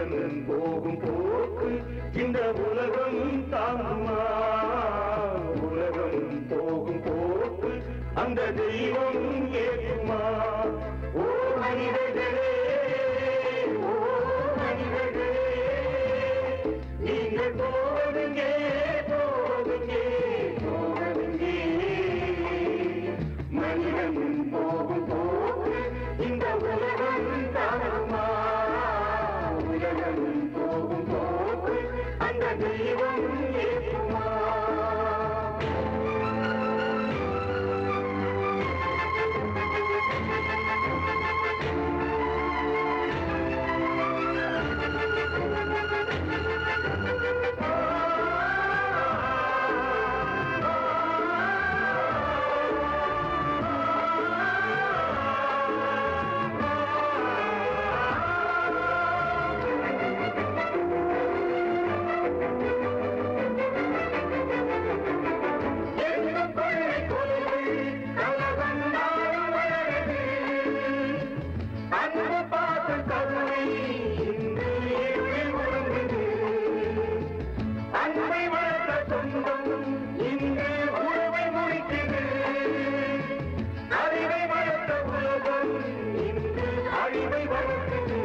மனிதன் போகும் போக்கு இந்த உலகம் தாங்குமா உலகம் போகும் போக்கு அந்த தெய்வம் ஏற்றுமா ஓ மனிதர்களே ஓ மனிதர்களே நீங்கள் போவதுங்க போவதுங்க போவதுங்க மனிதன் போகும் போக்கு இந்த உலகம் தாங்குமா உலகம் போகும் போக்கு அந்த தெய்வம் ஏற்றுமா எங்கும் கொள்ளை கொள்கை கலகம் நாளும் வளருது அன்பு பார்த்து கருணை இன்று இருளில் உறங்குது அன்பை வளர்த்த சொந்தம் இன்று உறவை முடிக்குது அறிவை வளர்த்த உலகம் இன்று அழிவை வளர்க்குது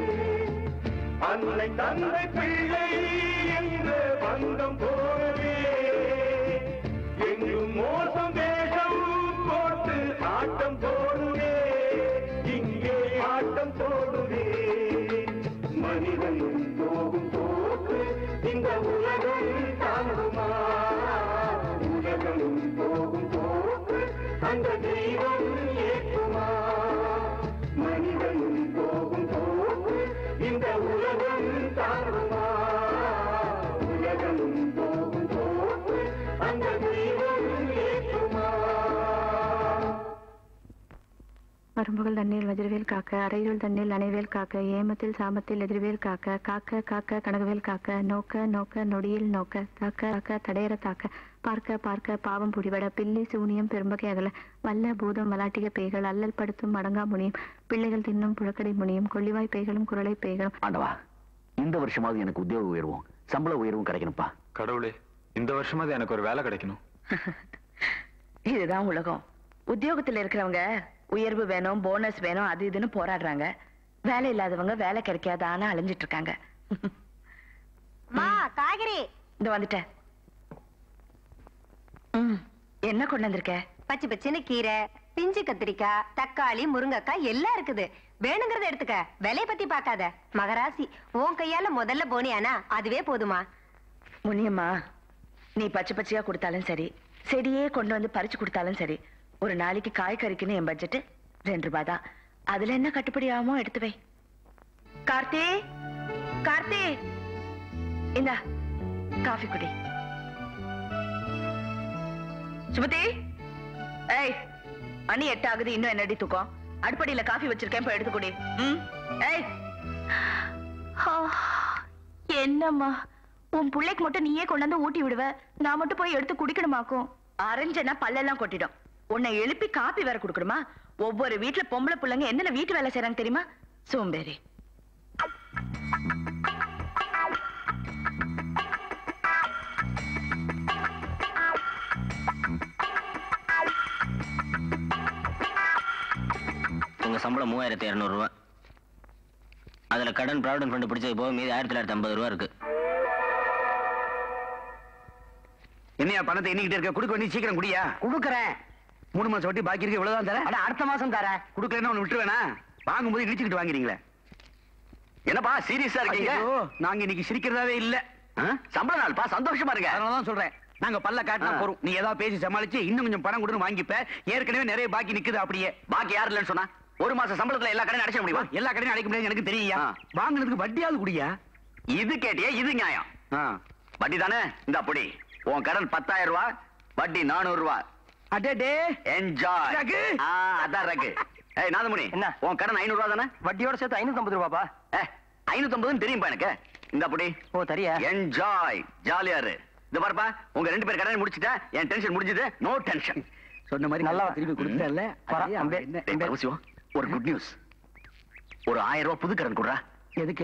அன்னை தந்தை பிள்ளை என்ற பந்தம் போலவே எங்கும் மோசம் வேஷம் போட்டு ஆட்டம் போடுவே இங்கே ஆட்டம் போடுவே மனிதன் போகும் போக்கு இந்த உலகம் தாங்குமா உலகம் போகும் போக்கு அந்த தெய்வம் ஏற்றுமா மனிதன் போகும் போக்கு இந்த உலகம் தாங்குமா உலகம் போகும் போக்கு அந்த தெய்வம் ஏற்றுமா மரும்புகள் தண்ணீர் வஜ்ரவேல் காக்க அரையுள் தண்ணீர் அணைவேல் காக்க ஏமத்தில் சாமத்தில் எதிர்வேல் காக்க காக்க காக்க கனகவேல் காக்க நோக்க நோக்க நொடியில் நோக்க தாக்க தாக்க தடையற தாக்க பார்க்க பார்க்க பாவம் புடிபட பில்லி சூனியம் பெரும்பகை அகல வல்ல பூதம் வலாட்டிக பேய்கள் அல்லல் படுத்தும் மடங்கா முனியும் பிள்ளைகள் தின்னும் புழக்கடை முனியும் கொள்ளிவாய் பேய்களும் குரலை பேய்களும் ஆண்டவா இந்த வருஷமாவது எனக்கு உத்தியோக உயர்வும் சம்பள உயர்வும் கிடைக்கணும்ப்பா கடவுளே இந்த வருஷமாவது எனக்கு ஒரு வேலை கிடைக்கணும் இதுதான் உலகம் உத்தியோகத்துல இருக்கிறவங்க உயர்வு வேணும் போனஸ் வேணும் அது இதுன்னு போராடுறாங்க வேலை இல்லாதவங்க வேலை கிடைக்காதான்னு அலைஞ்சிட்டு இருக்காங்க மா காய்கறி இந்த வந்துட்டேன் ம், என்ன கொண்டு வந்திருக்க பச்சை பச்சைன்னு கீரை பிஞ்சு கத்திரிக்காய் தக்காளி முருங்கக்காய் எல்லாம் இருக்குது வேணுங்கிறத எடுத்துக்க விலைய பத்தி பார்க்காத மகராசி உன் கையால முதல்ல போனியானா அதுவே போதுமா முனியம்மா நீ பச்சை பச்சையா கொடுத்தாலும் சரி செடியே கொண்டு வந்து பறிச்சு கொடுத்தாலும் சரி ஒரு நாளைக்கு காய்கறிக்குன்னு என் பட்ஜெட் ரெண்டு ரூபாய் தான் அதுல என்ன கட்டுப்படி ஆகுமோ எடுத்து வை கார்த்தி கார்த்தி இந்தா காஃபி குடி சுமதி ஏய் மணி எட்டு ஆகுது இன்னும் என்னடி தூக்கம் அடுப்படியில காஃபி வச்சிருக்கேன் போய் எடுத்து குடி ம் ஏய் என்னம்மா உன் பிள்ளைக்கு மட்டும் நீயே கொண்டாந்து ஊட்டி விடுவ நான் மட்டும் போய் எடுத்து குடிக்கணுமாக்கும் அரைஞ்சனா பல்லெல்லாம் கொட்டிடும் உன்னை எழுப்பி காப்பி வேற கொடுக்கணுமா ஒவ்வொரு வீட்ல பொம்பளை பிள்ளைங்க என்னென்ன வீட்டு வேலை செய்றாங்க தெரியுமா சோம்பேறி உங்க சம்பளம் மூவாயிரத்தி இரநூறுவா அதுல கடன் ப்ராவிடன்ட் ஃபண்ட் பிடிச்சது போக மீதி ஆயிரத்தி தொள்ளாயிரத்தி ஐம்பது ரூபா இருக்கு என்னையா பணத்தை எண்ணிக்கிட்டு இருக்க கொடுக்க வேண்டிய சீக்கிரம் குடியா குடுக்கறேன் மூணு மாசம் வட்டி பாக்கி இருக்கு இவ்வளவுதான் தர அட அடுத்த மாசம் தரேன் கொடுக்கலன்னா ஒண்ணு விட்டுருவேனா வாங்கும்போது இடிச்சுக்கிட்டு வாங்குறீங்களே என்னப்பா சீரியஸா இருக்கீங்க நாங்க இன்னைக்கு சிரிக்கிறதாவே இல்ல சம்பள நாள்ப்பா சந்தோஷமா இருங்க அதனாலதான் சொல்றேன் நாங்க பல்ல காட்டினா ஆ. போறோம் நீ ஏதாவது பேசி சமாளிச்சு இன்னும் கொஞ்சம் பணம் கொடுன்னு வாங்கிப்ப ஏற்கனவே நிறைய பாக்கி நிக்குது அப்படியே பாக்கி யாரு இல்லைன்னு சொன்னா ஒரு மாசம் சம்பளத்துல எல்லா கடையும் அடைச்ச முடியுமா எல்லா கடையும் அடைக்க முடியாது எனக்கு தெரியா வாங்குனதுக்கு வட்டியாவது குடியா இது கேட்டியா இது நியாயம் வட்டி தானே இந்த அப்படி உன் கடன் பத்தாயிரம் ரூபாய் வட்டி நானூறு ரூபாய் அடடே என்ஜாய் ரகு. அதான் ரகு ஏய் நாதமுனி என்ன? உன் கடன் ஐநூறு ரூபா தானே வட்டியோட சேர்த்து ஐநூத்தி ஐம்பது ரூபாப்பா ஏ ஐநூத்தி ஐம்பதுன்னு தெரியும்பா எனக்கு இந்த அப்படி ஓ தரியா என்ஜாய் ஜாலியா இரு இந்த பாருப்பா உங்க ரெண்டு பேர் கடனை முடிச்சிட்டேன் என் டென்ஷன் முடிஞ்சது நோ டென்ஷன் சொன்ன மாதிரி நல்லா திருப்பி கொடுத்தல பரவா, அம்பே, அம்பே. ஒரு குட் நியூஸ் ஒரு ஆயிரம் ரூபாய் புது கடன் குடுறா எதுக்கு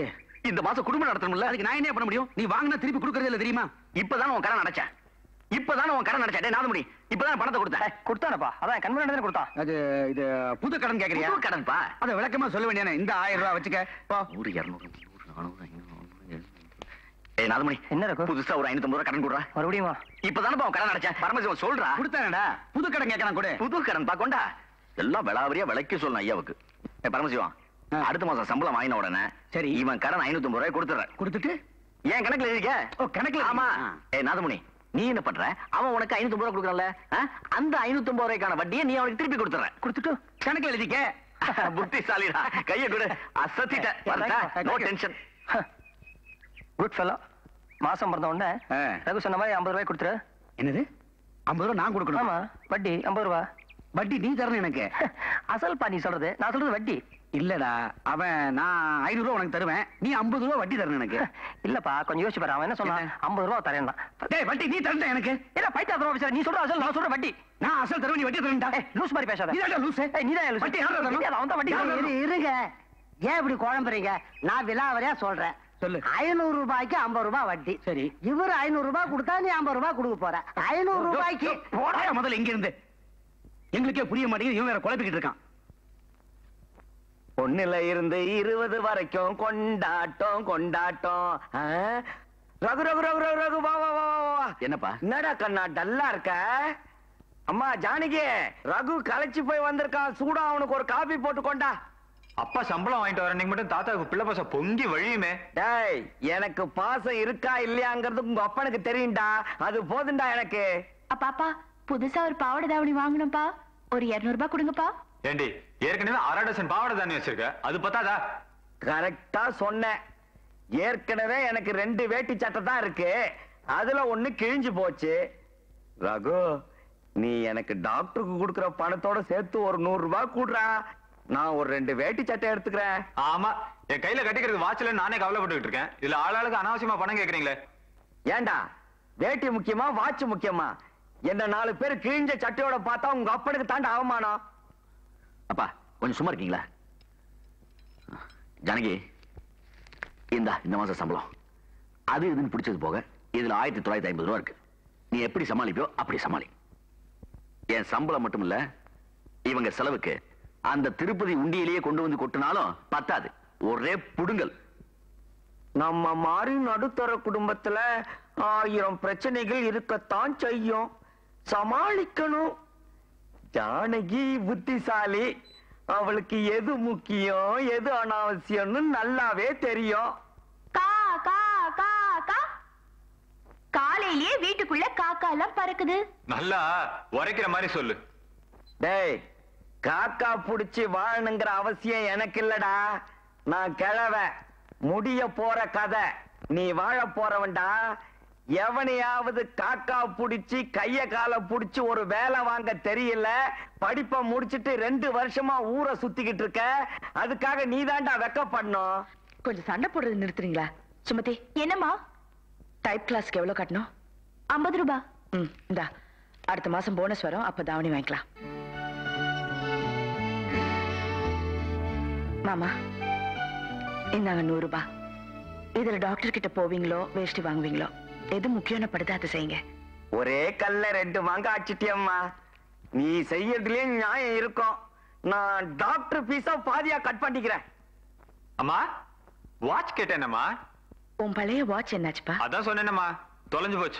இந்த மாசம் குடும்பம் நடத்தணும்ல அதுக்கு நான் என்ன பண்ண முடியும் நீ வாங்கினா திருப்பி கொடுக்கறதே இல்ல தெரியுமா இப்பதானே உன் கடன் அடைச்சேன் இப்பதானே உன் கடன் அடைச்சேன் டேய் நாதமுடி இப்பதான் பணத்தை கொடுத்தேன் கொடுத்தானப்பா அதான் கண் முன்னாடி தானே கொடுத்தான் அது இது புது கடன் கேக்குறியா புது கடன் பா அத விளக்கமா சொல்ல வேண்டியானே இந்த ஆயிரம் ரூபாய் வச்சுக்க போ நூறு இருநூறு முந்நூறு நானூறு ஐநூறு ஏய் நாதமணி என்ன இருக்கும் புதுசா ஒரு ஐநூத்தி ரூபாய் கடன் கொடுறா மறுபடியும் இப்பதானே உன் கடன் அடைச்சேன் பரமசிவம் சொல்றா கொடுத்தானடா புது கடன் கேட்கறான் கூட புது கடன் பா கொண்டா எல்லாம் விளாவரியா விலைக்கு சொல்லணும் ஐயாவுக்கு ஏய் பரமசிவம் அடுத்த மாசம் சம்பளம் வாங்கின உடனே சரி இவன் கடன் ஐநூத்தி ஐம்பது ரூபாய் கொடுத்துறேன் கொடுத்துட்டு ஏன் கணக்குல இருக்க ஓ கணக்குல ஆமா ஏய் நாதமுனி நீ என்ன பண்ற அவன் உனக்கு ஐநூத்தி ரூபாய் கொடுக்கறல அந்த ஐநூத்தி ஐம்பது ரூபாய்க்கான வட்டியை நீ அவனுக்கு திருப்பி கொடுத்துற கொடுத்துட்டு கணக்குல எழுதிக்க புத்திசாலிடா கைய கொடு அசத்திட்ட நோ டென்ஷன் குட் ஃபெல்லோ மாசம் பிறந்த உடனே ரகு சொன்ன மாதிரி ஐம்பது ரூபாய் கொடுத்துரு என்னது ஐம்பது ரூபாய் நான் கொடுக்கணும் ஆமா வட்டி ஐம்பது ரூபா வட்டி நீ தரணும் எனக்கு அசல்பா நீ சொல்றது நான் சொல்றது வட்டி இல்லடா அவன் நான் ஐநூறு ரூபா உனக்கு தருவேன் நீ ஐம்பது ரூபா வட்டி தரணும் எனக்கு இல்லப்பா கொஞ்சம் யோசிச்சு பாரு அவன் என்ன சொன்னான் ஐம்பது ரூபா தரேன் டேய் வட்டி நீ தரணும் எனக்கு இல்ல பைத்தியம் ரூபா நீ சொல்ற அசல் நான் சொல்ற வட்டி நான் அசல் தருவேன் நீ வட்டி தரணும்டா லூஸ் மாதிரி பேசாத நீதான்டா லூசு. ஏய், நீதான் லூசு. வட்டி யாரா தரணும்? அவன் தான் வட்டி யாரா தரணும். தரணும்? இருங்க ஏன் இப்படி குழம்புறீங்க நான் விலாவரியா சொல்றேன் சொல்லு. ஐநூறு ரூபாய்க்கு ஐம்பது ரூபாய் வட்டி சரி. இவர் ஐநூறு ரூபாய் கொடுத்தா நீ ஐம்பது ரூபாய் கொடுக்க போற ஐநூறு ரூபாய்க்கு போடாயா முதல்ல இங்க இருந்து எங்களுக்கே புரிய மாட்டேங்குது இவன் வேற குழப்பிக்கிட்டு இருக்கான் ஒண்ணுல இருந்து இருபது வரைக்கும் கொண்டாட்டம் கொண்டாட்டம் ஆ? ரகு ரகு ரகு ரகு ரகு வா வா வா வா, வா என்னப்பா என்னடா கண்ணா டல்லா இருக்க அம்மா ஜானகி ரகு களைச்சு போய் வந்திருக்கான் சூடா அவனுக்கு ஒரு காபி போட்டு கொண்டா அப்பா சம்பளம் வாங்கிட்டு வர நீங்க மட்டும் தாத்தாவுக்கு பிள்ளை பாசம் பொங்கி வழியுமே டேய் எனக்கு பாசம் இருக்கா இல்லையாங்கிறது உங்க அப்பனுக்கு தெரியும்டா அது போதும்டா எனக்கு அப்பாப்பா புதுசா ஒரு பாவாடை தாவணி வாங்கணும்ப்பா ஒரு இருநூறு ரூபாய் கொடுங்கப்பா ஏண்டி ஏற்கனவே அரை டசன் பாவாடை தானே வச்சிருக்க அது பத்தாதா கரெக்டா சொன்னேன் ஏற்கனவே எனக்கு ரெண்டு வேட்டி சட்டை தான் இருக்கு அதுல ஒண்ணு கிழிஞ்சு போச்சு ரகு நீ எனக்கு டாக்டருக்கு கொடுக்கிற பணத்தோட சேர்த்து ஒரு நூறு ரூபாய் கூடுறா நான் ஒரு ரெண்டு வேட்டி சட்டை எடுத்துக்கிறேன் ஆமா என் கையில கட்டிக்கிறது வாட்ச்ல நானே கவலைப்பட்டுக்கிட்டு இருக்கேன் இதுல ஆளாளுக்கு அனாவசியமா பணம் கேக்குறீங்களே ஏண்டா வேட்டி முக்கியமா வாட்ச் முக்கியமா என்ன நாலு பேர் கிழிஞ்ச சட்டையோட பார்த்தா உங்க அப்பனுக்கு தாண்ட அவமானம் அப்பா கொஞ்சம் சும்மா இருக்கீங்களா ஜானகி இந்தா இந்த மாசம் சம்பளம் அது இதுன்னு பிடிச்சது போக இதுல ஆயிரத்தி தொள்ளாயிரத்தி ஐம்பது ரூபா இருக்கு நீ எப்படி சமாளிப்பியோ அப்படி சமாளி என் சம்பளம் மட்டும் இல்ல இவங்க செலவுக்கு அந்த திருப்பதி உண்டியிலேயே கொண்டு வந்து கொட்டினாலும் பத்தாது ஒரே புடுங்கல் நம்ம மாதிரி நடுத்தர குடும்பத்துல ஆயிரம் பிரச்சனைகள் இருக்கத்தான் செய்யும் சமாளிக்கணும் ஜானகி புத்திசாலி அவளுக்கு எது முக்கியம் எது அனாவசியம்னு நல்லாவே தெரியும் கா கா கா கா காலையிலேயே வீட்டுக்குள்ள காக்கா எல்லாம் பறக்குது நல்லா உரைக்கிற மாதிரி சொல்லு டேய் காக்கா புடிச்சு வாழணுங்கிற அவசியம் எனக்கு இல்லடா நான் கிழவ முடிய போற கதை நீ வாழ போறவன்டா எவனையாவது காக்கா புடிச்சு கைய கால புடிச்சு ஒரு வேலை வாங்க தெரியல படிப்பை முடிச்சிட்டு ரெண்டு வருஷமா ஊரை சுத்திக்கிட்டு இருக்க அதுக்காக நீதான்டா வெக்கப்படணும் கொஞ்சம் சண்டை போடுறது நிறுத்துறீங்களா சுமதி என்னம்மா டைப் கிளாஸ்க்கு எவ்வளவு கட்டணும் ஐம்பது ரூபாய் ம் இந்தா அடுத்த மாசம் போனஸ் வரும் அப்ப தாவணி வாங்கிக்கலாம் மாமா இந்தாங்க நூறு ரூபாய் இதுல டாக்டர் கிட்ட போவீங்களோ வேஷ்டி வாங்குவீங்களோ எது முக்கியம்னு படுதா அதை செய்யுங்க ஒரே கல்ல ரெண்டு மாங்க அடிச்சிட்டியம்மா நீ செய்யறதுலயே நியாயம் இருக்கும் நான் டாக்டர் பீஸா பாதியா கட் பண்ணிக்கிறேன் அம்மா வாட்ச் கேட்டேனம்மா உன் பழைய வாட்ச் என்னாச்சுப்பா அதான் சொன்னேனம்மா தொலைஞ்சு போச்சு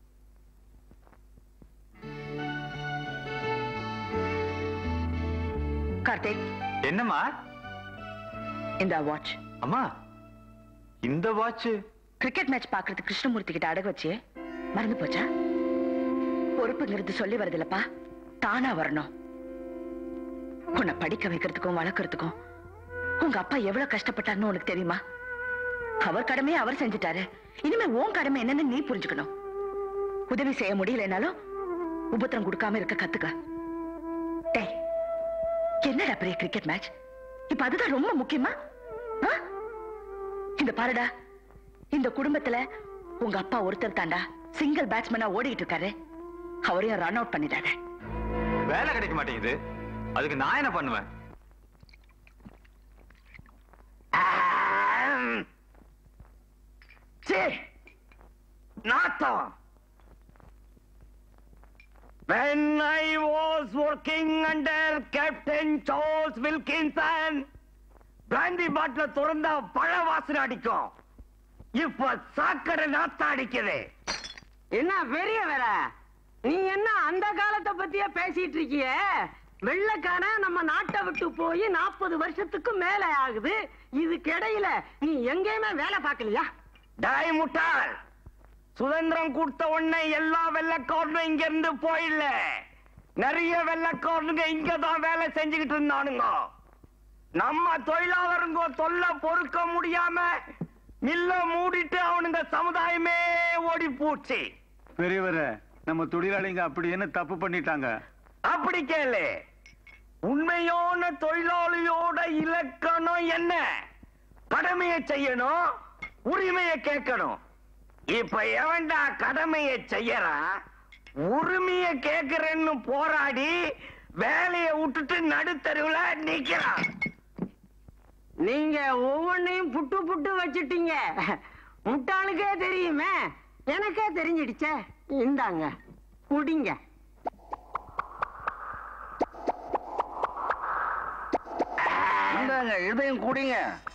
கார்த்திக் என்னம்மா இந்த வாட்ச் அம்மா இந்த வாட்ச் கிரிக்கெட் மேட்ச் பாக்குறது கிருஷ்ணமூர்த்தி கிட்ட அடகு வச்சு மறந்து போச்சா பொறுப்புங்கிறது சொல்லி வருதுல்லப்பா தானா வரணும் உன்னை படிக்க வைக்கிறதுக்கும் வளர்க்கறதுக்கும் உங்க அப்பா எவ்வளவு கஷ்டப்பட்டாருன்னு உனக்கு தெரியுமா அவர் கடமையை அவர் செஞ்சுட்டாரு இனிமே உன் கடமை என்னன்னு நீ புரிஞ்சுக்கணும் உதவி செய்ய முடியலனாலும் உபத்திரம் கொடுக்காம இருக்க கத்துக்க டேய் என்னடா பெரிய கிரிக்கெட் மேட்ச் இப்ப அதுதான் ரொம்ப முக்கியமா ஆ? இந்த பாருடா இந்த குடும்பத்துல உங்க அப்பா ஒருத்தர் தாண்டா சிங்கிள் பேட்ஸ்மேனா ஓடிட்டு இருக்காரு அவரையும் ரன் அவுட் பண்ணிடாத வேலை கிடைக்க மாட்டேங்குது அதுக்கு நான் என்ன பண்ணுவேன் சே நாத்தம் When I was working under Captain Charles Wilkinson, பிராந்தி பாட்டில திறந்தா பழ வாசனை அடிக்கும் இப்ப சாக்கடை நாத்தம் அடிக்குது என்ன பெரிய வேற நீ என்ன அந்த காலத்தை பத்தியே பேசிட்டு இருக்கிய வெள்ளக்கான நம்ம நாட்டை விட்டு போய் நாற்பது வருஷத்துக்கு மேல ஆகுது இதுக்கு இடையில நீ எங்கேயுமே வேலை பார்க்கலையா டாய் முட்டாள் சுதந்திரம் கொடுத்த உடனே எல்லா வெள்ளக்காரனும் இங்க இருந்து போயிடல நிறைய வெள்ளக்காரனுங்க இங்க தான் வேலை செஞ்சுக்கிட்டு இருந்தானுங்க நம்ம தொழிலாளருங்க தொல்லை பொறுக்க முடியாம மில்ல மூடிட்டு அவனுங்க சமுதாயமே ஓடி போச்சு பெரியவரே நம்ம தொழிலாளிங்க அப்படி என்ன தப்பு பண்ணிட்டாங்க அப்படி கேளு உண்மையான தொழிலாளியோட இலக்கணம் என்ன கடமையை செய்யணும் உரிமையை கேட்கணும் இப்ப எவன்டா கடமையை செய்யறான் உரிமையை கேட்கறேன்னு போராடி வேலையை விட்டுட்டு நடுத்தருவுல நிக்கிறான் நீங்க ஒவ்வொன்னையும் புட்டு புட்டு வச்சிட்டீங்க முட்டாளுக்கே தெரியுமே எனக்கே தெரிஞ்சிடுச்சே இந்தாங்க குடிங்க இந்தாங்க இதையும் குடிங்க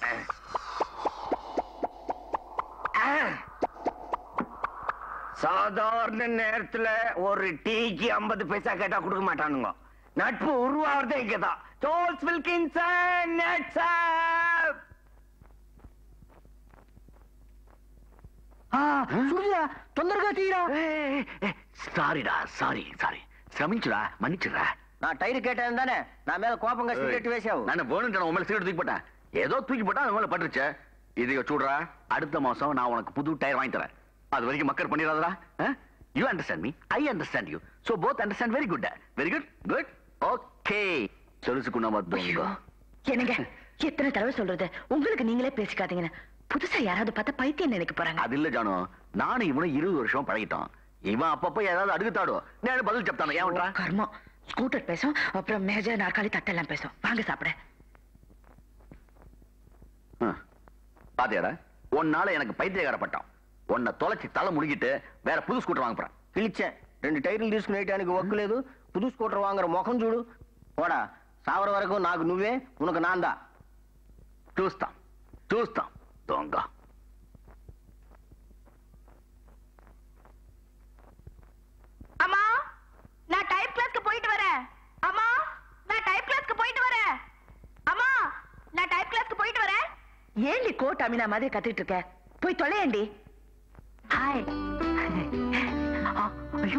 சாதாரண நேரத்துல ஒரு டீக்கு ஐம்பது பைசா கேட்டா கொடுக்க மாட்டானுங்க நட்பு உருவாகிறதே இங்கதான் ஜோல்ஸ் வில்கின்சன் நட்சப் சூர்யா தொந்தரகா தீரா சாரிடா சாரி சாரி க்ஷமிச்சுடா மன்னிச்சுடா நான் டயர் கேட்டேன் தானே நான் மேல கோப்பங்க சிகரெட் வேசாவும் நான் வேணும்டா உன் மேல சிகரெட் தூக்கி போட்டேன் ஏதோ தூக்கி போட்டா அது மேல பட்டுருச்சு இதை சூடுறா அடுத்த மாசம் நான் உனக்கு புது டயர் வாங்கி தரேன் அது வரைக்கும் மக்கள் பண்ணிடாதடா you understand me I understand you so both understand very good very good good okay சொல்லுசுக்கு நம்ம தோங்க என்னங்க எத்தனை தடவை சொல்றது உங்களுக்கு நீங்களே பேசிக்காதீங்கன்னு புதுசா யாராவது பார்த்தா பைத்தியம் நினைக்க போறாங்க அது இல்ல ஜானு நானும் இவனும் இருபது வருஷம் பழகிட்டோம் இவன் அப்பப்ப ஏதாவது அடுக்குத்தாடும் நான் பதில் செப்தானே ஏன் விட்றான் கர்மம் ஸ்கூட்டர் பேசும் அப்புறம் மேஜர் நாற்காலி தட்டெல்லாம் பேசும் வாங்க சாப்பிட பாத்தியாடா உன்னால எனக்கு பைத்தியகாரப்பட்டான் உன்னை தொலைச்சி தலை முழுகிட்டு வேற புது ஸ்கூட்டர் வாங்க போறேன் పిలిచా రెండు టైర్లు తీసుకునేటానికి ఒక్కు లేదు పుదు స్కూటర్ వాంగర ముఖం చూడు పోడా సావర వరకు నాకు నువ్వే ఉనకు నాందా చూస్తాం చూస్తాం దొంగ அம்மா நான் டைப் கிளாஸ்க்கு போயிட்டு வரேன் அம்மா நான் டைப் கிளாஸ்க்கு போயிட்டு வரேன் அம்மா நான் டைப் கிளாஸ்க்கு போயிட்டு வரேன் ஏண்டி கோட் அமினா மாதிரி கத்திட்டு இருக்க போய் தொலையண்டி ஹாய் ஐயோ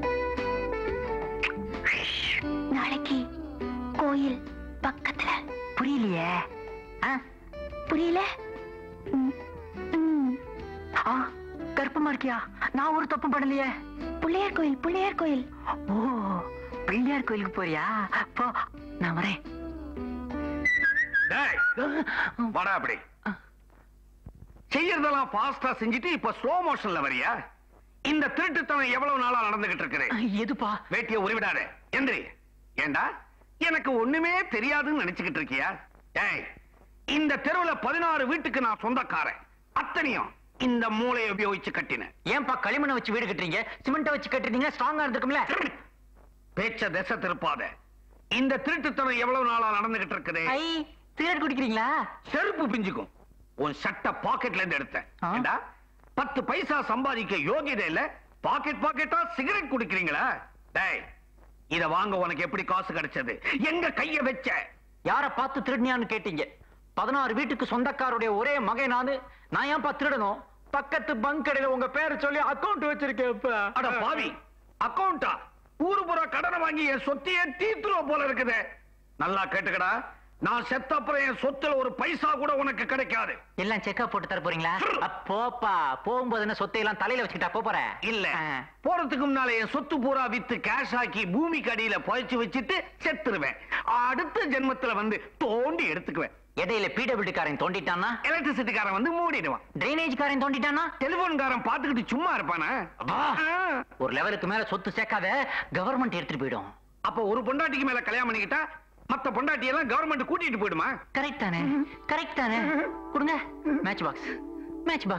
நாளைக்கு கோயில் பக்கத்துல புரியலையே ஆ, புரியல ம், ம். ஆ, கர்ப்பமா இருக்கியா நான் ஒரு தப்பு பண்ணலையே பிள்ளையார் கோயில் பிள்ளையார் கோயில் ஓ பிள்ளையார் கோயிலுக்கு போறியா போ நான் வரேன் டேய், வாடா அப்படி செய்யறதெல்லாம் ஃபாஸ்டா செஞ்சுட்டு இப்ப ஸ்லோ மோஷன்ல வரியா இந்த திருட்டுத்தனம் எவ்வளவு நாளா நடந்துகிட்டு இருக்குது எதுப்பா வேட்டிய உருவிடாத எந்திரி ஏண்டா எனக்கு ஒண்ணுமே தெரியாதுன்னு நினைச்சுக்கிட்டு இருக்கியா டேய் இந்த தெருவுல பதினாறு வீட்டுக்கு நான் சொந்தக்காரன் அத்தனையும் இந்த மூளையை உபயோகிச்சு கட்டினேன் ஏன்பா களிமண்ணை வச்சு வீடு கட்டுறீங்க சிமெண்ட்டை வச்சு கட்டுறீங்க ஸ்ட்ராங்கா இருந்திருக்கும்ல பேச்ச திசை திருப்பாத இந்த திருட்டுத்தனம் எவ்வளவு நாளா நடந்துகிட்டு இருக்குது ஐ சிகரெட் குடிக்கிறீங்களா செருப்பு பிஞ்சுக்கும் உன் சட்ட பாக்கெட்ல இருந்து எடுத்தேன் ஆ. ஏண்டா பத்து பைசா சம்பாதிக்க யோகியதை இல்ல பாக்கெட் பாக்கெட்டா சிகரெட் குடிக்கிறீங்களா டேய் இத வாங்க உனக்கு எப்படி காசு கிடைச்சது எங்க கைய வச்ச யார பார்த்து திருடினியான்னு கேட்டீங்க பதினாறு வீட்டுக்கு சொந்தக்காருடைய ஒரே மகன் நானு நான் ஏன்பா திருடணும் பக்கத்து பங்க் கடையில உங்க பேரை சொல்லி அக்கவுண்ட் வச்சிருக்கேன் அட பாவி அக்கவுண்டா ஊரு புற கடனை வாங்கி என் சொத்தையே தீத்துருவ போல இருக்குது நல்லா கேட்டுக்கடா நான் செத்த அப்புறம் என் சொத்துல ஒரு பைசா கூட உனக்கு கிடைக்காது எல்லாம் செக்அப் போட்டு தர போறீங்களா அப்போப்பா போகும்போது என்ன சொத்தையெல்லாம் தலையில வச்சுக்கிட்டா போப் போற இல்ல ஆ. போறதுக்கு முன்னால என் சொத்து பூரா வித்து கேஷ் ஆக்கி பூமிக்கு அடியில புதைச்சு வச்சுட்டு செத்துருவேன் அடுத்த ஜென்மத்துல வந்து தோண்டி எடுத்துக்குவேன் இடையில பிடபிள்யூடி காரன் தோண்டிட்டானா எலக்ட்ரிசிட்டிக்காரன் வந்து மூடிடுவான் டிரைனேஜ் காரன் தோண்டிட்டானா டெலிபோன்காரன் பாத்துக்கிட்டு சும்மா இருப்பானா அப்பா. ஒரு லெவலுக்கு மேல சொத்து சேர்க்காத கவர்மெண்ட் எடுத்துட்டு போயிடும் அப்ப ஒரு பொண்டாட்டிக்கு மேல கல்யாணம் பண்ணிக்கிட்டா மத்த பொண்டாட்டி எல்லாம் கவர்மெண்ட் கூட்டிட்டு போயிடுமா கரெக்ட் தானே கரெக்ட் தானே கொடுங்க மேட்ச் பாக்ஸ் மேட்ச் பாக்ஸ்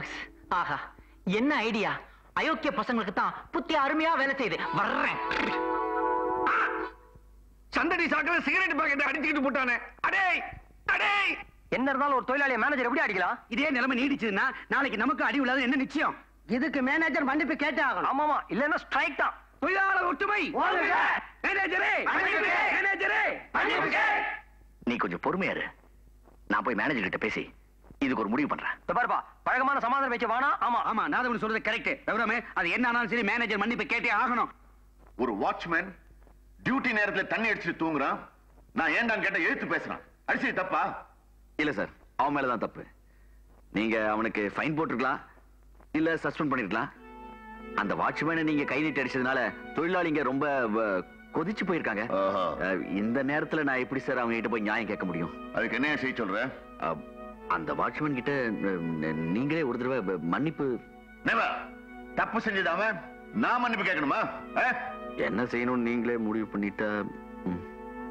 ஆஹா என்ன ஐடியா அயோக்கிய பசங்களுக்கு தான் புத்தி அருமையா வேலை செய்யுது வர்றேன் சந்தடி சாக்கில சிகரெட் பாக்கெட் அடிச்சுக்கிட்டு போட்டானே அடே அடே என்ன இருந்தாலும் ஒரு தொழிலாளிய மேனேஜர் எப்படி அடிக்கலாம் இதே நிலைமை நீடிச்சதுன்னா நாளைக்கு நமக்கு அடி விழாது என்ன நிச்சயம் இதுக்கு மேனேஜர் மன்னிப்பு கேட்டே ஆகணும் ஆமாமா இல்லன்னா ஸ்ட்ரைக் தான் தொழிலாளர் ஒற்றுமை ஓடுங்க. மேனேஜரே மன்னிப்பு கேள். மேனேஜரே மன்னிப்பு கேள். நீ கொஞ்சம் பொறுமையா இரு நான் போய் மேனேஜர் கிட்ட பேசி இதுக்கு ஒரு முடிவு பண்றேன் இதோ பாருப்பா பழக்கமான சமாதானம் பேச்சு வேணா ஆமா ஆமா நாதவன் சொல்றது கரெக்ட் விவரமே அது என்ன ஆனாலும் சரி மேனேஜர் மன்னிப்பு கேட்டே ஆகணும் ஒரு வாட்ச்மேன் டியூட்டி நேரத்துல தண்ணி அடிச்சுட்டு தூங்குறான் நான் ஏண்டான்னு கேட்ட எழுத்து பேசுறான் அடிச்சது தப்பா இல்ல சார் அவன் மேலதான் தப்பு நீங்க அவனுக்கு ஃபைன் போட்டிருக்கலாம் இல்ல சஸ்பெண்ட் பண்ணிருக்கலாம் அந்த வாட்ச்மேனை நீங்க கை நீட்டி அடிச்சதுனால தொழிலாளிங்க ரொம்ப வ- கொதிச்சு போயிருக்காங்க அஹ், இந்த நேரத்துல நான் எப்படி சார் அவங்க கிட்ட போய் நியாயம் கேட்க முடியும் அதுக்கு என்ன செய்ய சொல்ற அஹ், அந்த வாட்ச்மேன் கிட்ட அஹ், நீங்களே ஒரு தடவை ப- மன்னிப்பு Never. தப்பு செஞ்சது அவன் நான் மன்னிப்பு கேட்கணுமா ஆ? என்ன செய்யணும்னு நீங்களே முடிவு பண்ணிட்டா ம்.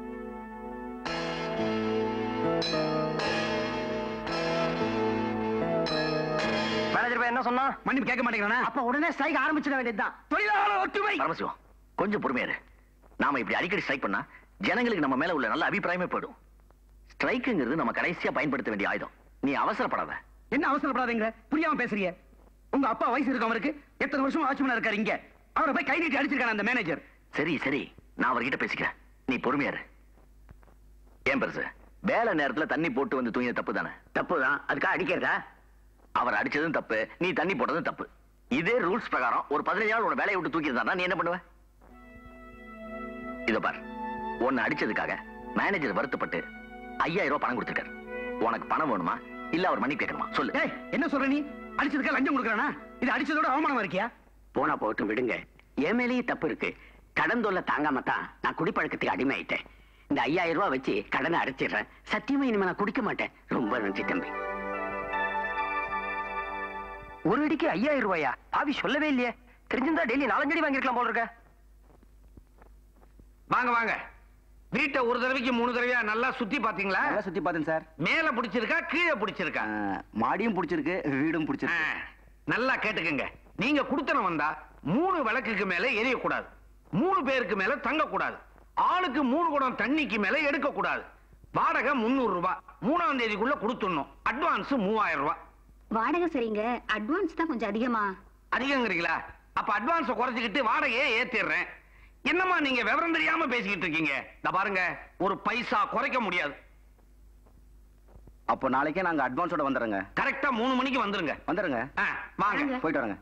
மேனேஜர் என்ன சொன்னா மன்னிப்பு கேட்க மாட்டேங்கிறானா அப்ப உடனே ஸ்ட்ரைக் ஆரம்பிச்சிட வேண்டியதுதான் தொழிலாளர் ஒற்றுமை பரமசிவம் கொஞ்சம் பொறுமையா இரு நாம இப்படி அடிக்கடி ஸ்ட்ரைக் பண்ணா ஜனங்களுக்கு நம்ம மேல உள்ள நல்ல அபிப்பிராயமே போயிடும் ஸ்ட்ரைக்குங்கிறது நம்ம கடைசியா பயன்படுத்த வேண்டிய ஆயுதம் நீ அவசரப்படாத என்ன அவசரப்படாதீங்க புரியாம பேசுறீங்க உங்க அப்பா வயசு இருக்கு அவருக்கு எத்தனை வருஷம் வாட்ச்மேனா இருக்காரு இங்க அவரை போய் கை நீட்டி அடிச்சிருக்கான அந்த மேனேஜர் சரி சரி நான் அவர்கிட்ட பேசிக்கிறேன் நீ பொறுமையா இரு ஏன் பெருசு வேலை நேரத்துல தண்ணி போட்டு வந்து தூங்கிய தப்பு தானே தப்பு தான் அதுக்காக அடிக்கிறதா அவர் அடிச்சதும் தப்பு நீ தண்ணி போட்டதும் தப்பு இதே ரூல்ஸ் பிரகாரம் ஒரு பதினஞ்சு நாள் உன வேலையை விட்டு தூக்கி நீ என்ன பண்ணுவ இத பார் உன்னை அடிச்சதுக்காக மேனேஜர் வருத்தப்பட்டு ஐயாயிரம் ரூபாய் பணம் கொடுத்திருக்காரு உனக்கு பணம் வேணுமா இல்ல அவர் மன்னிப்பு கேட்கணுமா சொல்லு என்ன சொல்ற நீ அடிச்சதுக்கு லஞ்சம் கொடுக்கறானா இது அடிச்சதோட அவமானமா இருக்கியா போனா போகட்டும் விடுங்க என் மேலேயும் தப்பு இருக்கு கடன் தொல்லை தாங்காம தான் நான் குடிப்பழக்கத்துக்கு அடிமையாயிட்டேன் இந்த ஐயாயிரம் ரூபாய் வச்சு கடனை அடைச்சிடுறேன் சத்தியமா இனிமே நான் குடிக்க மாட்டேன் ரொம்ப நன்றி தம்பி ஒரு அடிக்கு ஐயாயிரம் ரூபாயா பாவி சொல்லவே இல்லையே தெரிஞ்சிருந்தா டெய்லி நாலஞ்சு அடி வாங்கிருக்கலாம் போல இருக்க வாங்க வாங்க வீட்டை ஒரு தடவைக்கு மூணு தடவையா நல்லா சுத்தி பாத்தீங்களா நல்லா சுத்தி பார்த்தேன் சார் மேல பிடிச்சிருக்கா கீழே பிடிச்சிருக்கா மாடியும் பிடிச்சிருக்கு வீடும் பிடிச்சிருக்கு நல்லா கேட்டுக்கங்க நீங்க குடுத்தனம் வந்தா மூணு விளக்குக்கு மேல எரியக்கூடாது மூணு பேருக்கு மேல தங்கக்கூடாது ஆளுக்கு மூணு குடம் தண்ணிக்கு மேல எடுக்க கூடாது வாடகை முந்நூறு ரூபாய் மூணாம் தேதிக்குள்ள கொடுத்துடணும் அட்வான்ஸ் மூவாயிரம் ரூபாய் வாடகை சரிங்க அட்வான்ஸ் தான் கொஞ்சம் அதிகமா அதிகங்கிறீங்களா அப்ப அட்வான்ஸ குறைச்சிக்கிட்டு வாடகையே ஏத்திடுறேன் என்னம்மா நீங்க விவரம் தெரியாம பேசிக்கிட்டு இருக்கீங்க இந்த பாருங்க ஒரு பைசா குறைக்க முடியாது அப்போ நாளைக்கே நாங்க அட்வான்ஸோட வந்துடுறோங்க கரெக்டா மூணு மணிக்கு வந்துருங்க வந்துடுங்க ஆ, வாங்க போயிட்டு வரேங்க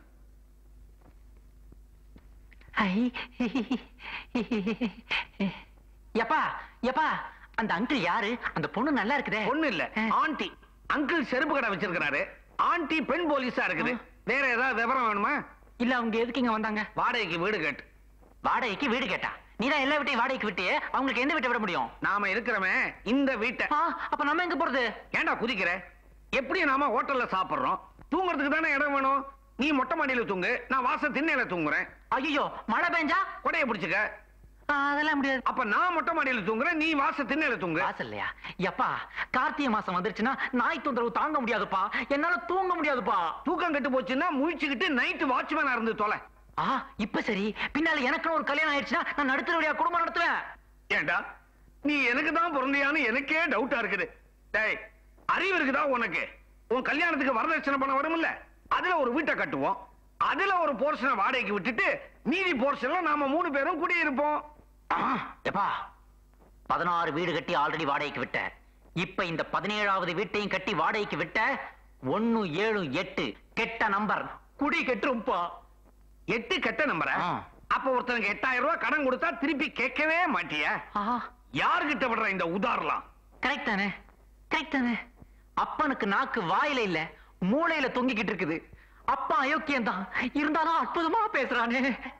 எப்பா எப்பா அந்த அங்கிள் யாரு அந்த பொண்ணு நல்லா இருக்குதே ஒண்ணு இல்ல ஆண்டி அங்கிள் செருப்பு கடை வச்சிருக்கிறாரு ஆண்டி பெண் போலீஸா இருக்குது வேற ஏதாவது விவரம் வேணுமா இல்ல அவங்க எதுக்கு இங்க வந்தாங்க வாடகைக்கு வீடு கேட்டு வாடகைக்கு வீடு கேட்டா நீ தான் எல்லா வீட்டையும் வாடகைக்கு விட்டு அவங்களுக்கு எந்த வீட்டை விட முடியும் நாம இருக்கிறவன் இந்த வீட்டை அப்ப நம்ம எங்க போறது ஏன்டா குதிக்கிற எப்படி நாம ஹோட்டல்ல சாப்பிடுறோம் தூங்குறதுக்கு தானே இடம் வேணும் நீ மொட்டை மாடியில தூங்கு நான் வாச திண்ணையில தூங்குறேன் ஐயோ மழை பெஞ்சா கொடைய பிடிச்சுக்க அதெல்லாம் முடியாது அப்ப நான் மொட்டை மாடியில தூங்குறேன் நீ வாச திண்ணையில தூங்கு வாசல் இல்லையா எப்பா கார்த்திகை மாசம் வந்துருச்சுன்னா நாய் தொந்தரவு தாங்க முடியாதுப்பா என்னால தூங்க முடியாதுப்பா தூக்கம் கெட்டு போச்சுன்னா முழிச்சுக்கிட்டு நைட்டு வாட்ச்மேனா இருந்து தொலை ஆ இப்ப சரி பின்னால எனக்குன்னு ஒரு கல்யாணம் ஆயிடுச்சுன்னா நான் நடுத்தர வழியா குடும்பம் நடத்துவேன் ஏண்டா நீ எனக்கு தான் பிறந்தியான்னு எனக்கே டவுட்டா இருக்குது டேய் அறிவு இருக்குதா உனக்கு உன் கல்யாணத்துக்கு வரதட்சணை பணம் வரும்ல அதுல ஒரு வீட்டை கட்டுவோம் அதுல ஒரு போர்ஷனை வாடகைக்கு விட்டுட்டு மீதி போர்ஷன்ல நாம மூணு பேரும் குடியிருப்போம் எப்பா பதினாறு வீடு கட்டி ஆல்ரெடி வாடகைக்கு விட்ட இப்ப இந்த பதினேழாவது வீட்டையும் கட்டி வாடகைக்கு விட்ட ஒன்னு ஏழு எட்டு கெட்ட நம்பர் குடி கெட்டுருப்பா எட்டு கெட்ட நம்பர அப்ப ஒருத்தனுக்கு எட்டாயிரம் ரூபாய் கடன் கொடுத்தா திருப்பி கேட்கவே மாட்டிய யாருகிட்ட விடுற இந்த உதாரணம் கரெக்ட் தானே கரெக்ட் தானே அப்பனுக்கு நாக்கு வாயில இல்ல மூளையில தொங்கிக்கிட்டு இருக்குது அப்பா அயோக்கியம் தான் இருந்தாலும் அற்புதமா பேசுறானே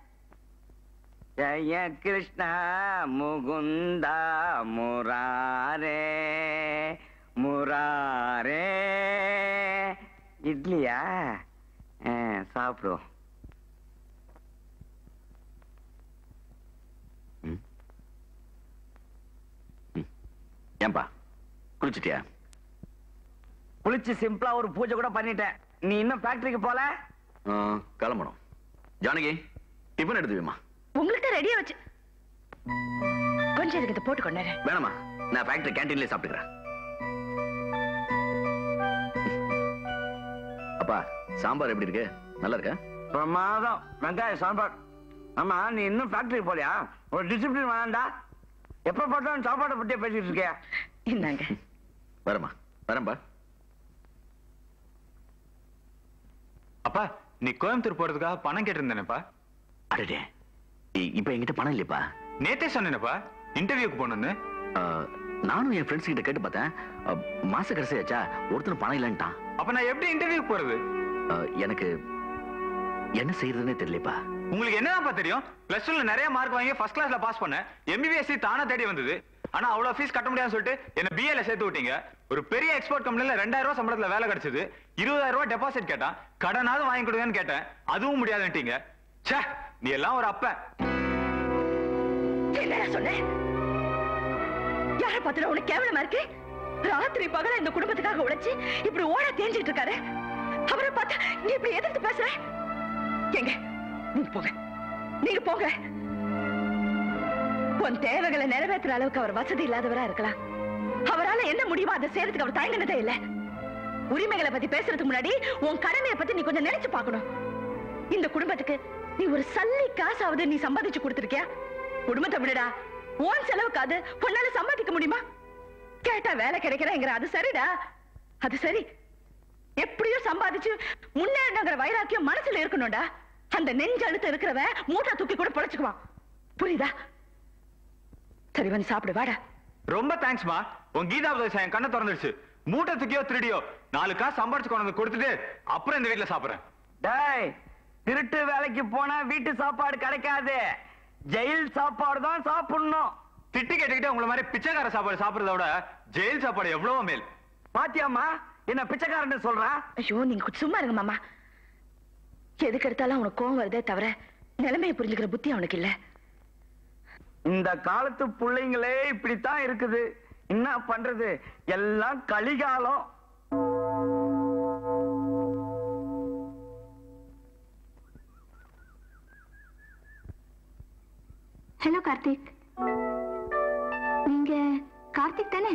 ஜய கிருஷ்ணா முகுந்தா முராரே முராரே இட்லியா ஆ, சாப்பிடுவோம் ஏன்பா குளிச்சிட்டியா குளிச்சு சிம்பிளா ஒரு பூஜை கூட பண்ணிட்டேன் நீ இன்னும் ஃபேக்டரிக்கு போல ஆ, கிளம்பணும் ஜானகி டிஃபன் எடுத்து வைமா உங்கள்கிட்ட ரெடியா வச்சு கொஞ்சம் இதுக்கு இதை போட்டு கொண்டாரு வேணாமா நான் ஃபேக்டரி கேண்டீன்லயே சாப்பிட்டுக்கிறேன் அப்பா சாம்பார் எப்படி இருக்கு நல்லா இருக்கா பிரமாதம் வெங்காய சாம்பார் ஆமா நீ இன்னும் ஃபேக்டரிக்கு போலியா ஒரு டிசிப்ளின் வேணாண்டா எப்ப பார்த்தாலும் சாப்பாடை பத்தியே பேசிட்டு இருக்கியா இந்தாங்க வரமா வரேன்பா அப்பா நீ கோயம்புத்தூர் போறதுக்காக பணம் கேட்டிருந்தேனப்பா அடடே இ- இப்ப என்கிட்ட பணம் இல்லையப்பா நேத்தே சொன்னேனப்பா இன்டர்வியூக்கு போகணும்னு ஆ, நானும் என் ஃப்ரெண்ட்ஸ் கிட்ட கேட்டு பார்த்தேன் ஆ, மாச கடைசி ஆச்சா ஒருத்தரும் பணம் இல்லைன்ட்டான் அப்ப நான் எப்படி இன்டர்வியூக்கு போறது ஆ, எனக்கு என்ன செய்யறதுன்னே தெரியலப்பா உங்களுக்கு என்னதான்ப்பா தெரியும் பிளஸ் டூல நிறைய மார்க் வாங்கி ஃபர்ஸ்ட் கிளாஸ்ல பாஸ் பண்ணேன் எம்பிபிஎஸ்சி தானா தேடி வந்தது ஆனா அவ்வளவு ஃபீஸ் கட்ட முடியாதுன்னு சொல்லிட்டு என்ன பிஏல சேர்த்து விட்டீங்க ஒரு பெரிய எக்ஸ்போர்ட் கம்பெனில ரெண்டாயிரம் ரூபாய் சம்பளத்துல வேலை கிடைச்சது இருபதாயிரம் ரூபாய் டெபாசிட் கேட்டான் கடனாவது வாங்கி கொடுங்கன்னு கேட்டேன் அதுவும் முடியாதுன்ட்டீங்க ச்சே நீ எல்லாம் ஒரு அப்ப என்னடா சொன்ன யார பாத்துற உனக்கு கேவலமா இருக்கு ராத்திரி பகல இந்த குடும்பத்துக்காக உழைச்சு இப்படி ஓட தேஞ்சிட்டு இருக்காரு அவரை பார்த்தா நீ இப்படி எதிர்த்து பேசுற எங்க நீங்க போங்க நீங்க போங்க உன் தேவைகளை நிறைவேற்றுற அளவுக்கு அவர் வசதி இல்லாதவரா இருக்கலாம் அவரால என்ன முடியுமோ அதை செய்யறதுக்கு அவர் தயங்கினதே இல்ல உரிமைகளை பத்தி பேசுறதுக்கு முன்னாடி உன் கடமையை பத்தி நீ கொஞ்சம் நினைச்சு பார்க்கணும் இந்த குடும்பத்துக்கு நீ ஒரு சல்லி காசாவது நீ சம்பாதிச்சு கொடுத்திருக்கியா குடும்பத்தை விடுடா உன் செலவுக்காது உன்னால சம்பாதிக்க முடியுமா கேட்டா வேலை கிடைக்கிறேங்கிற அது சரிடா அது சரி எப்படியோ சம்பாதிச்சு முன்னேறணுங்கிற வைராக்கியம் மனசுல இருக்கணும்டா அந்த நெஞ்சழுத்தம் இருக்கிறவன் மூட்டை தூக்கி கூட பொழைச்சுக்குவான் புரியுதா சரி வந்து சாப்பிடு வாடா ரொம்ப தேங்க்ஸ்மா உன் கீதா உபதேசம் என் கண்ணை திறந்துடுச்சு மூட்டை தூக்கியோ திருடியோ நாலு காசு சம்பாரிச்சு கொண்டு வந்து கொடுத்துட்டு அப்புறம் இந்த வீட்டுல சாப்பிடுறேன் டேய் திருட்டு வேலைக்கு போனா வீட்டு சாப்பாடு கிடைக்காது ஜெயில் சாப்பாடு தான் சாப்பிடணும் திட்டி கேட்டுக்கிட்டு உங்களை மாதிரி பிச்சைக்கார சாப்பாடு சாப்பிடுறத விட ஜெயில் சாப்பாடு எவ்வளவோ மேல் பாத்தியாம்மா என்ன பிச்சைக்காரன்னு சொல்றா ஐயோ நீங்க கொஞ்சம் சும்மா இருங்க மாமா எதுக்கு எடுத்தாலும் அவனுக்கு கோவம் வருதே தவிர நிலைமையை புரிஞ்சுக்கிற புத்தி அவனுக்கு இல்ல இந்த காலத்து பிள்ளைங்களே இப்படித்தான் இருக்குது என்ன பண்றது எல்லாம் கலிகாலம் ஹலோ கார்த்திக் நீங்க கார்த்திக் தானே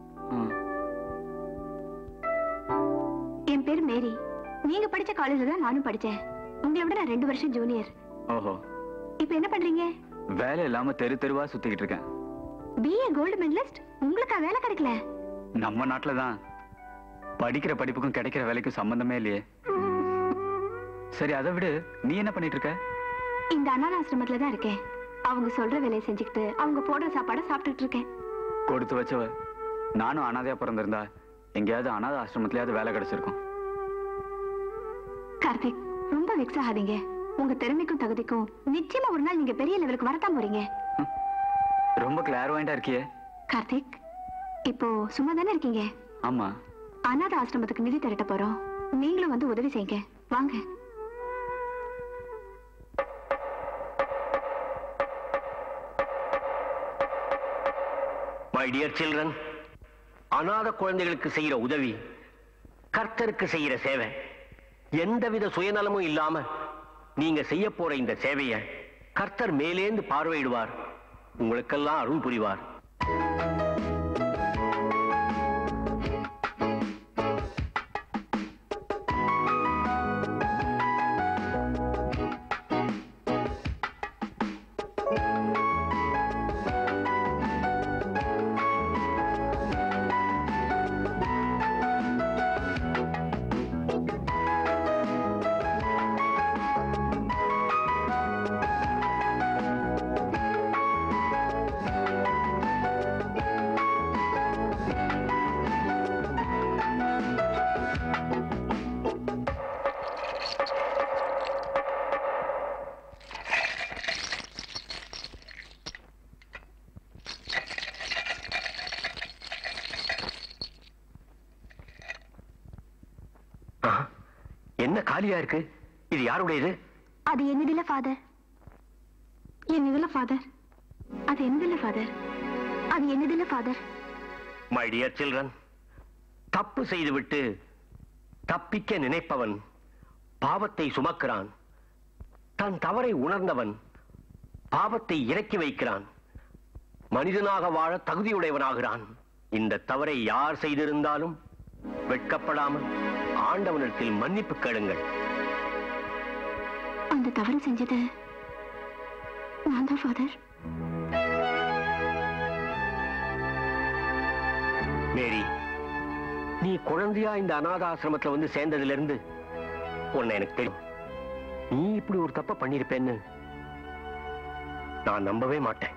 என் பேர் மேரி நீங்க படிச்ச காலேஜ்ல தான் நானும் படிச்சேன் உங்களை விட நான் ரெண்டு வருஷம் ஜூனியர் ஓஹோ இப்போ என்ன பண்றீங்க வேலை இல்லாம தெரு தெருவா சுத்திக்கிட்டு இருக்கேன் பிஏ கோல்டு மெடலிஸ்ட் உங்களுக்கா வேலை கிடைக்கல நம்ம நாட்டுல தான் படிக்கிற படிப்புக்கும் கிடைக்கிற வேலைக்கும் சம்பந்தமே இல்லையே சரி அதை விடு நீ என்ன பண்ணிட்டு இருக்க இந்த அனாத ஆசிரமத்துல தான் இருக்கேன் அவங்க சொல்ற வேலையை செஞ்சுக்கிட்டு அவங்க போடுற சாப்பாடை சாப்பிட்டுட்டு இருக்கேன் கொடுத்து வச்சவ நானும் அனாதையா பிறந்திருந்தா எங்கேயாவது அனாதை ஆசிரமத்திலயாவது வேலை கிடைச்சிருக்கும் கார்த்திக் ரொம்ப வெக்ஸ் ஆகாதீங்க உங்க திறமைக்கும் தகுதிக்கும் நிச்சயமா ஒரு நாள் நீங்க பெரிய லெவலுக்கு வரத்தான் போறீங்க ரொம்ப கிளார்வாயிண்டா இருக்கியே கார்த்திக் இப்போ சும்மா தானே இருக்கீங்க ஆமா அனாத ஆசிரமத்துக்கு நிதி திரட்ட போறோம் நீங்களும் வந்து உதவி செய்யுங்க வாங்க மை டியர் சில்ட்ரன் அநாத குழந்தைகளுக்கு செய்யற உதவி கர்த்தருக்கு செய்யற சேவை எந்தவித சுயநலமும் இல்லாம நீங்க செய்ய போற இந்த சேவைய கர்த்தர் மேலேந்து பார்வையிடுவார் உங்களுக்கெல்லாம் அருள் புரிவார் என்ன காலியா இருக்கு இது யாருடையது அது என்னதில்ல ஃபாதர் என்னதில்ல ஃபாதர் அது என்னதில்ல ஃபாதர் அது என்னதில்ல ஃபாதர் மை டியர் சில்ட்ரன் தப்பு செய்துவிட்டு தப்பிக்க நினைப்பவன் பாவத்தை சுமக்கிறான் தன் தவறை உணர்ந்தவன் பாவத்தை இறக்கி வைக்கிறான் மனிதனாக வாழ தகுதியுடையவனாகிறான் இந்த தவறை யார் செய்திருந்தாலும் வெட்கப்படாமல் ஆண்டவனிடத்தில் மன்னிப்பு கேளுங்கள் அந்த தவறு செஞ்சது நான் தான் ஃபாதர் மேரி நீ குழந்தையா இந்த அநாத ஆசிரமத்துல வந்து சேர்ந்ததுல இருந்து உன்னை எனக்கு தெரியும் நீ இப்படி ஒரு தப்ப பண்ணிருப்பேன்னு நான் நம்பவே மாட்டேன்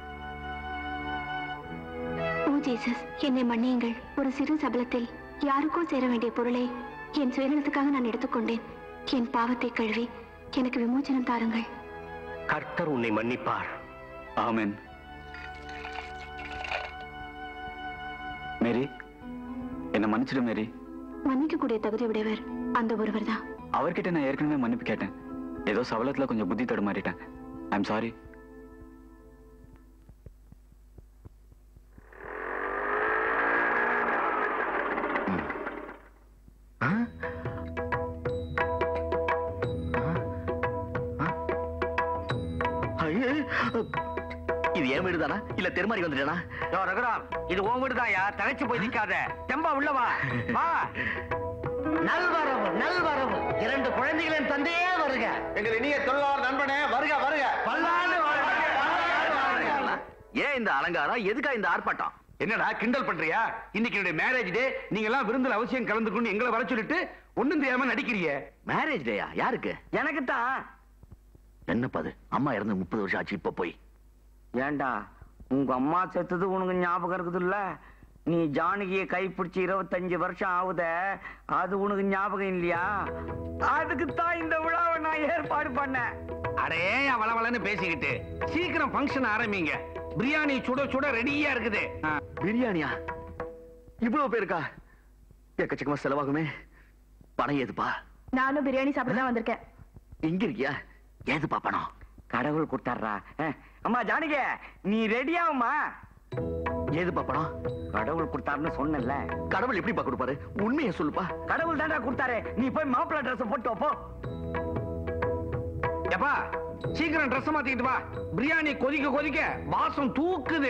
ஓ ஜீசஸ் என்னை மன்னியுங்கள் ஒரு சிறு சபலத்தில் யாருக்கோ சேர வேண்டிய பொருளை என் சுயநலத்துக்காக நான் எடுத்துக்கொண்டேன் என் பாவத்தை கழுவி எனக்கு விமோச்சனம் தாருங்கள் கர்த்தர் உன்னை மன்னிப்பார் ஆமென் மேரி என்ன மன்னிச்சிடு மேரி மன்னிக்கக்கூடிய தகுதி உடையவர் அந்த ஒருவர் தான் அவர்கிட்ட நான் ஏற்கனவே மன்னிப்பு கேட்டேன் ஏதோ சவலத்துல கொஞ்சம் புத்தி தடுமாறிட்டேன் ஐம் சாரி ஐயே, இது என் வீடு தானா இல்ல தெருமாறி வந்துட்டேனா ரகுராம் இது உன் வீடுதாயா தகைச்சு போய் நிக்காத தெம்பா உள்ள வா வா நல்வரவு நல்வரவு இரண்டு குழந்தைகளின் தந்தையே வருக எங்கள் இனிய தொழிலாளர் நண்பனே வருக வருக பல்லாண்டு ஏன் இந்த அலங்காரம் எதுக்கா இந்த ஆர்ப்பாட்டம் என்னடா கிண்டல் பண்றியா இன்னைக்கு என்னுடைய மேரேஜ் டே நீங்க எல்லாம் விருந்துல அவசியம் கலந்துக்கணும் எங்களை வர சொல்லிட்டு ஒண்ணும் தெரியாம நடிக்கிறீங்க மேரேஜ் டேயா யாருக்கு எனக்கு தான் என்னப்பா அது அம்மா இறந்து முப்பது வருஷம் ஆச்சு இப்ப போய் ஏண்டா உங்க அம்மா செத்தது உனக்கு ஞாபகம் இருக்குதுல்ல நீ ஜானகியை கைப்பிடிச்சு இருபத்தஞ்சு வருஷம் ஆகுத அது உனக்கு ஞாபகம் இல்லையா அதுக்கு தான் இந்த விழாவை நான் ஏற்பாடு பண்ணேன் அடே வளவளன்னு பேசிக்கிட்டு சீக்கிரம் ஃபங்க்ஷன் ஆரம்பிங்க பிரியாணி சுட சுட ரெடியா இருக்குது பிரியாணியா இவ்வளவு பேருக்கா எக்கச்சக்கமா செலவாகுமே பணம் ஏதுப்பா நானும் பிரியாணி சாப்பிட தான் வந்திருக்கேன் இங்க இருக்கியா ஏதுப்பா பணம் கடவுள் கொடுத்தாரா அம்மா ஜானகி நீ ரெடியாவுமா ஏதுப்பா பணம் கடவுள் கொடுத்தாருன்னு சொன்னல கடவுள் எப்படிப்பா கொடுப்பாரு உண்மையை சொல்லுப்பா கடவுள் தான்டா கொடுத்தாரு நீ போய் மாப்பிள்ளை ட்ரெஸ் போட்டு வா, போ எப்பா சீக்கிரம் ட்ரெஸ் மாத்திக்கிட்டு வா பிரியாணி கொதிக்க கொதிக்க வாசம் தூக்குது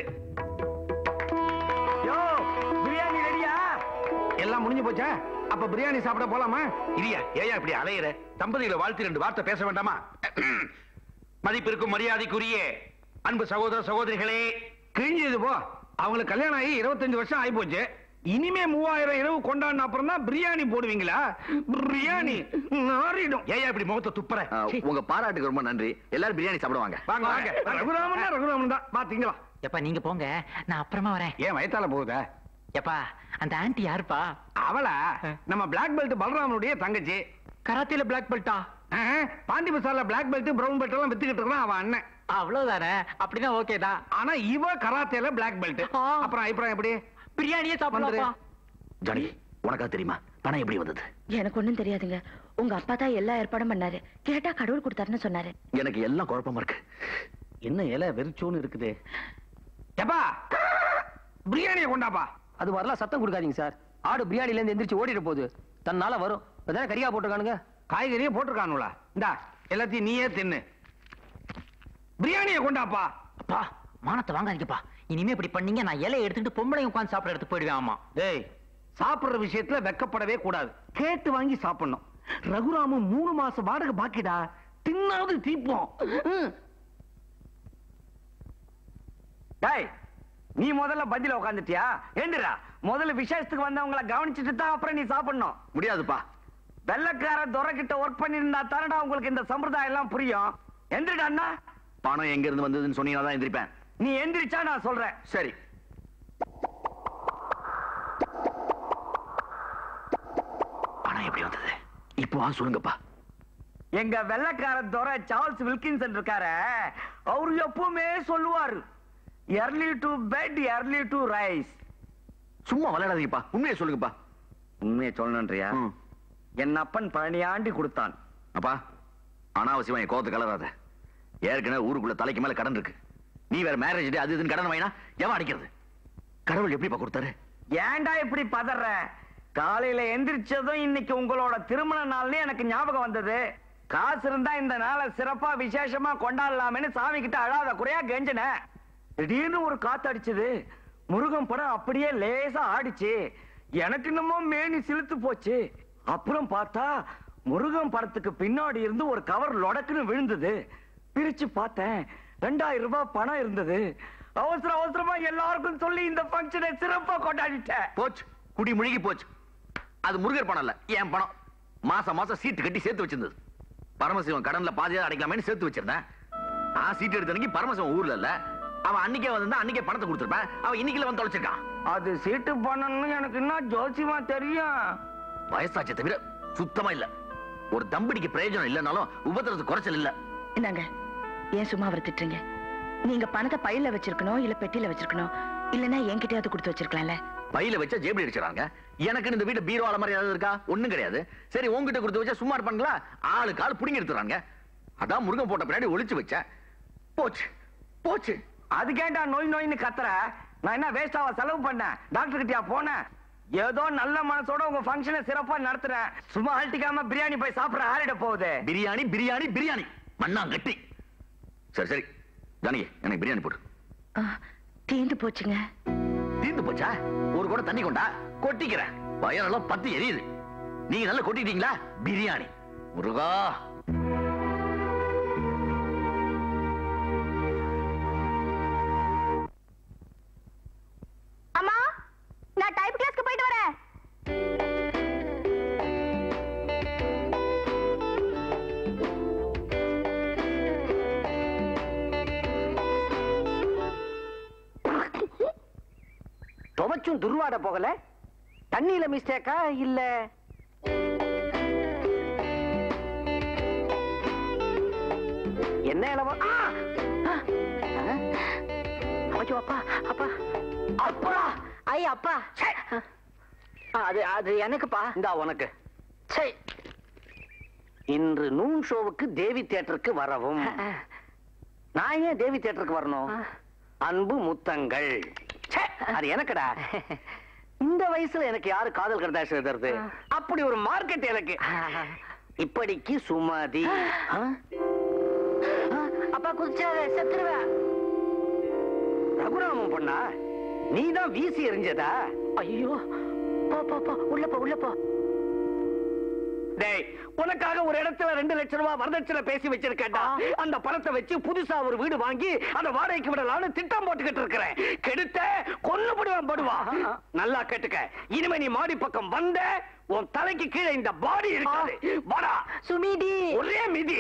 யோ பிரியாணி ரெடியா எல்லாம் முடிஞ்சு போச்சா அப்ப பிரியாணி சாப்பிட போலாமா இல்லையா ஏயா இப்படி அலையிற தம்பதிகளை வாழ்த்து ரெண்டு வார்த்தை பேச வேண்டாமா மதிப்பிற்கும் மரியாதைக்குரிய அன்பு சகோதர சகோதரிகளே கிழிஞ்சது போ அவங்களுக்கு கல்யாணம் ஆகி இருபத்தஞ்சு வருஷம் ஆகி போச்சு இனிமே மூவாயிரம் இரவு கொண்டாடின அப்புறம் தான் பிரியாணி போடுவீங்களா பிரியாணி நாறிடும் ஏயா இப்படி முகத்தை துப்புற சீ. உங்க பாராட்டுக்கு ரொம்ப நன்றி எல்லாரும் பிரியாணி சாப்பிடுவாங்க வாங்க வாங்க ரகுராமன் தான் ரகுராமன் தான் பாத்தீங்களா எப்பா நீங்க போங்க நான் அப்புறமா வரேன் ஏன் வயத்தால போகுதா எப்பா அந்த ஆன்ட்டி யாருப்பா அவளா நம்ம பிளாக் பெல்ட் பலராமனுடைய தங்கச்சி கராத்தில பிளாக் பெல்ட்டா பாண்டி பசார்ல பிளாக் பெல்ட் பிரவுன் பெல்ட் எல்லாம் வித்துக்கிட்டு இருக்கான் அவன் அண்ணன் அவ்வளவுதானே அப்படின்னா ஓகே தான் ஆனா இவ கராத்தேல பிளாக் பெல்ட் அப்புறம் அபிப்பிராயம் எப்படி பிரியாணியே சாப்பிடலாம்ப்பா ஜானி உனக்கா தெரியுமா பணம் எப்படி வந்தது எனக்கு ஒண்ணும் தெரியாதுங்க உங்க அப்பா தான் எல்லா ஏற்பாடும் பண்ணாரு கேட்டா கடவுள் கொடுத்தாருன்னு சொன்னாரு எனக்கு எல்லாம் குழப்பமா இருக்கு என்ன இலை வெறிச்சோன்னு இருக்குது எப்பா பிரியாணியை கொண்டாப்பா அது வரலாம் சத்தம் கொடுக்காதீங்க சார் ஆடு பிரியாணில இருந்து எந்திரிச்சு ஓடிட போகுது தன்னால வரும் இப்பதானே கறியா போட்டிருக்கானுங்க காய்கறியை போட்டிருக்கானுங்களா இந்தா எல்லாத்தையும் நீயே தின்னு பிரியாணியை கொண்டாப்பா அப்பா மானத்தை வாங்காதீங்கப்பா இனிமே இப்படி பண்ணீங்க நான் இலையை எடுத்துட்டு பொம்பளை உட்காந்து சாப்பிட எடுத்து போயிடுவேன் ஆமா டேய் சாப்பிடுற விஷயத்துல வெக்கப்படவே கூடாது கேட்டு வாங்கி சாப்பிடணும் ரகுராமு மூணு மாசம் வாடகை பாக்கிடா தின்னாவது தீப்போம் ம். டேய் நீ முதல்ல பதில உட்காந்துட்டியா ஏண்டுடா முதல்ல விசேஷத்துக்கு வந்தவங்கள கவனிச்சுட்டு தான் அப்புறம் நீ சாப்பிடணும் முடியாதுப்பா வெள்ளக்கார துரை கிட்ட ஒர்க் பண்ணிருந்தா தானடா உங்களுக்கு இந்த சம்பிரதாயம் எல்லாம் புரியும் எந்திரிடா அண்ணா பணம் எங்க இருந்து வந்ததுன்னு சொன்னீங்கன்னா தான் எந்திரிப்பேன் நீ எந்திரிச்சா நான் சொல்றேன் சரி பணம் எப்படி வந்தது இப்போ வா சொல்லுங்கப்பா எங்க வெள்ளக்கார துரை சார்ல்ஸ் வில்கின்சன் இருக்காரு அவரு எப்பவுமே சொல்லுவாரு early to bed early to rise சும்மா விளையாடாதீங்கப்பா உண்மையை சொல்லுங்கப்பா உண்மையை சொல்லணுன்றியா என் அப்பன் பழனியாண்டி கொடுத்தான் அப்பா அனாவசியமா என் கோவத்தை கலராத ஏற்கனவே ஊருக்குள்ள தலைக்கு மேல கடன் இருக்கு நீ வேற மேரேஜ் டே அது இதுன்னு கடன் வாங்கினா எவன் அடிக்கிறது கடவுள் எப்படிப்பா கொடுத்தாரு ஏன்டா இப்படி பதற காலையில எந்திரிச்சதும் இன்னைக்கு உங்களோட திருமண நாள்னு எனக்கு ஞாபகம் வந்தது காசு இருந்தா இந்த நாளை சிறப்பா விசேஷமா கொண்டாடலாமேன்னு சாமி கிட்ட அழாத குறையா கெஞ்சினேன் திடீர்னு ஒரு காத்து அடிச்சது முருகன் படம் அப்படியே லேசா ஆடிச்சு எனக்கு என்னமோ மேனி சிலுத்து போச்சு அப்புறம் பார்த்தா முருகன் படத்துக்கு பின்னாடி இருந்து ஒரு கவர் லொடக்குன்னு விழுந்தது பிரிச்சு பார்த்தேன் ரெண்டாயிரம் ரூபாய் பணம் இருந்தது அவசர அவசரமா எல்லாருக்கும் சொல்லி இந்த ஃபங்க்ஷனை சிறப்பா கொண்டாடிட்டேன் போச்சு குடி முழுகி போச்சு அது முருகர் பணம் இல்ல என் பணம் மாசம் மாசம் சீட்டு கட்டி சேர்த்து வச்சிருந்தது பரமசிவன் கடன்ல பாதியா அடைக்கலாமேன்னு சேர்த்து வச்சிருந்தேன் நான் சீட்டு எடுத்த அன்னைக்கு பரமசிவன் ஊர்ல இல்ல அவன் அன்னைக்கே வந்திருந்தா அன்னைக்கே பணத்தை கொடுத்துருப்பேன் அவன் இன்னைக்குல வந்து தொலைச்சிருக்கான் அது சீட்டு பண்ணணும்னு எனக்கு என்ன ஜோசியமா தெரியும் வயசாச்சே தவிர சுத்தமா இல்ல ஒரு தம்படிக்கு பிரயோஜனம் இல்லைனாலும் உபத்திரத்துக்கு குறைச்சல் இல்ல இந்தாங்க ஏன் சும்மா அவர் திட்டுறீங்க நீங்க பணத்தை பையில வச்சிருக்கணும் இல்ல பெட்டியில வச்சிருக்கணும் இல்லனா என்கிட்டயாவது கொடுத்து வச்சிருக்கலாம்ல பையில வச்சா ஜேபடி அடிச்சிடறாங்க எனக்கு இந்த வீட்டு பீரோ மாதிரி ஏதாவது இருக்கா ஒண்ணும் கிடையாது சரி உங்ககிட்ட கொடுத்து வச்சா சும்மா இருப்பாங்களா ஆளுக்கு ஆள் புடிங்கி எடுத்துறாங்க அதான் முருகன் போட்ட பின்னாடி ஒளிச்சு வச்சேன் போச்சு போச்சு அதுக்கேண்டா நோய் நோயின்னு கத்துற நான் என்ன வேஸ்டாவா செலவு பண்ணேன் டாக்டர் கிட்டயா போனேன் ஏதோ நல்ல மனசோட உங்க ஃபங்க்ஷனை சிறப்பா நடத்துறேன் சும்மா அழட்டிக்காம பிரியாணி போய் சாப்பிட ஆறிட போகுது பிரியாணி பிரியாணி பிரியாணி மண்ணாங்கட்டி சரி சரி ஜானகி எனக்கு பிரியாணி போடு தீந்து போச்சுங்க தீந்து போச்சா ஒரு கூட தண்ணி கொண்டா கொட்டிக்கிறேன் வயரெல்லாம் பத்து எரியுது நீங்க நல்லா கொட்டிட்டீங்களா பிரியாணி முருகா அம்மா நான் டைப் கிளாஸ்க்கு போயிட்டு வரேன் துவைச்சும் துருவாட போகல தண்ணியில மிஸ்டேக்கா இல்ல என்ன இளவோ ஆ! ஆ! ஐயோ அப்பா அப்பா அப்பா ஐ அப்பா ச்சே! ஆ, அது அது எனக்குப்பா இந்தா உனக்கு சரி இன்று நூன் ஷோவுக்கு தேவி தியேட்டருக்கு வரவும் நான் ஏன் தேவி தியேட்டருக்கு வரணும் அன்பு முத்தங்கள் ச்சே, அது எனக்குடா இந்த வயசுல எனக்கு யாரு காதல் கடைதாசி எழுதுறது அப்படி ஒரு மார்க்கெட் எனக்கு இப்படிக்கு சுமதி ஆ? அப்பா குதிச்சாத செத்துருவேன் ரகுராமன் பொண்ணா நீ தான் வீசி எறிஞ்சதா ஐயோ போ போ போ உள்ள போ உள்ள போ டேய் உனக்காக ஒரு இடத்துல ரெண்டு லட்சம் ரூபாய் வரதட்சணை பேசி வச்சிருக்கேன்டா அந்த பணத்தை வச்சு புதுசா ஒரு வீடு வாங்கி அந்த வாடகைக்கு விடலாம்னு திட்டம் போட்டுக்கிட்டு இருக்கிறேன் கெடுத்த கொல்லு படுவான் படுவா நல்லா கேட்டுக்க இனிமே நீ மாடி பக்கம் வந்த உன் தலைக்கு கீழே இந்த பாடி இருக்காது வாடா சுமிதி ஒரே மிதி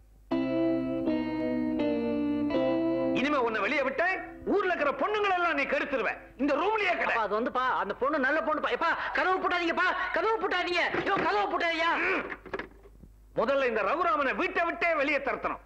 இனிமே உன்னை வெளியே விட்ட ஊர்ல இருக்கிற பொண்ணுங்களை எல்லாம் நீ கெடுத்துருவேன் இந்த ரூம்லயே கடை அது வந்துப்பா அந்த பொண்ணு நல்ல பொண்ணு எப்பா கதவு போட்டாதீங்கப்பா கதவு போட்டாதீங்க ஐயோ கதவு போட்டாதீங்க முதல்ல இந்த ரகுராமனை வீட்டை விட்டே வெளியே தரத்தணும்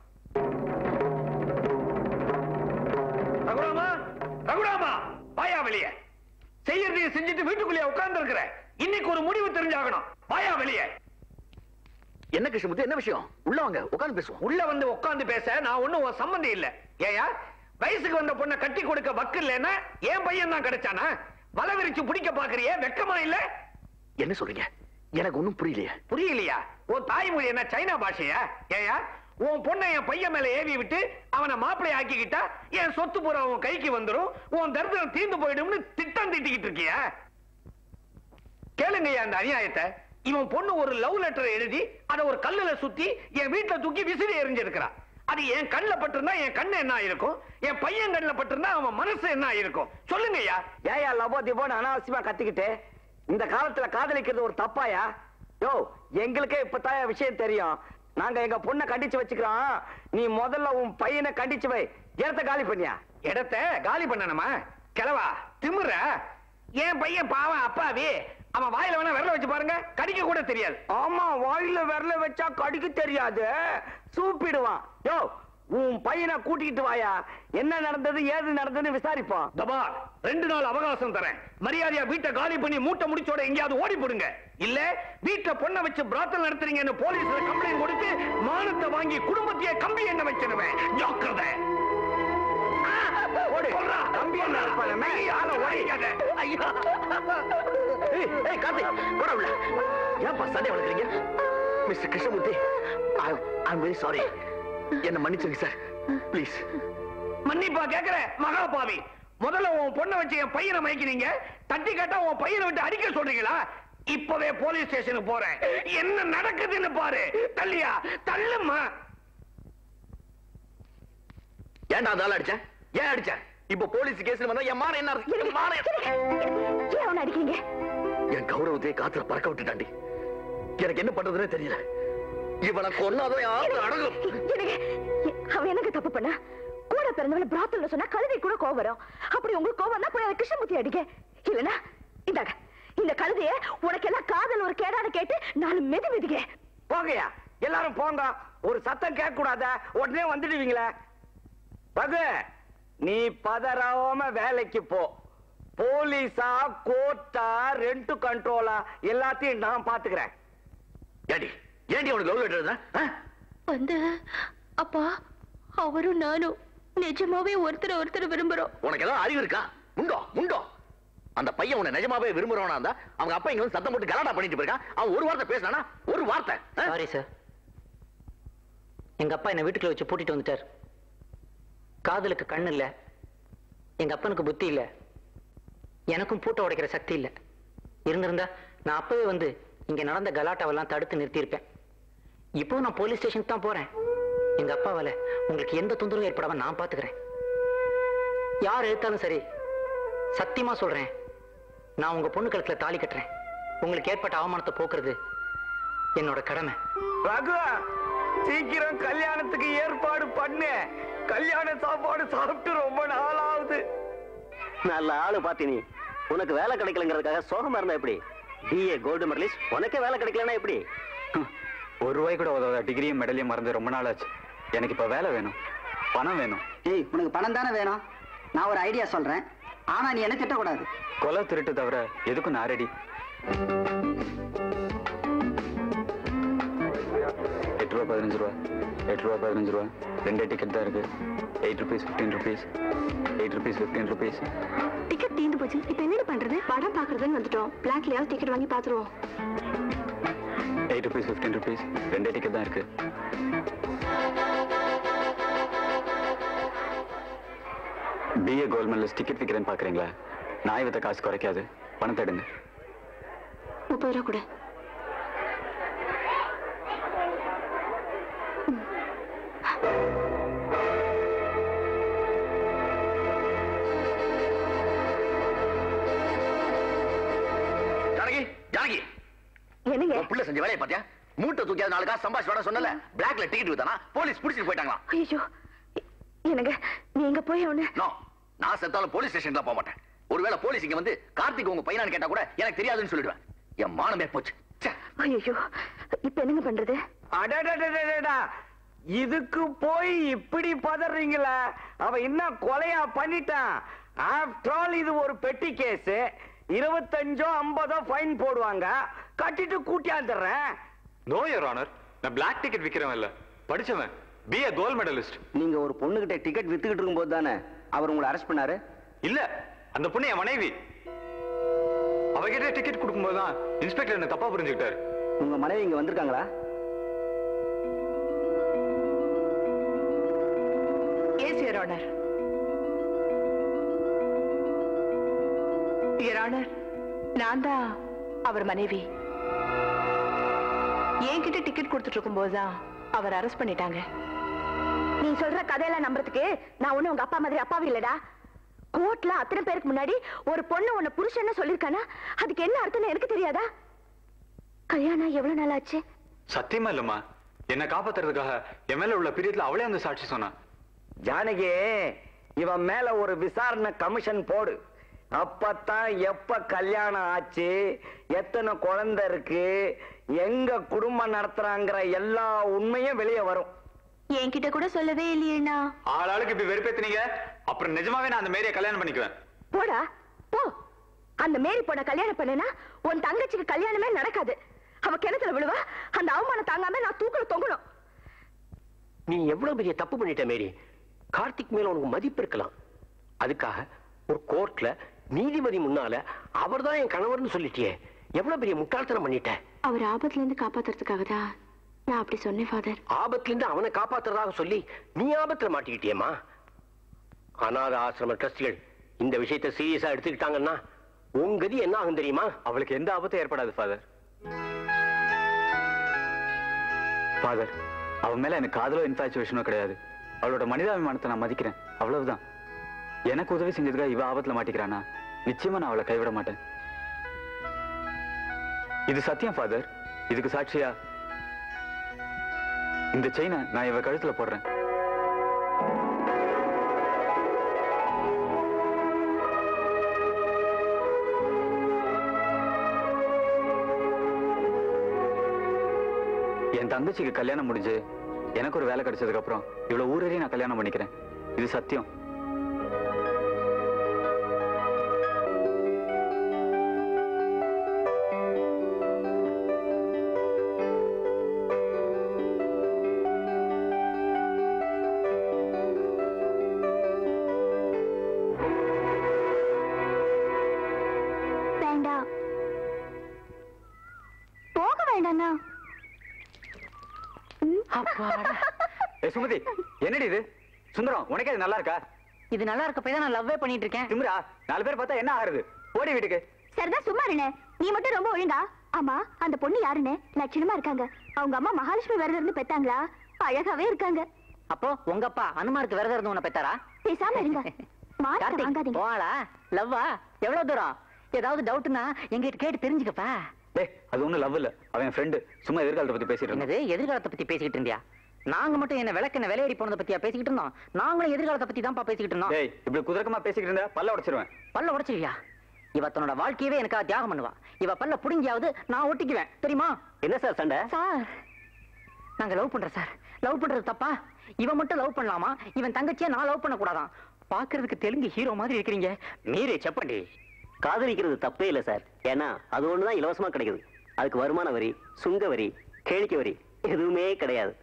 ரகுராமா ரகுராமா வாயா வெளியே செய்யறதையும் செஞ்சுட்டு வீட்டுக்குள்ளேயே உட்கார்ந்து இருக்கிற இன்னைக்கு ஒரு முடிவு தெரிஞ்சாகணும் வாயா வெளியே என்ன கிருஷ்ணமூர்த்தி என்ன விஷயம் உள்ள வாங்க உட்கார்ந்து பேசுவோம் உள்ள வந்து உட்கார்ந்து பேச நான் ஒண்ணும் உன் சம்பந்தம் இல்ல ஏயா வயசுக்கு வந்த பொண்ணை கட்டி கொடுக்க வக்கு இல்லைன்னா என் பையன் தான் கிடைச்சானா வலை விரிச்சு பிடிக்க பாக்குறியே வெக்கமா இல்ல என்ன சொல்றீங்க எனக்கு ஒண்ணும் புரியலையே புரியலையா உன் தாய்மொழி என்ன சைனா பாஷையா ஏயா உன் பொண்ணை என் பையன் மேல ஏவி விட்டு அவனை மாப்பிள்ளை ஆக்கிக்கிட்டா என் சொத்து பூரா உன் கைக்கு வந்துரும் உன் தரித்திரம் தீர்ந்து போயிடும்னு திட்டம் திட்டிக்கிட்டு இருக்கியா கேளுங்கய்யா அந்த அநியாயத்தை இவன் பொண்ணு ஒரு லவ் லெட்டர் எழுதி அதை ஒரு கல்லுல சுத்தி என் வீட்டுல தூக்கி விசிறி எறிஞ்சிருக்கிறா அது என் கண்ணுல பட்டிருந்தா என் கண்ணு என்ன ஆயிருக்கும் என் பையன் கண்ணுல பட்டிருந்தா அவன் மனசு என்ன ஆயிருக்கும் சொல்லுங்கய்யா ஏயா லபோ திபோன்னு அனாவசியமா கத்திக்கிட்டு இந்த காலத்துல காதலிக்கிறது ஒரு தப்பாயா யோ எங்களுக்கே இப்பதான் விஷயம் தெரியும் நாங்க எங்க பொண்ணை கண்டிச்சு வச்சுக்கிறோம் நீ முதல்ல உன் பையனை கண்டிச்சு வை இடத்த காலி பண்ணியா இடத்த காலி பண்ணணுமா கிளவா திமுற என் பையன் பாவம் அப்பாவி அவன் வாயில வேணா விரல வச்சு பாருங்க கடிக்க கூட தெரியாது ஆமா வாயில விரல வச்சா கடிக்க தெரியாது சூப்பிடுவான் யோ உன் பையனை கூட்டிக்கிட்டு வாயா என்ன நடந்தது ஏது நடந்ததுன்னு விசாரிப்போம் தபார் ரெண்டு நாள் அவகாசம் தரேன் மரியாதையா வீட்டை காலி பண்ணி மூட்டை முடிச்சோட எங்கேயாவது ஓடி போடுங்க இல்ல வீட்டுல பொண்ணை வச்சு பிராத்தல் நடத்துறீங்கன்னு போலீஸ்ல கம்ப்ளைண்ட் கொடுத்து மானத்தை வாங்கி குடும்பத்தையே கம்பி என்ன வச்சிருவேன் ஜாக்கிரதை ஆ, ஓடு. கம்பி எண்ணெய் இருப்பானே ஆளை ஓடிக்காத ஐயோ ஏய், ஏய், கார்த்தி, போடா உள்ள. ஏன்பா சண்டை வளர்க்குறீங்க mister Krishnamurthy I very sorry என்ன மன்னிச்சுங்க சார் ப்ளீஸ் மன்னிப்பா கேக்குறேன் மகாபாவி முதல்ல உன் பொண்ணை வச்சு என் பையனை மயக்கிறீங்க தட்டி கேட்டா உன் பையனை விட்டு அடிக்க சொல்றீங்களா இப்பவே போலீஸ் ஸ்டேஷனுக்கு போறேன் என்ன நடக்குதுன்னு பாரு தள்ளியா தள்ளுமா ஏன்டா அந்த ஆளை அடிச்ச ஏன் அடிச்ச இப்ப போலீஸ் கேஸ் வந்தா என் மான என்ன அர்த்தம்? என் மான ஏன் அவனை அடிக்கிறீங்க என் கௌரவத்தை காத்துல பறக்க விட்டுட்டாண்டி எனக்கு என்ன பண்றதுன்னு தெரியல இவனை கொன்னாதான் என் ஆத்திரம் அடங்கும் எனக்கு அவன் எனக்கு தப்பு பண்ணா கூட பிறந்தவள பிராத்தல்ல சொன்னா கழுதை கூட கோவம் வரும் அப்படி உங்களுக்கு கோவம் தான் போய் அந்த கிருஷ்ணமூர்த்தி அடிக்க இல்லனா இந்தாங்க இந்த கழுதைய உனக்கு எல்லாம் காதல் ஒரு கேடான கேட்டு நாலு மெதி மெதிக்க போங்கயா எல்லாரும் போங்க ஒரு சத்தம் கேட்க கூடாத உடனே வந்துடுவீங்களே பகு நீ பதறாம வேலைக்கு போ போலீஸா கோர்ட்டா ரெண்ட் கண்ட்ரோலா எல்லாத்தையும் நான் பாத்துக்கிறேன் ஏடி ஏண்டி அவனுக்கு லவ் லெட்டர் வந்து அப்பா அவரும் நானும் நிஜமாவே ஒருத்தர் ஒருத்தர் விரும்புறோம் உனக்கு ஏதாவது அறிவு இருக்கா உண்டோ உண்டோ அந்த பையன் உன்னை நிஜமாவே விரும்புறவனா இருந்தா அவங்க அப்பா இங்க வந்து சத்தம் போட்டு கலாட்டா பண்ணிட்டு போயிருக்கான் அவன் ஒரு வார்த்தை பேசினானா ஒரு வார்த்தை சாரி சார் எங்க அப்பா என்ன வீட்டுக்குள்ள வச்சு பூட்டிட்டு வந்துட்டார் காதலுக்கு கண்ணு இல்ல எங்க அப்பனுக்கு புத்தி இல்ல எனக்கும் பூட்டை உடைக்கிற சக்தி இல்ல இருந்திருந்தா நான் அப்பவே வந்து இங்க நடந்த கலாட்டாவெல்லாம் தடுத்து நிறுத்தியிருப்பேன் இப்போ நான் போலீஸ் ஸ்டேஷனுக்கு தான் போறேன் எங்க அப்பாவால உங்களுக்கு எந்த தொந்தரவும் ஏற்படாம நான் பாத்துக்கிறேன் யார் எடுத்தாலும் சரி சத்தியமா சொல்றேன் நான் உங்க பொண்ணு கழுத்துல தாலி கட்டுறேன் உங்களுக்கு ஏற்பட்ட அவமானத்தை போக்குறது என்னோட கடமை ரகு சீக்கிரம் கல்யாணத்துக்கு ஏற்பாடு பண்ணு கல்யாண சாப்பாடு சாப்பிட்டு ரொம்ப நாள் ஆகுது நல்ல ஆளு பாத்தி நீ உனக்கு வேலை கிடைக்கலங்கிறதுக்காக சோகமா இருந்தா எப்படி பிஏ கோல்டு மெடலிஸ்ட் உனக்கே வேலை கிடைக்கலன்னா எப்படி ஒரு ரூபாய் கூட உதவாத டிகிரியும் மெடலையும் மறந்து ரொம்ப நாள் ஆச்சு எனக்கு இப்ப வேலை வேணும் பணம் வேணும் ஏய் உனக்கு பணம் தானே வேணும் நான் ஒரு ஐடியா சொல்றேன் ஆனா நீ என்ன திட்டக்கூடாது கொலை திருட்டு தவிர எதுக்கும் நான் ரெடி எட்டு ரூபா பதினஞ்சு ரூபா எட்டு ரூபா பதினஞ்சு ரூபா ரெண்டே டிக்கெட் தான் இருக்கு eight rupees fifteen rupees eight rupees fifteen rupees ticket தீர்ந்து போச்சு இப்போ என்ன பண்றது படம் பாக்குறதுன்னு வந்துட்டோம் பிளாக்லயாவது டிக்கெட் வாங்கி பாத்துருவோம் எயிட் ருபீஸ் ஃபிஃப்டீன் ருபீஸ் ரெண்டே டிக்கெட் தான் இருக்கு பிஏ கோல்ட் மெடலிஸ்ட் டிக்கெட் விற்கிறேன்னு பார்க்குறீங்களா நாய் வித்த காசு குறைக்காது பணத்தை எடுங்க முப்பது ரூபா கூட ஜானகி ஜானகி என்னங்க உன் புள்ள செஞ்ச வேலையை பாத்தியா மூட்டை தூக்கியாத நாலு காசு சம்பாஷ் வர சொன்னல பிளாக்ல டிக்கெட் வித்தானா போலீஸ் புடிச்சிட்டு போயிட்டாங்களாம் ஐயோ என்னங்க நீங்க போய் அவனு நோ நான் செத்தாலும் போலீஸ் ஸ்டேஷன்ல போக மாட்டேன் ஒருவேளை போலீஸ் இங்க வந்து கார்த்திக் உங்க பையனான்னு கேட்டா கூட எனக்கு தெரியாதுன்னு சொல்லிடுவேன் என் மானமே போச்சு ஐயோ இப்ப என்னங்க பண்றது அடடடடடடா இதுக்கு போய் இப்படி பதறீங்களா அவன் இன்னும் கொலையா பண்ணிட்டான் ஆஃப்டர் ஆல் இது ஒரு பெட்டி கேஸ் இருபத்தஞ்சோ ஐம்பதோ ஃபைன் போடுவாங்க கட்டிட்டு கூட்டியாந்துடுறேன் நோ யுவர் ஆனர் நான் பிளாக் டிக்கெட் விக்கிறவன் இல்ல படிச்சவன் பிஏ கோல்ட் மெடலிஸ்ட் நீங்க ஒரு பொண்ணுகிட்ட டிக்கெட் வித்துக்கிட்டு இருக்கும்போது தானே அவர் உங்களை அரெஸ்ட் பண்ணாரு இல்ல அந்த பொண்ணு என் மனைவி அவகிட்ட டிக்கெட் கொடுக்கும்போது தான் இன்ஸ்பெக்டர் என்ன தப்பா புரிஞ்சுக்கிட்டாரு உங்க மனைவி இங்க வந்திருக்காங்களா yes your honour your honour நான் தான் அவர் மனைவி என்கிட்ட டிக்கெட் கொடுத்துட்டு இருக்கும்போது தான் அவர் அரெஸ்ட் பண்ணிட்டாங்க நீ சொல்ற கதையெல்லாம் நம்புறதுக்கு நான் ஒண்ணு உங்க அப்பா மாதிரி அப்பாவி இல்லடா கோர்ட்ல அத்தனை பேருக்கு முன்னாடி ஒரு பொண்ணு உன்னை புருஷன்னு சொல்லிருக்கானா அதுக்கு என்ன அர்த்தம்னு எனக்கு தெரியாதா கல்யாணம் எவ்வளவு நாள் ஆச்சு சத்தியமா இல்லம்மா என்ன காப்பாத்துறதுக்காக என் மேல உள்ள பிரியத்துல அவளே அந்த சாட்சி சொன்னா ஜானகி இவன் மேல ஒரு விசாரணை கமிஷன் போடு அப்பத்தான் எப்ப கல்யாணம் ஆச்சு எத்தனை குழந்தை இருக்கு எங்க குடும்பம் நடத்துறாங்கிற எல்லா உண்மையும் வெளியே வரும் என்கிட்ட கூட சொல்லவே இல்லையேண்ணா ஆளாளுக்கு இப்படி வெறுப்பேத்துனீங்க அப்புறம் நிஜமாவே நான் அந்த மேரிய கல்யாணம் பண்ணிக்குவேன் போடா போ அந்த மேரி பொண்ண கல்யாணம் பண்ணனா உன் தங்கச்சிக்கு கல்யாணமே நடக்காது அவ கிணத்துல விழுவா அந்த அவமானம் தாங்காம நான் தூக்குல தொங்கணும் நீ எவ்வளவு பெரிய தப்பு பண்ணிட்ட மேரி கார்த்திக் மேல உனக்கு மதிப்பு இருக்கலாம் அதுக்காக ஒரு கோர்ட்ல நீதிபதி முன்னால அவர்தான் என் கணவர்னு சொல்லிட்டியே எவ்வளவு பெரிய முட்டாள்தனம் பண்ணிட்ட அவர் ஆபத்துல இருந்து காப்பாத்துறதுக்காக தான் நான் அப்படி சொன்னேன் ஃபாதர் ஆபத்துல இருந்து அவனை காப்பாத்துறதாக சொல்லி நீ ஆபத்துல மாட்டிக்கிட்டியேம்மா அநாத ஆசிரம ட்ரஸ்டிகள் இந்த விஷயத்தை சீரியஸா எடுத்துக்கிட்டாங்கன்னா உன் கதி என்ன ஆகும் தெரியுமா அவளுக்கு எந்த ஆபத்தும் ஏற்படாது ஃபாதர் ஃபாதர் அவன் மேல எனக்கு காதலோ இன்ஃபாச்சுவேஷனோ கிடையாது அவளோட மனிதாபிமானத்தை நான் மதிக்கிறேன் அவ்வளவுதான் எனக்கு உதவி செஞ்சதுக்காக இவ ஆபத்துல மாட்டிக்கிறானா நிச்சயமா நான் அவளை கைவிட மாட்டேன் இது சத்தியம் ஃபாதர் இதுக்கு சாட்சியா இந்த செயினை நான் இவ கழுத்துல போடுறேன் என் தங்கச்சிக்கு கல்யாணம் முடிஞ்சு எனக்கு ஒரு வேலை கிடைச்சதுக்கு அப்புறம் இவ்வளவு ஊரேறி நான் கல்யாணம் பண்ணிக்கிறேன் இது சத்தியம் வேண்டாம் போக வேண்டாண்ணா ஏ சுமதி என்னடி இது சுந்தரம் உனக்கே இது நல்லா இருக்கா இது நல்லா இருக்க போய் தான் நான் லவ்வே பண்ணிட்டு இருக்கேன் திமிரா நாலு பேர் பார்த்தா என்ன ஆகுறது ஓடி வீட்டுக்கு சரிதான் சும்மா இருண்ணே நீ மட்டும் ரொம்ப ஒழுங்கா ஆமா அந்த பொண்ணு யாருன்னு லட்சணமா இருக்காங்க அவங்க அம்மா மகாலட்சுமி விரதம் இருந்து பெத்தாங்களா அழகாவே இருக்காங்க அப்போ உங்க அப்பா அனுமாருக்கு விரதம் இருந்து உன்னை பெத்தாரா பேசாம இருங்க மார்க் கார்த்திக் வாங்காதீங்க போடா லவ்வா எவ்வளவு தூரம் ஏதாவது டவுட்னா எங்கிட்ட கேட்டு தெரிஞ்சுக்கப்பா டேய் அது ஒண்ணும் லவ் இல்ல அவன் என் ஃப்ரெண்டு சும்மா எதிர்காலத்தை பத்தி பேசிட்டு இருந்தான் என்னது எதிர்காலத்தை பத்தி பேசிக்கிட்டு இருந்தியா நாங்க மட்டும் என்ன விளக்கு விலையேறி போனதை பத்தியா பேசிக்கிட்டு இருந்தோம் நாங்களும் எதிர்காலத்தை பத்தி தான்ப்பா பேசிக்கிட்டு இருந்தோம் டேய் இப்படி குதர்க்கமா பேசிக்கிட்டு இருந்தா பல்ல உடைச்சிருவேன் பல்ல உடைச்சிருவியா இவ தன்னோட வாழ்க்கையவே எனக்காக தியாகம் பண்ணுவா இவ பல்ல புடுங்கியாவது நான் ஒட்டிக்குவேன் தெரியுமா என்ன சார் சண்டை சார் நாங்க லவ் பண்றோம் சார் லவ் பண்றது தப்பா இவன் மட்டும் லவ் பண்ணலாமா இவன் தங்கச்சியா நான் லவ் பண்ண கூடாதான் பாக்குறதுக்கு தெலுங்கு ஹீரோ மாதிரி இருக்கிறீங்க மீறே செப்பண்டி காதலிக்கிறது தப்பே இல்ல சார் ஏன்னா அது ஒண்ணுதான் இலவசமா கிடைக்குது அதுக்கு வருமான வரி சுங்க வரி கேளிக்கை வரி எதுவுமே கிடையாது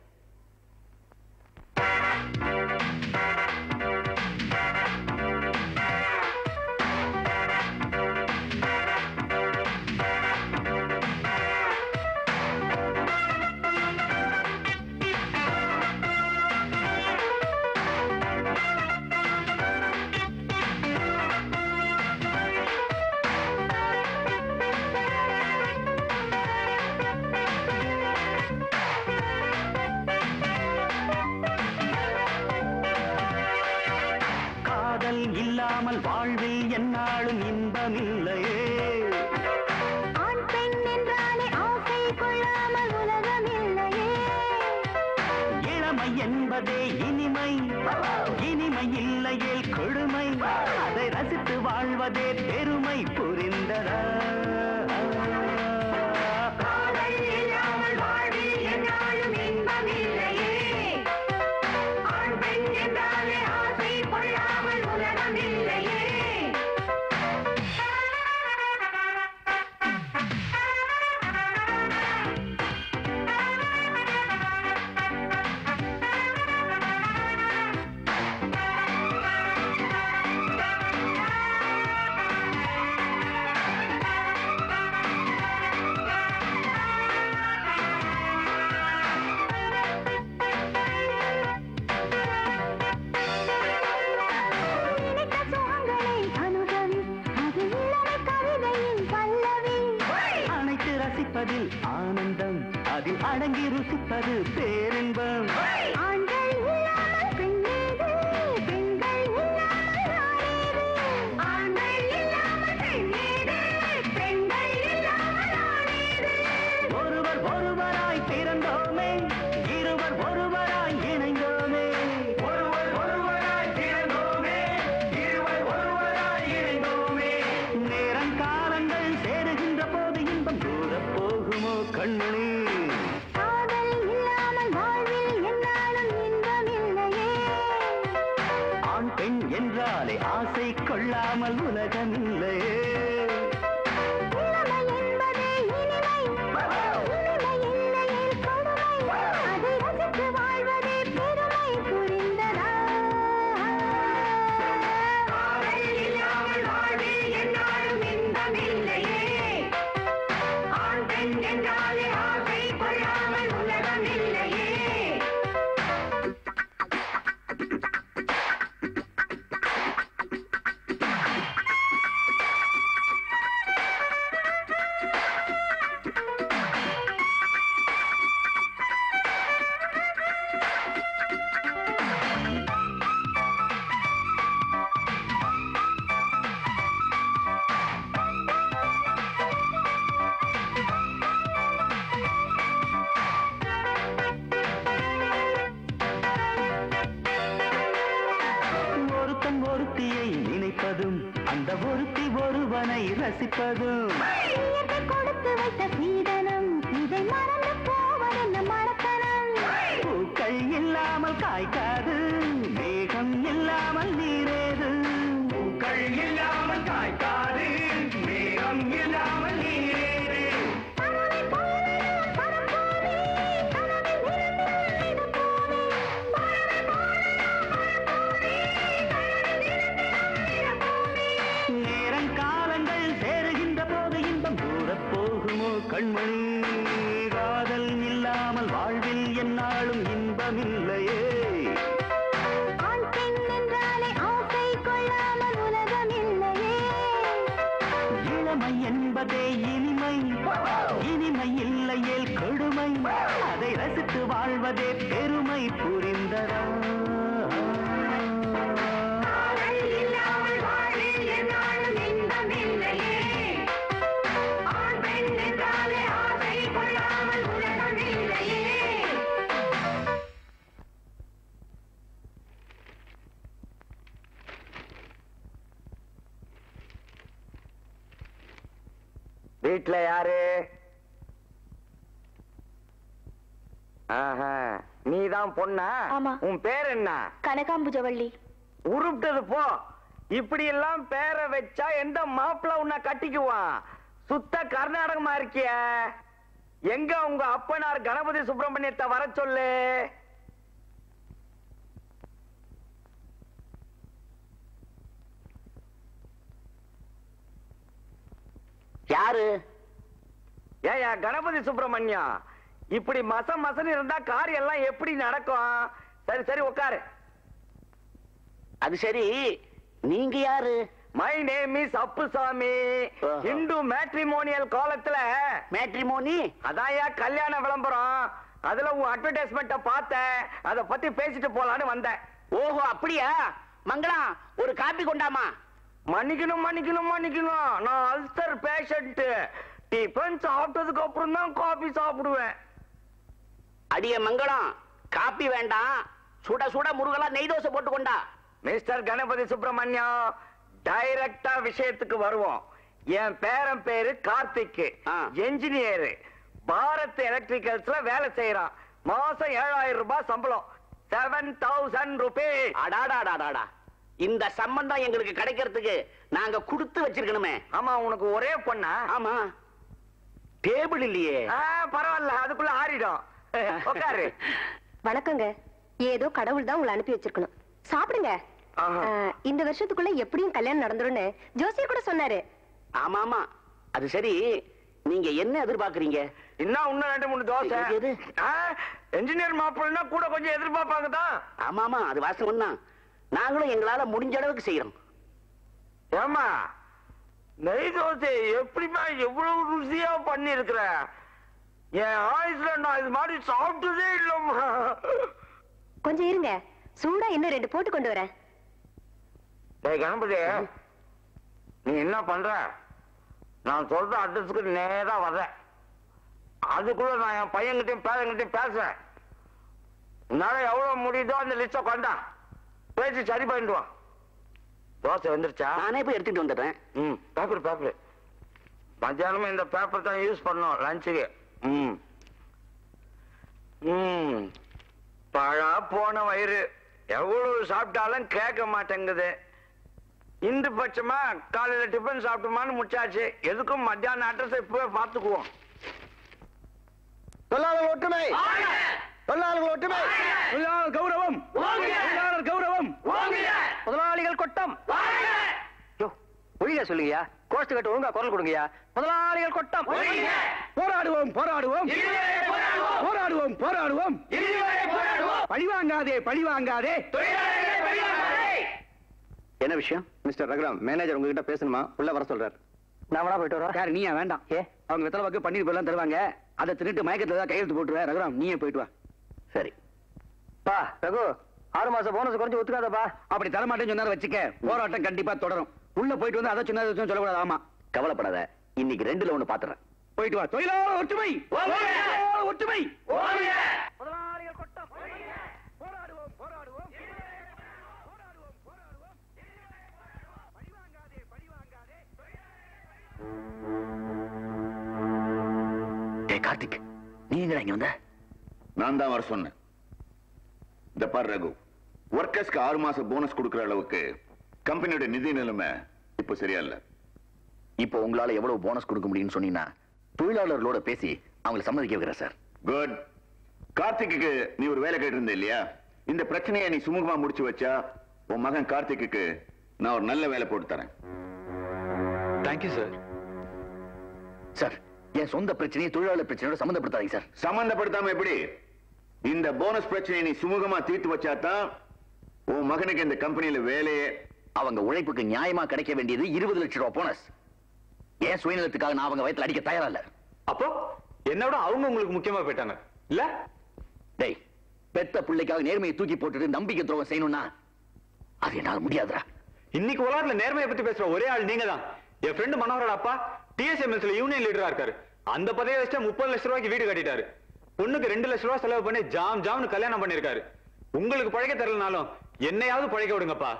காதல் இல்லாமல் வாழ்வில் என்னாலும் இன்பமில்லையே ஆண் பெண் என்றாலே ஆசை கொள்ளாமல் உலகம் இல்லையே இளமை என்பதே இனிமை இனிமை இல்லையே கொடுமை அதை ரசித்து வாழ்வதே பெருமை புரிந்ததா காதல் இல்லாமல் வாழ்வில் என்னாலும் இன்பமில்லையே ஆண் பெண் என்றாலே ஆசை கொள்ளாமல் உலகம் இல்லையே நினைத்த சுகங்களை அனுபவி அது இளமை கவிதையின் பல்லவி அனைத்து ரசிப்பதில் ஆனந்தம் அதில் அடங்கி ருசிப்பது பேரின்பம் ஆண்கள் இல்லாமல் பெண்ணேது பெண்கள் இல்லாமல் ஆணேது ஆண்கள் இல்லாமல் பெண்ணேது பெண்கள் இல்லாமல் ஆணேது ஒருவர் ஒருவராய் பிறந்தோமே இருவர் ஒருவராய் இணைந்தோமே ஒருவர் ஒருவராய் பிறந்தோமே இருவர் ஒருவராய் இணைந்தோமே நேரம் காலங்கள் சேருகின்ற போது இன்பம் தூர போகுமோ கண்மணி காதல் இல்லாமல் வாழ்வில் என்னாலும் இன்பம் இல்லையே ஆண் பெண் என்றாலே ஆசை கொள்ளாமல் உலகமில்லையே இளமை என்பதே இனிமை இனிமை இல்லையே கொடுமை அதை ரசித்து வாழ்வதே பெருமை புரிந்ததா காதல் இல்லாமல் படிப்பதும் அந்த ஒருத்தி ஒருவனை ரசிப்பதும் கொடுத்து வைத்த சீதனம் இதை மறந்து போவதென்ன மறக்கணும் பூக்கள் இல்லாமல் காய்க்காது மேகம் இல்லாமல் நீரேது பூக்கள் இல்லாமல் காய்க்காது மேகம் இல்லாமல் நீரேது நேரம் காலங்கள் சேருகின்ற போது இன்பம் தூரப் போகுமோ கண்மணி காதல் இல்லாமல் வாழ்வில் என்னாலும் இன்பமில்லையே ஆண் பெண் என்றாலே ஆசை கொள்ளாமல் உலகம் இல்லையே இளமை என்பதே இனிமை இனிமை இல்லையேல் கொடுமை அதை ரசித்து வாழ்வதே பெருமை புரிந்ததா வீட்ல யாரு ஆஹா நீதான் பொண்ணா ஆமா. உன் பேர் என்ன கனகாம்புஜவள்ளி உருப்பிட்டது போ இப்படி எல்லாம் பேரை வச்சா எந்த மாப்பிள்ள உன்னை கட்டிக்குவான் சுத்த கர்நாடகமா இருக்கிய எங்க உங்க அப்பனார் கணபதி சுப்பிரமணியத்தை வர சொல்லு யாரு ஏயா கணபதி சுப்பிரமணியம் இப்படி மச மசன்னு இருந்தா காரியம் எல்லாம் எப்படி நடக்கும் சரி சரி உட்காரு அது சரி நீங்க யாரு my name is Appusamy Hindu matrimonial காலத்துல மேட்ரிமோனி அதான்யா கல்யாண விளம்பரம் அதுல உன் அட்வர்டைஸ்மெண்ட்ட பார்த்தேன் அத பத்தி பேசிட்டு போலான்னு வந்தேன் ஓஹோ அப்படியா மங்களா ஒரு காப்பி கொண்டாமா மன்னிக்கணும் மன்னிக்கணும் மன்னிக்கணும் நான் அல்சர் பேஷண்ட் டிஃபன் சாப்பிட்டதுக்கு அப்புறம் தான் காபி சாப்பிடுவேன் அடிய மங்களம் காப்பி வேண்டாம் சுட சுட முருகலா நெய் தோசை போட்டு கொண்டா மிஸ்டர் கணபதி சுப்பிரமணியம் டைரக்டா விஷயத்துக்கு வருவோம் என் பேரன் பேரு கார்த்திக் என்ஜினியர் பாரத் எலக்ட்ரிக்கல்ஸ்ல வேலை செய்யறான் மாசம் ஏழாயிரம் ரூபாய் சம்பளம் செவன் தௌசண்ட் ருபீஸ் அடாடாடாடாடா இந்த சம்பந்தம் எங்களுக்கு கிடைக்கிறதுக்கு நாங்க கொடுத்து வச்சிருக்கணுமே ஆமா உனக்கு ஒரே பொண்ணா ஆமா டேபிள் இல்லையே ஆ, பரவாயில்ல அதுக்குள்ள ஆறிடும் உட்காரு வணக்கங்க ஏதோ கடவுள் தான் உங்களை அனுப்பி வச்சிருக்கணும் சாப்பிடுங்க ஆஹா. அஹ், இந்த வருஷத்துக்குள்ள எப்படியும் கல்யாணம் நடந்துரும்னு ஜோசியர் கூட சொன்னாரு ஆமா ஆமா அது சரி நீங்க என்ன எதிர்பார்க்கறீங்க இன்னும் இன்னும் ரெண்டு மூணு தோசை எது? என்ஜினியர் மாப்பிள்ளைன்னா கூட கொஞ்சம் எதிர்பார்ப்பாங்க தான் ஆமா ஆமா அது வாஸ்தவம் தான் நாங்களும் எங்களால முடிஞ்ச அளவுக்கு செய்யறோம் ஏமா நெய் தோசை எப்படிமா எவ்வளவு ருசியா பண்ணி இருக்கிற என் ஆயுஸ்ல நான் இது மாதிரி சாப்பிட்டதே இல்லம்மா கொஞ்சம் இருங்க சூடா இன்னும் ரெண்டு போட்டு கொண்டு வரேன் டேய் கணபதி நீ என்ன பண்ற நான் சொல்ற அட்ரஸ்க்கு நேரா வர்றேன் அதுக்குள்ள நான் என் பையன்கிட்டயும் பேரங்கிட்டையும் பேசுறேன் உன்னால எவ்வளவு முடியுதோ அந்த லிஸ்ட கொண்டா பேசி சரி பண்ணிடுவான் தோசை வந்துருச்சா நானே போய் எடுத்துட்டு வந்துடுறேன் ம் பேப்பர் பேப்பர் மத்தியானமும் இந்த பேப்பர் தான் யூஸ் பண்ணோம் லஞ்சுக்கு ம் ம் பழா போன வயிறு எவ்வளவு சாப்பிட்டாலும் கேட்க மாட்டேங்குது இன்று பட்சமா காலையில டிஃபன் சாப்பிட்டோமான்னு முடிச்சாச்சு எதுக்கும் மத்தியானம் அட்ரஸ் இப்பவே பார்த்துக்குவோம் தொழிலாளர் ஒற்றுமை தொழிலாளர்கள் ஒற்றுமை தொழிலாளர் கௌரவம் தொழிலாளர் கௌரவம் முதலாளிகள் கொட்டம் ஒழுங்கா சொல்லுங்கயா கோஷ்டு கட்டு ஒழுங்கா குரல் கொடுங்கயா முதலாளிகள் கொட்டம் போராடுவோம் போராடுவோம் போராடுவோம் போராடுவோம் பழிவாங்காதே பழிவாங்காதே என்ன விஷயம் மிஸ்டர் ரகுராம் மேனேஜர் உங்ககிட்ட பேசணுமா உள்ள வர சொல்றாரு நான் வேணா போயிட்டு வரேன் யார் நீயா வேண்டாம் ஏ அவங்க வெத்தலை பாக்கு பன்னீர் போலாம் தருவாங்க அதை தின்னுட்டு மயக்கத்துல தான் கையெழுத்து போட்டுருவேன் ரகுராம் நீயே போயிட்டு வா சரி பா ரகு ஆறு மாசம் போனஸ் குறைஞ்சு ஒத்துக்காதப்பா அப்படி தரமாட்டேன்னு சொன்னாரு வச்சுக்க போராட்டம் கண்டிப்பா தொடரும் உள்ள போயிட்டு வந்து அதை சொன்னதை வச்சும் சொல்லக்கூடாது ஆமா கவலைப்படாத இன்னைக்கு ரெண்டுல ஒண்ணு பாத்துறேன் போயிட்டு வா தொழிலாளர் ஒற்றுமை தொழிலாளர் ஒற்றுமை கார்த்திக் நீ எங்கடா இங்க வந்த நான் தான் வர சொன்னேன் இந்த பார் ரகு ஒர்க்கர்ஸ்க்கு ஆறு மாசம் போனஸ் கொடுக்கிற அளவுக்கு கம்பெனியோட நிதி நிலைமை இப்போ சரியா இல்ல இப்போ உங்களால எவ்வளவு போனஸ் கொடுக்க முடியும்னு சொன்னீங்கன்னா தொழிலாளர்களோட பேசி அவங்களை சம்மதிக்க வைக்கிறேன் சார் குட் கார்த்திக்கு நீ ஒரு வேலை கேட்டிருந்த இல்லையா இந்த பிரச்சனையை நீ சுமூகமா முடிச்சு வச்சா உன் மகன் கார்த்திக்கு நான் ஒரு நல்ல வேலை போட்டு தரேன் தேங்க்யூ சார் சார் என் சொந்த பிரச்சனையை தொழிலாளர் பிரச்சனையோட சம்மந்தப்படுத்தாதீங்க சார் சம்பந்தப்படுத்தாம எப்படி இந்த போனஸ் பிரச்சனையை நீ சுமூகமா தீர்த்து வச்சாதான் உன் மகனுக்கு இந்த கம்பெனியில வேலையே அவங்க உழைப்புக்கு நியாயமா கிடைக்க வேண்டியது இருபது லட்சம் ரூபாய் போனஸ் ஏன் சுயநலத்துக்காக நான் அவங்க வயத்துல அடிக்க தயாரா இல்ல அப்போ என்னோட அவங்க உங்களுக்கு முக்கியமா போயிட்டாங்க இல்ல டேய் பெத்த பிள்ளைக்காக நேர்மையை தூக்கி போட்டுட்டு நம்பிக்கை துரோகம் செய்யணும்னா அது என்னால முடியாதுடா இன்னைக்கு உலகத்துல நேர்மையை பத்தி பேசுற ஒரே ஆள் நீங்க தான் என் ஃப்ரெண்டு மனோகரோட அப்பா டிஎஸ்எம்எஸ்ல யூனியன் லீடரா இருக்காரு அந்த பதவியை வச்சா முப்பது லட்சம் ரூபாய்க்கு வீடு கட்டிட்டாரு பொண்ணுக்கு ரெண்டு லட்சம் ரூபாய் செலவு பண்ணி ஜாம் ஜாம்னு கல்யாணம் பண்ணிருக்காரு உங்களுக்கு பழைக்க தரலனாலும் என்னையாவது பழைக்க விடுங்கப்பா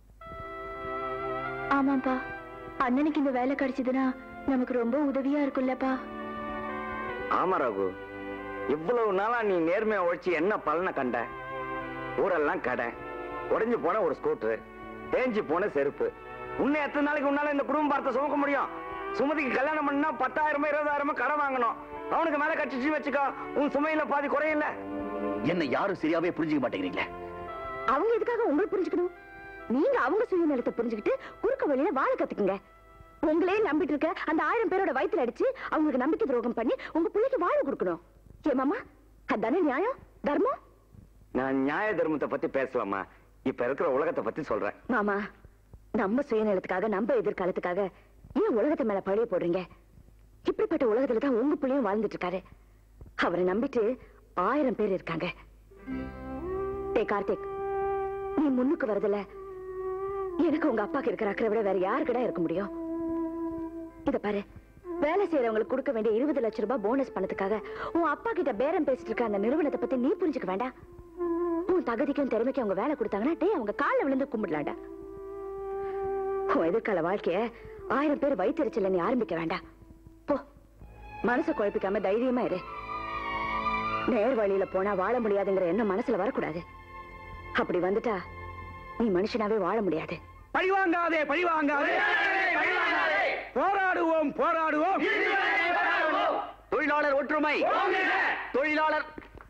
ஆமாப்பா அண்ணனுக்கு இந்த வேலை கிடைச்சதுன்னா நமக்கு ரொம்ப உதவியா இருக்கும்லப்பா ஆமா ரகு இவ்வளவு நாளா நீ நேர்மையா உழைச்சு என்ன பலனை கண்ட ஊரெல்லாம் கடை உடைஞ்சு போன ஒரு ஸ்கூட்டர் தேஞ்சு போன செருப்பு இன்னும் எத்தனை நாளைக்கு உன்னால இந்த குடும்ப பார்த்த சுமக்க முடியும் சுமதிக்கு கல்யாணம் பண்ணா பத்தாயிரமோ இருபதாயிரமோ கடன் வாங்கணும் அவனுக்கு மேல கட்டிச்சு வச்சுக்கோ உன் சுமையில பாதி குறையில என்ன யாரும் சரியாவே புரிஞ்சுக்க மாட்டேங்கிறீங்களே அவங்க எதுக்காக உங்களை புரிஞ்சுக்கணும் நீங்க அவங்க சுயநலத்தை புரிஞ்சுக்கிட்டு குறுக்க வழியில வாழ கத்துக்குங்க உங்களே நம்பிட்டு இருக்க அந்த ஆயிரம் பேரோட வயித்துல அடிச்சு அவங்களுக்கு நம்பிக்கை துரோகம் பண்ணி உங்க பிள்ளைக்கு வாழ கொடுக்கணும் ஏமாமா அதானே நியாயம் தர்மம் நான் நியாய தர்மத்தை பத்தி பேசலாமா இப்ப இருக்கிற உலகத்தை பத்தி சொல்றேன் மாமா நம்ம சுயநலத்துக்காக நம்ம எதிர்காலத்துக்காக ஏன் உலகத்து மேல பழிய போடுறீங்க இப்படிப்பட்ட உலகத்துல தான் உங்க பிள்ளையும் வாழ்ந்துட்டு இருக்காரு அவரை நம்பிட்டு ஆயிரம் பேர் இருக்காங்க டே கார்த்திக் நீ முன்னுக்கு வரதுல எனக்கு உங்க அப்பாக்கு இருக்கிற அக்கறை விட வேற யாருக்கிட்ட இருக்க முடியும் இத பாரு வேலை செய்யறவங்களுக்கு கொடுக்க வேண்டிய இருபது லட்சம் ரூபாய் போனஸ் பணத்துக்காக உன் அப்பா கிட்ட பேரம் பேசிட்டு இருக்க அந்த நிறுவனத்தை பத்தி நீ புரிஞ்சுக்க வேண்டாம் உன் தகுதிக்கும் திறமைக்கும் அவங்க வேலை கொடுத்தாங்கன்னா டேய் அவங்க காலில் விழுந்து கும்பிடலாண்டா உன் எதிர்கால வாழ்க்கைய ஆயிரம் பேர் வயிற்றுச்சல நீ ஆரம்பிக்க வேண்டாம் போ மனசை குழப்பிக்காம தைரியமா இரு நேர் வழியில போனா வாழ முடியாதுங்கிற எண்ணம் மனசுல வரக்கூடாது அப்படி வந்துட்டா நீ மனுஷனாவே வாழ முடியாது பழிவாங்காதே பழிவாங்காதே போராடுவோம் போராடுவோம் தொழிலாளர் ஒற்றுமை தொழிலாளர்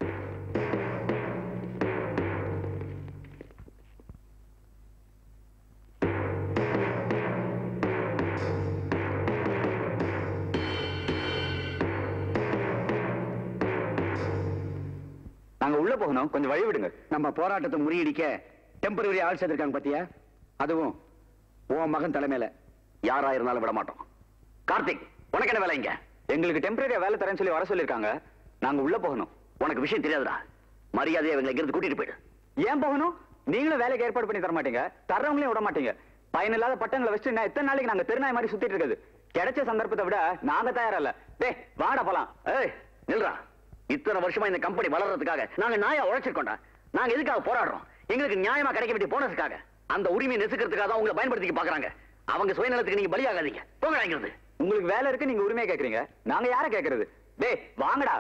நாங்க உள்ள போகணும் கொஞ்சம் வழி விடுங்க நம்ம போராட்டத்தை முறியடிக்க டெம்பரரி ஆள் சேர்த்திருக்காங்க பாத்தியா அதுவும் உன் மகன் தலைமையில யாரா இருந்தாலும் விட மாட்டோம் கார்த்திக் உனக்கு என்ன வேலை இங்க எங்களுக்கு டெம்பரரியா வேலை தரேன்னு சொல்லி வர சொல்லிருக்காங்க நாங்க உள்ள போகணும் உனக்கு விஷயம் தெரியாதுடா மரியாதையை இவங்களை இங்கிருந்து கூட்டிட்டு போயிடு ஏன் போகணும் நீங்களும் வேலைக்கு ஏற்பாடு பண்ணி தர மாட்டீங்க தர்றவங்களையும் விட மாட்டீங்க பயனில்லாத பட்டங்களை வச்சுட்டு நான் எத்தனை நாளைக்கு நாங்க தெருநாய் மாதிரி சுத்திட்டு இருக்குது கிடைச்ச சந்தர்ப்பத்தை விட நாங்க தயாரா இல்ல டேய் வாடா போலாம் ஏய் நில்றா இத்தனை வருஷமா இந்த கம்பெனி வளர்றதுக்காக நாங்க நாயா உழைச்சிருக்கோம்டா நாங்க எதுக்காக போராடுறோம் எங்களுக்கு நியாயமா கிடைக்க வேண்டிய போனஸுக்காக அந்த உரிமையை நெசுக்கிறதுக்காக தான் உங்களை பயன்படுத்திக்க பாக்குறாங்க அவங்க சுயநலத்துக்கு நீங்க பலியாகாதீங்க போங்க இங்கிருந்து உங்களுக்கு வேலை இருக்கு நீங்க உரிமையை கேக்குறீங்க நாங்க யார கேக்குறது டேய் வாங்கடா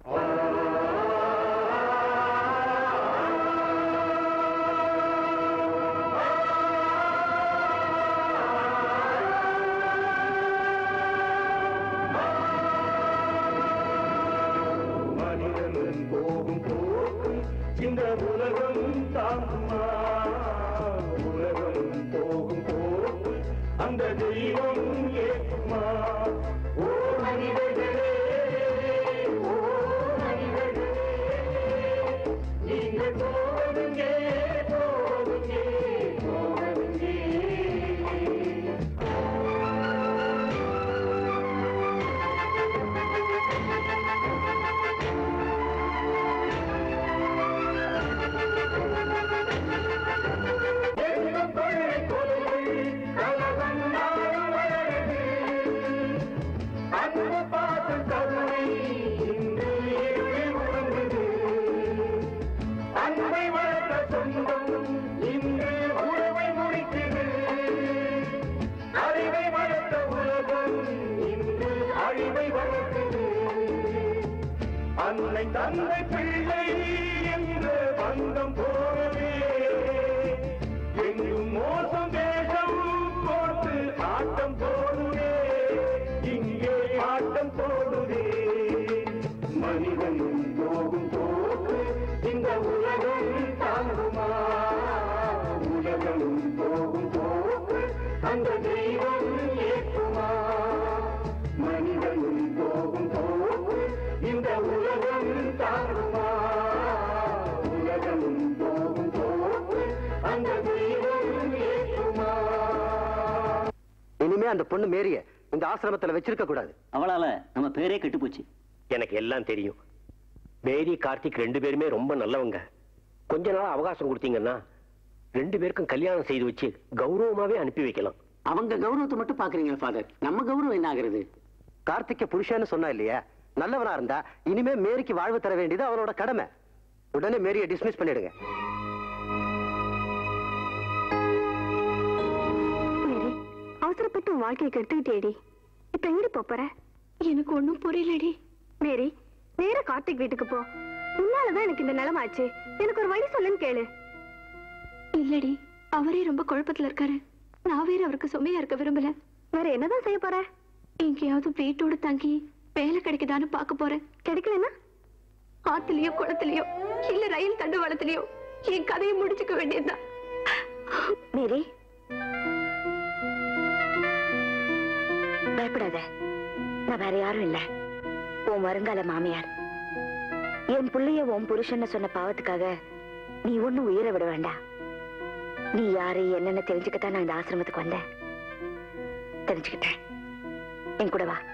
மனிதனும் போகும் போக்கு இந்த உலகம் தாங்குமா உலகம் போகும் போக்கு அந்த தெய்வம் ஏற்றுமா ஓ மனிதர்களே ஓ மனிதர்களே நீங்கள் போவதுங்க போவதுங்க போவதுங்க எங்கும் கொள்ளை கொலைகள் கலகம் நாளும் வளருது. அன்பு அன்னை தந்தை பிள்ளை என்ற பந்தம் போலவே எங்கும் மோசம் வேஷம் போட்டு ஆட்டம் போடுதே இங்கே ஆட்டம் போடுதே மனிதனும் போகும் போக்கு இந்த உலகம் தாங்குமா உலகமும் போகும் போக்கு அந்த தெய்வம் ஏற்றுமா மனிதனும் போகும் போக்கு இந்த உலகம் தாங்குமா உலகமும் போகும் போக்கு அந்த தெய்வம் ஏற்றுமா இனிமே அந்த பொண்ணு மேரிய இந்த ஆசிரமத்துல வச்சிருக்க கூடாது அவளால நம்ம பேரே கெட்டு போச்சு எனக்கு எல்லாம் தெரியும் மேரி கார்த்திக் ரெண்டு பேருமே ரொம்ப நல்லவங்க கொஞ்ச நாள் அவகாசம் கொடுத்தீங்கன்னா ரெண்டு பேருக்கும் கல்யாணம் செய்து வச்சு கௌரவமாவே அனுப்பி வைக்கலாம் அவங்க கௌரவத்தை மட்டும் பாக்குறீங்களா ஃபாதர் நம்ம கௌரவம் என்ன ஆகுறது கார்த்திக்க புருஷன்னு சொன்னா இல்லையா நல்லவனா இருந்தா இனிமே மேரிக்கு வாழ்வு தர வேண்டியது அவனோட கடமை உடனே மேரியை டிஸ்மிஸ் பண்ணிடுங்க மேரி அவசரப்பட்டு உன் வாழ்க்கையை கெடுத்துக்கிட்டேடி இப்ப எங்கடி போப் போற எனக்கு ஒண்ணும் புரியலடி மேரி நேரா கார்த்திக் வீட்டுக்கு போ உன்னாலதான் எனக்கு இந்த நிலைமை ஆச்சு எனக்கு ஒரு வழி சொல்லுன்னு கேளு இல்லடி அவரே ரொம்ப குழப்பத்துல இருக்காரு நான் வேற அவருக்கு சுமையா இருக்க விரும்பல வேற என்னதான் செய்ய போற எங்கேயாவது வீட்டோட தங்கி வேலை கிடைக்குதான்னு பார்க்க போறேன் கிடைக்கலன்னா ஆத்துலயோ குளத்துலயோ இல்ல ரயில் தண்டுவாளத்திலயோ என் கதையை முடிச்சுக்க வேண்டியதுதான் மேரி பயப்படாத நான் வேற யாரும் இல்ல உன் வருங்கால மாமியார் என் புள்ளைய உன் புருஷன்னு சொன்ன பாவத்துக்காக நீ ஒண்ணும் உயிரை விட வேண்டாம் நீ யாரு என்னன்னு தெரிஞ்சுக்கத்தான் நான் இந்த ஆசிரமத்துக்கு வந்தேன் தெரிஞ்சுக்கிட்டேன் என் கூட வா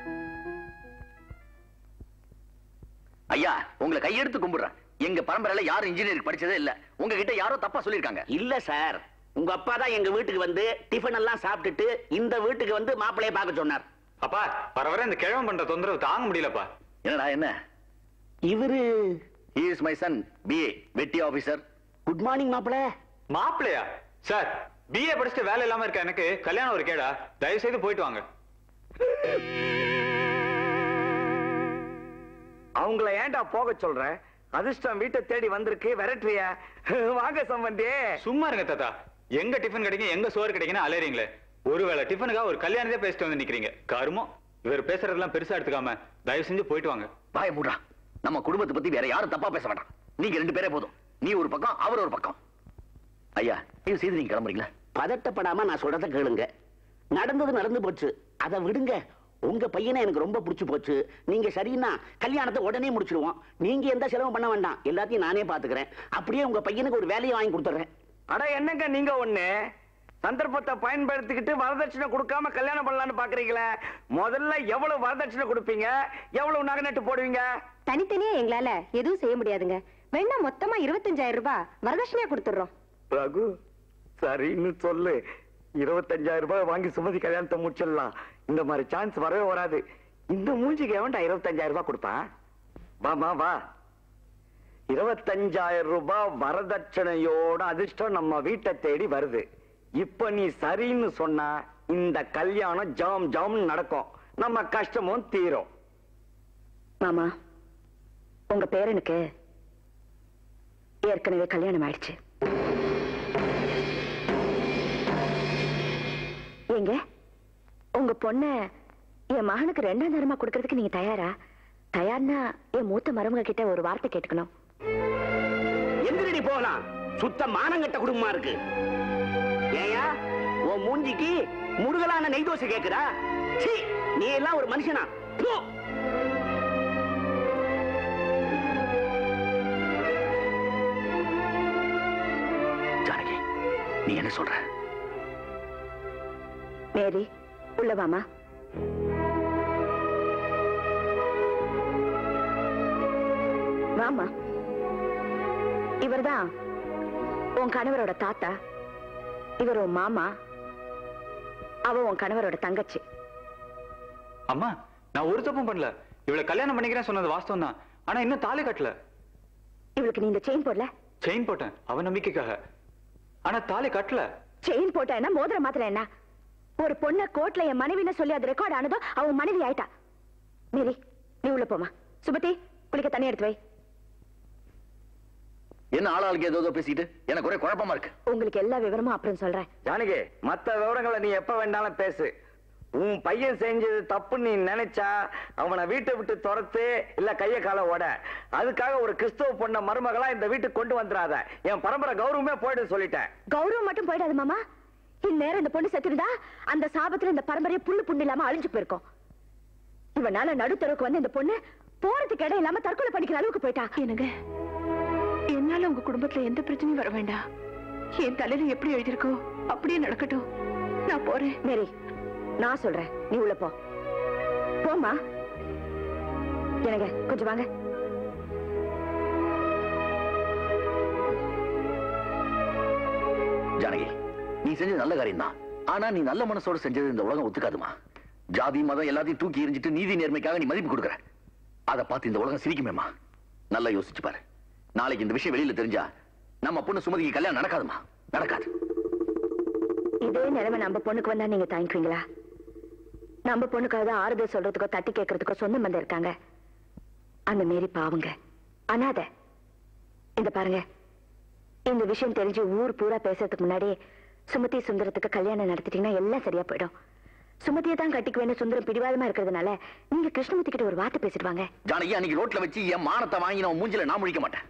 ஐயா உங்களை கையெடுத்து கும்பிடுறேன் எங்க பரம்பரையில யாரும் இன்ஜினியரிங் படிச்சதே இல்ல உங்ககிட்ட யாரோ தப்பா சொல்லிருக்காங்க இல்ல சார் உங்க அப்பா தான் எங்க வீட்டுக்கு வந்து டிஃபன் எல்லாம் சாப்பிட்டுட்டு இந்த வீட்டுக்கு வந்து மாப்பிளைய பார்க்க சொன்னார் அப்பா வர வர இந்த கிழவன் பண்ற தொந்தரவு தாங்க முடியலப்பா என்னடா என்ன இவரு he is my son BA வெட்டி ஆபீசர் குட் மார்னிங் மாப்பிள மாப்பிளையா சார் பிஏ படிச்சுட்டு வேலை இல்லாம இருக்க எனக்கு கல்யாணம் ஒரு கேடா தயவு செய்து போயிட்டு வாங்க அவங்கள ஏன்டா போக சொல்ற அதிர்ஷ்டம் வீட்டை தேடி வந்திருக்கு விரட்டுறியா வாங்க சம்பந்தி சும்மா இருங்க தாத்தா எங்க டிஃபன் கிடைக்கும் எங்க சோறு கிடைக்குன்னு அலையறீங்களே ஒருவேளை டிஃபனுக்காக ஒரு கல்யாணத்தை பேசிட்டு வந்து நிக்கிறீங்க கருமம் இவர் பேசுறதெல்லாம் பெருசா எடுத்துக்காம தயவு செஞ்சு போயிட்டு வாங்க பாய மூடா நம்ம குடும்பத்தை பத்தி வேற யாரும் தப்பா பேச வேண்டாம் நீங்க ரெண்டு பேரே போதும் நீ ஒரு பக்கம் அவர் ஒரு பக்கம் ஐயா தயவு செய்து நீங்க கிளம்புறீங்களா பதட்டப்படாம நான் சொல்றத கேளுங்க நடந்தது நடந்து போச்சு அதை விடுங்க உங்க பையனை எனக்கு ரொம்ப பிடிச்சு போச்சு நீங்க சரின்னா கல்யாணத்தை உடனே முடிச்சிடுவோம் நீங்க எந்த செலவும் பண்ண வேண்டாம் எல்லாத்தையும் நானே பாத்துக்கிறேன் அப்படியே உங்க பையனுக்கு ஒரு வேலையை வாங்கி கொடுத்துறேன் அட என்னங்க நீங்க ஒண்ணு சந்தர்ப்பத்தை பயன்படுத்திக்கிட்டு வரதட்சணை கொடுக்காம கல்யாணம் பண்ணலாம்னு பாக்குறீங்களே முதல்ல எவ்வளவு வரதட்சணை கொடுப்பீங்க எவ்வளவு நகை நட்டு போடுவீங்க தனித்தனியா எங்களால எதுவும் செய்ய முடியாதுங்க வேணா மொத்தமா இருபத்தஞ்சாயிரம் ரூபாய் வரதட்சணையா கொடுத்துடுறோம் ரகு சரின்னு சொல்லு இருபத்தஞ்சாயிரம் ரூபாய் வாங்கி சுமதி கல்யாணத்தை முடிச்சிடலாம் இந்த மாதிரி சான்ஸ் வரவே வராது இந்த மூஞ்சிக்கு எவன்டா இருபத்தஞ்சாயிரம் ரூபாய் கொடுப்பான் வாமா வா இருபத்தஞ்சாயிரம் ரூபாய் வரதட்சணையோட அதிர்ஷ்டம் நம்ம வீட்டை தேடி வருது இப்ப நீ சரின்னு சொன்னா இந்த கல்யாணம் ஜாம் ஜாம் நடக்கும் நம்ம கஷ்டமும் தீரும் மாமா உங்க பேரனுக்கு ஏற்கனவே கல்யாணம் ஆயிடுச்சு ஏங்க உங்க பொண்ண என் மகனுக்கு ரெண்டாம் தரமா கொடுக்கறதுக்கு நீங்க தயாரா தயார்னா என் மூத்த மருமக கிட்ட ஒரு வார்த்தை கேட்கணும் எந்திரடி போகலாம் சுத்த மானங்கட்ட குடும்பமா இருக்கு ஏயா உன் மூஞ்சிக்கு முருகலான நெய் தோசை கேக்குதா சீ நீ எல்லாம் ஒரு மனுஷனா போ. ஜானகி நீ என்ன சொல்ற மேரி உள்ள வாமா வாமா இவர்தான் உன் கணவரோட தாத்தா இவர் உன் மாமா அவ உன் கணவரோட தங்கச்சி அம்மா நான் ஒரு தப்பும் பண்ணல இவளை கல்யாணம் பண்ணிக்கிறேன் சொன்னது வாஸ்தவம் தான் ஆனா இன்னும் தாலி கட்டல இவளுக்கு நீ இந்த செயின் போடல செயின் போட்டேன் அவன் நம்பிக்கைக்காக ஆனா தாலி கட்டல செயின் போட்ட என்ன மோதிர மாத்திர என்ன ஒரு பொண்ண கோர்ட்ல என் மனைவின்னு சொல்லி அது ரெக்கார்ட் ஆனதோ அவன் மனைவி ஆயிட்டா மேரி நீ உள்ள போமா சுபதி குளிக்க தண்ணி எடுத்து வை என்ன ஆளாளுக்கு ஏதோ ஏதோ பேசிட்டு எனக்கு ஒரே குழப்பமா இருக்கு உங்களுக்கு எல்லா விவரமும் அப்புறம் சொல்றேன் ஜானகி மத்த விவரங்களை நீ எப்ப வேண்டாலும் பேசு உன் பையன் செஞ்சது தப்புன்னு நீ நினைச்சா அவனை வீட்டை விட்டு துரத்து இல்ல கைய கால ஓட அதுக்காக ஒரு கிறிஸ்தவ பொண்ண மருமகளா இந்த வீட்டுக்கு கொண்டு வந்துடாத என் பரம்பரை கௌரவமே போயிடு சொல்லிட்டேன் கௌரவம் மட்டும் போயிடாது மாமா இந்நேரம் இந்த பொண்ணு செத்துருந்தா அந்த சாபத்துல இந்த பரம்பரையை புல்லு புண்ணு இல்லாம அழிஞ்சு போயிருக்கும் இவனால நடுத்தரவுக்கு வந்து இந்த பொண்ணு போறதுக்கு இடம் இல்லாம தற்கொலை பண்ணிக்கிற அளவுக்கு போயிட்டா எனக்கு என்னால உங்க குடும்பத்துல எந்த பிரச்சனையும் வர வேண்டாம் என் தலையில எப்படி எழுதியிருக்கோ அப்படியே நடக்கட்டும் நான் போறேன் மேரி நான் சொல்றேன் நீ உள்ள போ போம்மா எனக்கு கொஞ்சம் வாங்க ஜானகி நீ செஞ்சது நல்ல காரியம் தான் ஆனா நீ நல்ல மனசோட செஞ்சது இந்த உலகம் ஒத்துக்காதுமா ஜாதி மதம் எல்லாத்தையும் தூக்கி எறிஞ்சிட்டு நீதி நேர்மைக்காக நீ மதிப்பு கொடுக்குற அதை பார்த்து இந்த உலகம் சிரிக்குமேமா நல்லா யோசிச்சு பாரு நாளைக்கு இந்த விஷயம் வெளியில தெரிஞ்சா நம்ம பொண்ணு சுமதிக்கு கல்யாணம் நடக்காதுமா நடக்காது இதே நிலைமை நம்ம பொண்ணுக்கு வந்தா நீங்க தாங்கிக்குவீங்களா நம்ம பொண்ணுக்காக தான் ஆறுதல் சொல்றதுக்கோ தட்டி கேட்கறதுக்கோ சொந்த பந்தம் இருக்காங்க அந்த மாரி பாவங்க அனாத இந்த பாருங்க இந்த விஷயம் தெரிஞ்சு ஊர் பூரா பேசுறதுக்கு முன்னாடி சுமதி சுந்தரத்துக்கு கல்யாணம் நடத்திட்டீங்கன்னா எல்லாம் சரியா போயிடும் சுமதியை தான் கட்டிக்குவேன்னு சுந்தரம் பிடிவாதமா இருக்கிறதுனால நீங்க கிருஷ்ணமூர்த்தி கிட்ட ஒரு வார்த்தை பேசிட்டு வாங்க ஜானகி அன்னைக்கு ரோட்ல வச்சு என் மானத்தை வாங்கி நான் மூஞ்சில நான் முழிக்க மாட்டேன்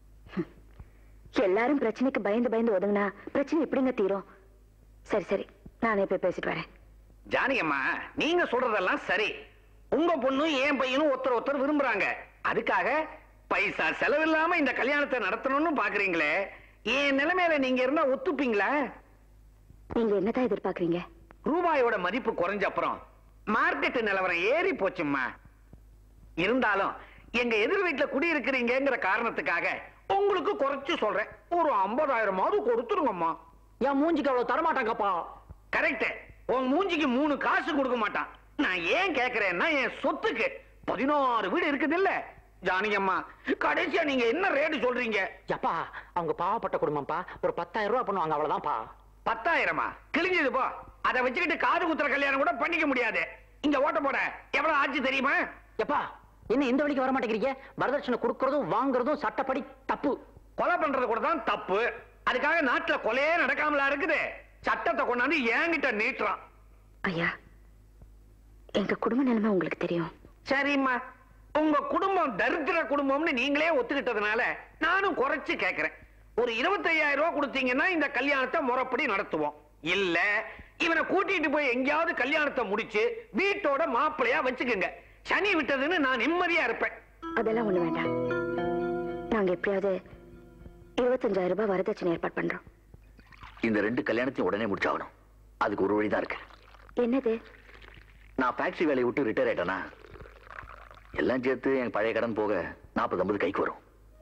எல்லாரும் பிரச்சனைக்கு பயந்து பயந்து ஒதுங்கினா பிரச்சனை எப்படிங்க தீரும் சரி சரி நானே போய் பேசிட்டு வரேன் ஜானகியம்மா நீங்க சொல்றதெல்லாம் சரி உங்க பொண்ணும் என் பையனும் ஒருத்தர் ஒருத்தர் விரும்புறாங்க அதுக்காக பைசா செலவில்லாம இந்த கல்யாணத்தை நடத்தணும்னு பாக்குறீங்களே என் நிலைமையில நீங்க இருந்தா ஒத்துப்பீங்களா நீங்க என்னதான் எதிர்பார்க்கறீங்க ரூபாயோட மதிப்பு குறைஞ்ச அப்புறம் மார்க்கெட் நிலவரம் ஏறி போச்சும்மா இருந்தாலும் எங்க எதிர் வீட்டுல குடியிருக்கிறீங்கிற காரணத்துக்காக உங்களுக்கு குறைச்சு சொல்றேன் ஒரு ஐம்பதாயிரமாவது கொடுத்துருங்கம்மா என் மூஞ்சிக்கு அவ்வளவு தரமாட்டாங்கப்பா கரெக்ட் உன் மூஞ்சிக்கு மூணு காசு கொடுக்க மாட்டான் நான் ஏன் கேக்குறேன்னா என் சொத்துக்கு பதினாறு வீடு இருக்குது இல்ல ஜானகியம்மா கடைசியா நீங்க என்ன ரேட்டு சொல்றீங்க அப்பா அவங்க பாவப்பட்ட குடும்பம்ப்பா ஒரு பத்தாயிரம் ரூபாய் பண்ணுவாங்க அவ்வளவுதான்ப்பா பத்தாயிரமா கிழிஞ்சது போ அதை வச்சுக்கிட்டு காது குத்துற கல்யாணம் கூட பண்ணிக்க முடியாது இங்க ஓட்ட போட எவ்வளவு ஆச்சு தெரியுமா எப்பா என்ன இந்த வழிக்கு வர மாட்டேங்கிறீங்க வரதட்சணை கொடுக்கறதும் வாங்குறதும் சட்டப்படி தப்பு கொலை பண்றது கூட தான் தப்பு அதுக்காக நாட்டுல கொலையே நடக்காமலா இருக்குது சட்டத்தை கொண்டாந்து என்கிட்ட நீட்டுறான் ஐயா எங்க குடும்ப நிலைமை உங்களுக்கு தெரியும் சரிம்மா உங்க குடும்பம் தரித்திர குடும்பம்னு நீங்களே ஒத்துக்கிட்டதுனால நானும் குறைச்சு கேக்குறேன் ஒரு 25000 ரூபாய் கொடுத்தீங்கன்னா இந்த கல்யாணத்தை முறைப்படி நடத்துவோம் இல்ல இவனை கூட்டிட்டு போய் எங்கேயாவது கல்யாணத்தை முடிச்சு வீட்டோட மாப்பிள்ளையா வச்சுக்கோங்க சனி விட்டதுன்னு நான் நிம்மதியா இருப்பேன் அதெல்லாம் ஒண்ணு வேண்டாம் நாங்க எப்படியாவது இருபத்தஞ்சாயிரம் ரூபாய் வரதட்சணை ஏற்பாடு பண்றோம் இந்த ரெண்டு கல்யாணத்தையும் உடனே முடிச்சாகணும் அதுக்கு ஒரு வழிதான் இருக்கு என்னது நான் ஃபேக்டரி வேலையை விட்டு ரிட்டையர் ஆயிட்டேனா எல்லாம் சேர்த்து என் பழைய கடன் போக நாற்பது ஐம்பது கைக்கு வரும்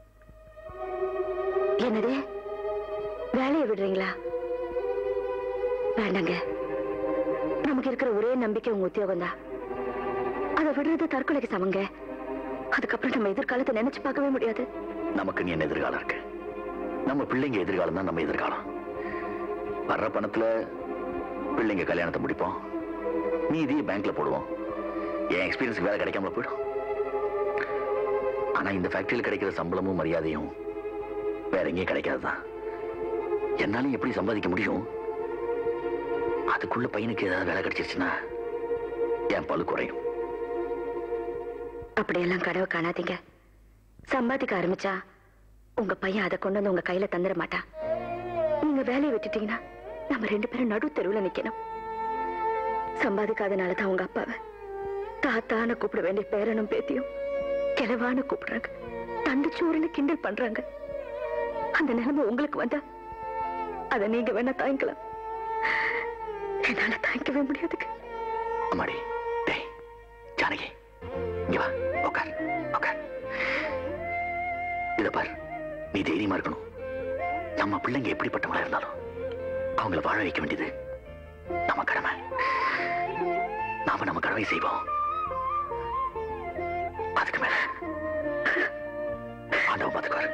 என்னது வேலையை விடுறீங்களா வேண்டாங்க நமக்கு இருக்கிற ஒரே நம்பிக்கை உங்க உத்தியோகம் தான் அதை விடுறது தற்கொலைக்கு சமங்க அதுக்கப்புறம் நம்ம எதிர்காலத்தை நினைச்சு பார்க்கவே முடியாது நமக்கு நீ என்ன எதிர்காலம் இருக்கு நம்ம பிள்ளைங்க எதிர்காலம் தான் நம்ம எதிர்காலம் வர்ற பணத்துல பிள்ளைங்க கல்யாணத்தை முடிப்போம் மீதியை பேங்க்ல போடுவோம் என் எக்ஸ்பீரியன்ஸ்க்கு வேலை கிடைக்காம போயிடும் ஆனா இந்த ஃபேக்டரியில் கிடைக்கிற சம்பளமும் மரியாதையும் வேற எங்கேயும் கிடைக்காதுதான் என்னாலும் எப்படி சம்பாதிக்க முடியும் அதுக்குள்ள பையனுக்கு ஏதாவது வேலை கிடைச்சிருச்சுன்னா என் பழு குறையும் அப்படியெல்லாம் கனவு காணாதீங்க சம்பாதிக்க ஆரம்பிச்சா உங்க பையன் அதை கொண்டு வந்து உங்க கையில தந்துட மாட்டான் நீங்க வேலையை விட்டுட்டீங்கன்னா நம்ம ரெண்டு பேரும் நடு தெருவுல நிக்கணும் சம்பாதிக்காதனால தான் உங்க அப்பாவை தாத்தான்னு கூப்பிட வேண்டிய பேரனும் பேத்தியும் கிழவான்னு கூப்பிடுறாங்க தண்டுச்சோறுன்னு கிண்டல் பண்றாங்க அந்த நிலைமை உங்களுக்கு வந்தா அதை நீங்க வேணா தாங்கிக்கலாம் என்னால தாங்கிக்கவே முடியாதுங்க அம்மாடி டேய் ஜானகி இங்க வா உட்கார் உட்கார் இத பார் நீ தைரியமா இருக்கணும் நம்ம பிள்ளைங்க எப்படிப்பட்டவங்களா இருந்தாலும் அவங்கள வாழ வைக்க வேண்டியது நம்ம கடமை நாம நம்ம கடமை செய்வோம் அதுக்கு மேல ஆண்டவன் பார்த்துக்காரு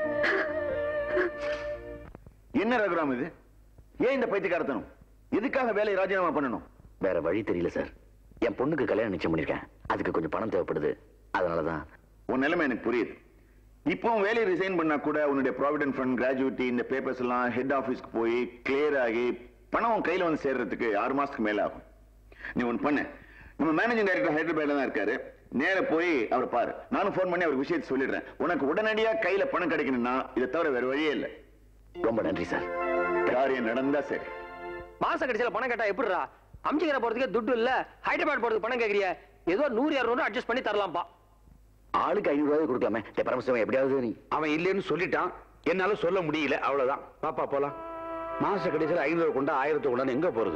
என்ன ரகுராம் இது ஏன் இந்த பைத்தியக்காரத்தனம் எதுக்காக வேலையை ராஜினாமா பண்ணணும் வேற வழி தெரியல சார் என் பொண்ணுக்கு கல்யாணம் நிச்சயம் பண்ணிருக்கேன் அதுக்கு கொஞ்சம் பணம் தேவைப்படுது அதனாலதான் உன் நிலைமை எனக்கு புரியுது இப்பவும் வேலையை ரிசைன் பண்ணா கூட உன்னுடைய ப்ராவிடென்ட் ஃபண்ட் கிராஜுவிட்டி இந்த பேப்பர்ஸ் எல்லாம் ஹெட் ஆபீஸ்க்கு போய் கிளியர் ஆகி பணம் உன் கையில வந்து சேர்றதுக்கு ஆறு மாசத்துக்கு மேல ஆகும் நீ ஒன்று பண்ணு நம்ம மேனேஜிங் டைரக்டர் ஹைதராபாத்ல தான் இருக்காரு நேர போய் அவர் பாரு நானும் ஃபோன் பண்ணி அவருக்கு விஷயத்தை சொல்லிடுறேன் உனக்கு உடனடியா கையில பணம் கிடைக்கணும்னா இதை தவிர வேற வழியே இல்லை ரொம்ப நன்றி சார் காரியம் நடந்தா சரி மாச கடைசியில பணம் கேட்டா எப்படிடா அம்ஜிக்கிற போறதுக்கே துட்டு இல்ல ஹைதராபாத் போறதுக்கு பணம் கேக்குறிய ஏதோ நூறு இரநூறு அட்ஜஸ்ட் பண்ணி தரலாம்ப்பா ஆளுக்கு ஐநூறு ரூபாய் கொடுக்கலாமே டேய் பரமசிவம் எப்படியாவது நீ அவன் இல்லைன்னு சொல்லிட்டான் என்னால சொல்ல முடியல அவ்வளவுதான் பாப்பா போலாம் மாச கடைசியில் ஐநூறு கொண்டா ஆயிரத்து கொண்டாந்து எங்க போறது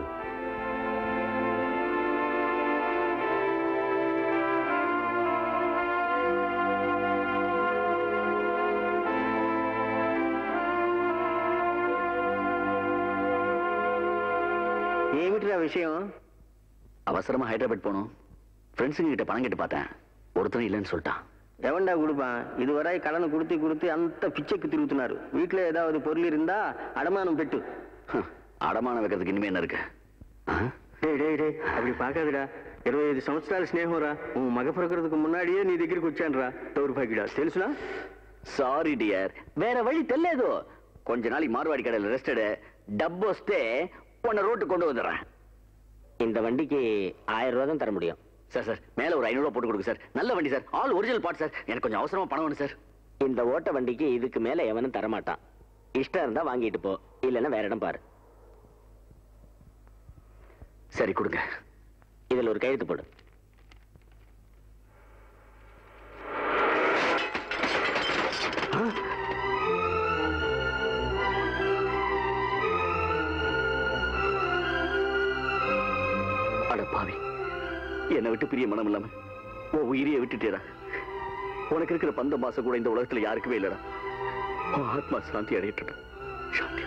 ஏன் வீட்டுல விஷயம் அவசரமா ஹைதராபாத் போகணும் ஃப்ரெண்ட்ஸுங்க கிட்ட பணம் கேட்டு பார்த்தேன் ஒருத்தரும் இல்லைன்னு சொல்லிட்டான் எவன்டா கொடுப்பான் இதுவரை கடனை கொடுத்து கொடுத்து அந்த பிச்சைக்கு திருத்துனாரு வீட்டுல ஏதாவது பொருள் இருந்தா அடமானம் பெட்டு ஹம், அடமானம் வைக்கிறதுக்கு இனிமே என்ன இருக்கு டேய் டேய் டேய் அப்படி பார்க்காதடா ఇరవై ఐదు సంవత్సరాల స్నేహంరా ఉన్ మగ ప్రకృతికి మున్నాడియే నీ దగ్గరికి వచ్చానురా దౌర్భాగ్యుడా తెలుసునా సారీ డియర్ వేరే వழி తెలియదు కొంచె నాளைக்கு மார்வாடி கடையில் ரெஸ்ட் எடு டப்பு வస్తే உன்னை ரோட்டு கொண்டு வந்துடுறேன் இந்த வண்டிக்கு ஆயிரம் ரூபா தான் தர முடியும் சார் சார் மேல ஒரு ஐநூறு போட்டு கொடுங்க சார் நல்ல வண்டி sir all original part sir எனக்கு கொஞ்சம் அவசரமா பணம் வேணும் சார் இந்த ஓட்ட வண்டிக்கு இதுக்கு மேல எவனும் தரமாட்டான் இஷ்டம் இருந்தா வாங்கிட்டு போ இல்லைன்னா வேற இடம் பாரு சரி கொடுங்க இதுல ஒரு கையெழுத்து போடு அட பாவி என்னை விட்டு பிரிய மனம் இல்லாம உன் உயிரியை விட்டுட்டேடா உனக்கு இருக்கிற பந்த மாசம் கூட இந்த உலகத்துல யாருக்குமே இல்லடா உன் ஆத்மா சாந்தி அடையட்டும் சாந்தி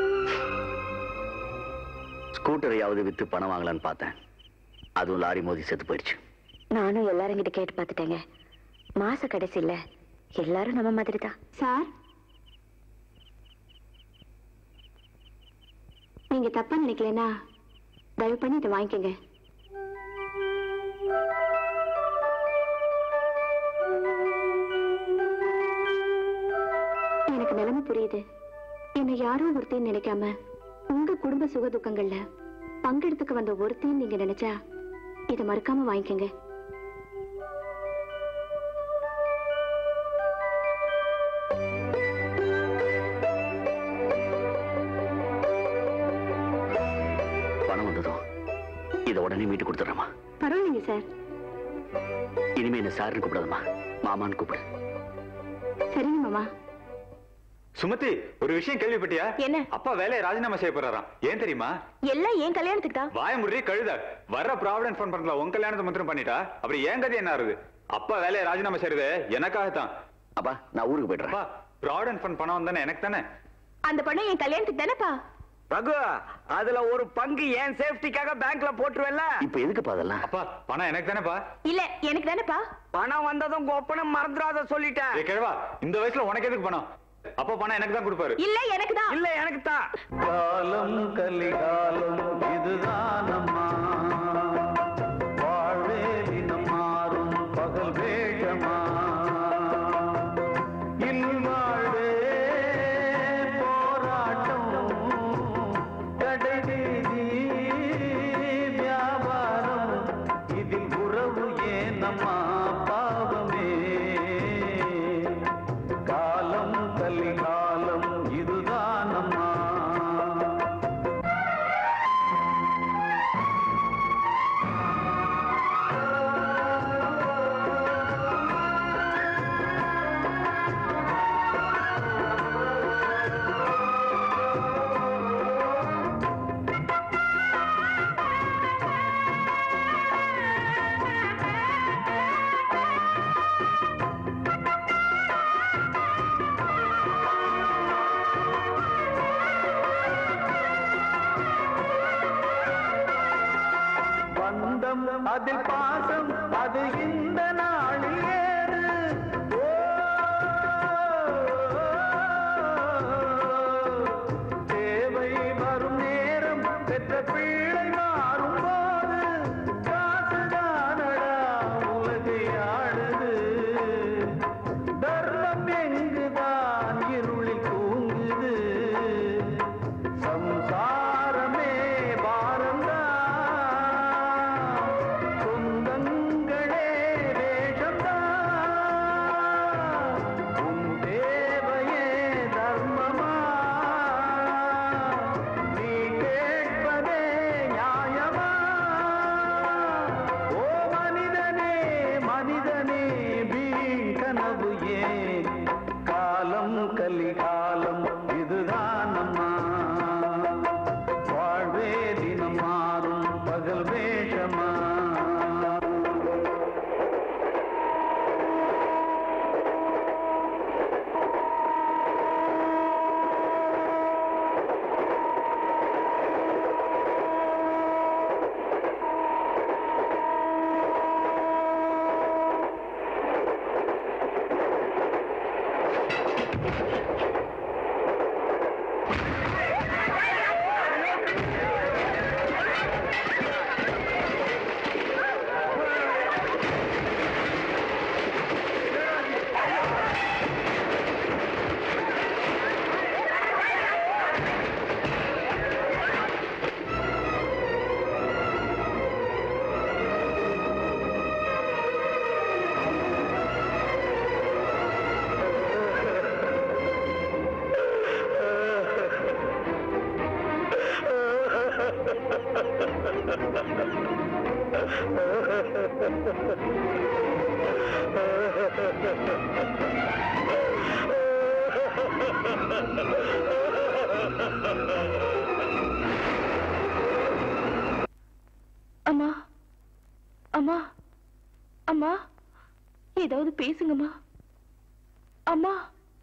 ஸ்கூட்டரையாவது வித்து பணம் வாங்கலான்னு பார்த்தேன் அதுவும் லாரி மோதி செத்து போயிடுச்சு நானும் எல்லாரும் கிட்ட கேட்டு பார்த்துட்டேங்க மாச கடைசியில எல்லாரும் நம்ம மாதிரி தான் சார் நீங்க தப்பா நினைக்கலனா தயவு பண்ணி இதை வாங்கிக்கோங்க எனக்கு நிலைமை புரியுது என்னை யாரோ ஒருத்தையும் நினைக்காம உங்க குடும்ப சுக துக்கங்கள்ல பங்கெடுத்துக்க வந்த ஒருத்தையும் நீங்க நினைச்சா இதை மறக்காம வாங்கிக்கோங்க பணம் வந்ததும் இதை உடனே மீட்டு கொடுத்துட்றேம்மா பரவாயில்லைங்க சார் இனிமே என்ன சாருன்னு கூப்பிடாதம்மா மாமான்னு கூப்பிடு சரிங்க மாமா சுமதி ஒரு விஷயம் கேள்விப்பட்டியா என்ன? அப்பா வேலையை ராஜினாமா செய்ய போறாராம் ஏன் தெரியுமா எல்லாம் ஏன் கல்யாணத்துக்கு தான் வாய முடி கழுத வர்ற ப்ராவிடன்ட் ஃபண்ட் பண்ணல உன் கல்யாணத்தை மட்டும் பண்ணிட்டா அப்படி ஏன் கதை என்ன ஆறுது அப்பா வேலையை ராஜினாமா செய்யறது எனக்காகத்தான் அப்பா நான் ஊருக்கு போயிடுறேன் அப்பா ப்ராவிடன்ட் ஃபண்ட் பணம் வந்தானே எனக்கு தானே அந்த பணம் என் கல்யாணத்துக்கு தானேப்பா ரகு அதுல ஒரு பங்கு என் சேஃப்டிக்காக பேங்க்ல போட்டுருவேல்ல இப்ப எதுக்குப்பா அதெல்லாம் அப்பா பணம் எனக்கு தானேப்பா இல்ல எனக்கு தானேப்பா பணம் வந்ததும் கோப்பனும் மறந்துடாத சொல்லிட்டேன் ஏய் கிழவா இந்த வயசுல உனக்கு எதுக்கு பணம் அப்பா பணம் எனக்கு தான் கொடுப்பாரு இல்ல எனக்கு தான் இல்ல எனக்கு தான் காலம் கலிகாலம் இதுதானம்மா வாழ்வே தினம் மாறும் பகல் வேஷமா இல்வாழ்வே போராட்டம் கடை வீதி வியாபாரம் இதில் உறவு ஏனம்மா பாவமே காலம் கலிகாலம் இதுதானம்மா பந்தம் அதில் பாசம் அது இந்த நாளில் ஏது ஓ, தேவை வரும் நேரம் பெற்ற பிள்ளை மாறும் போது காசுதானடா உலகை ஆடுது தர்மம் எங்க அம்மா அம்மா அம்மா ஏதாவது பேசுங்கம்மா அம்மா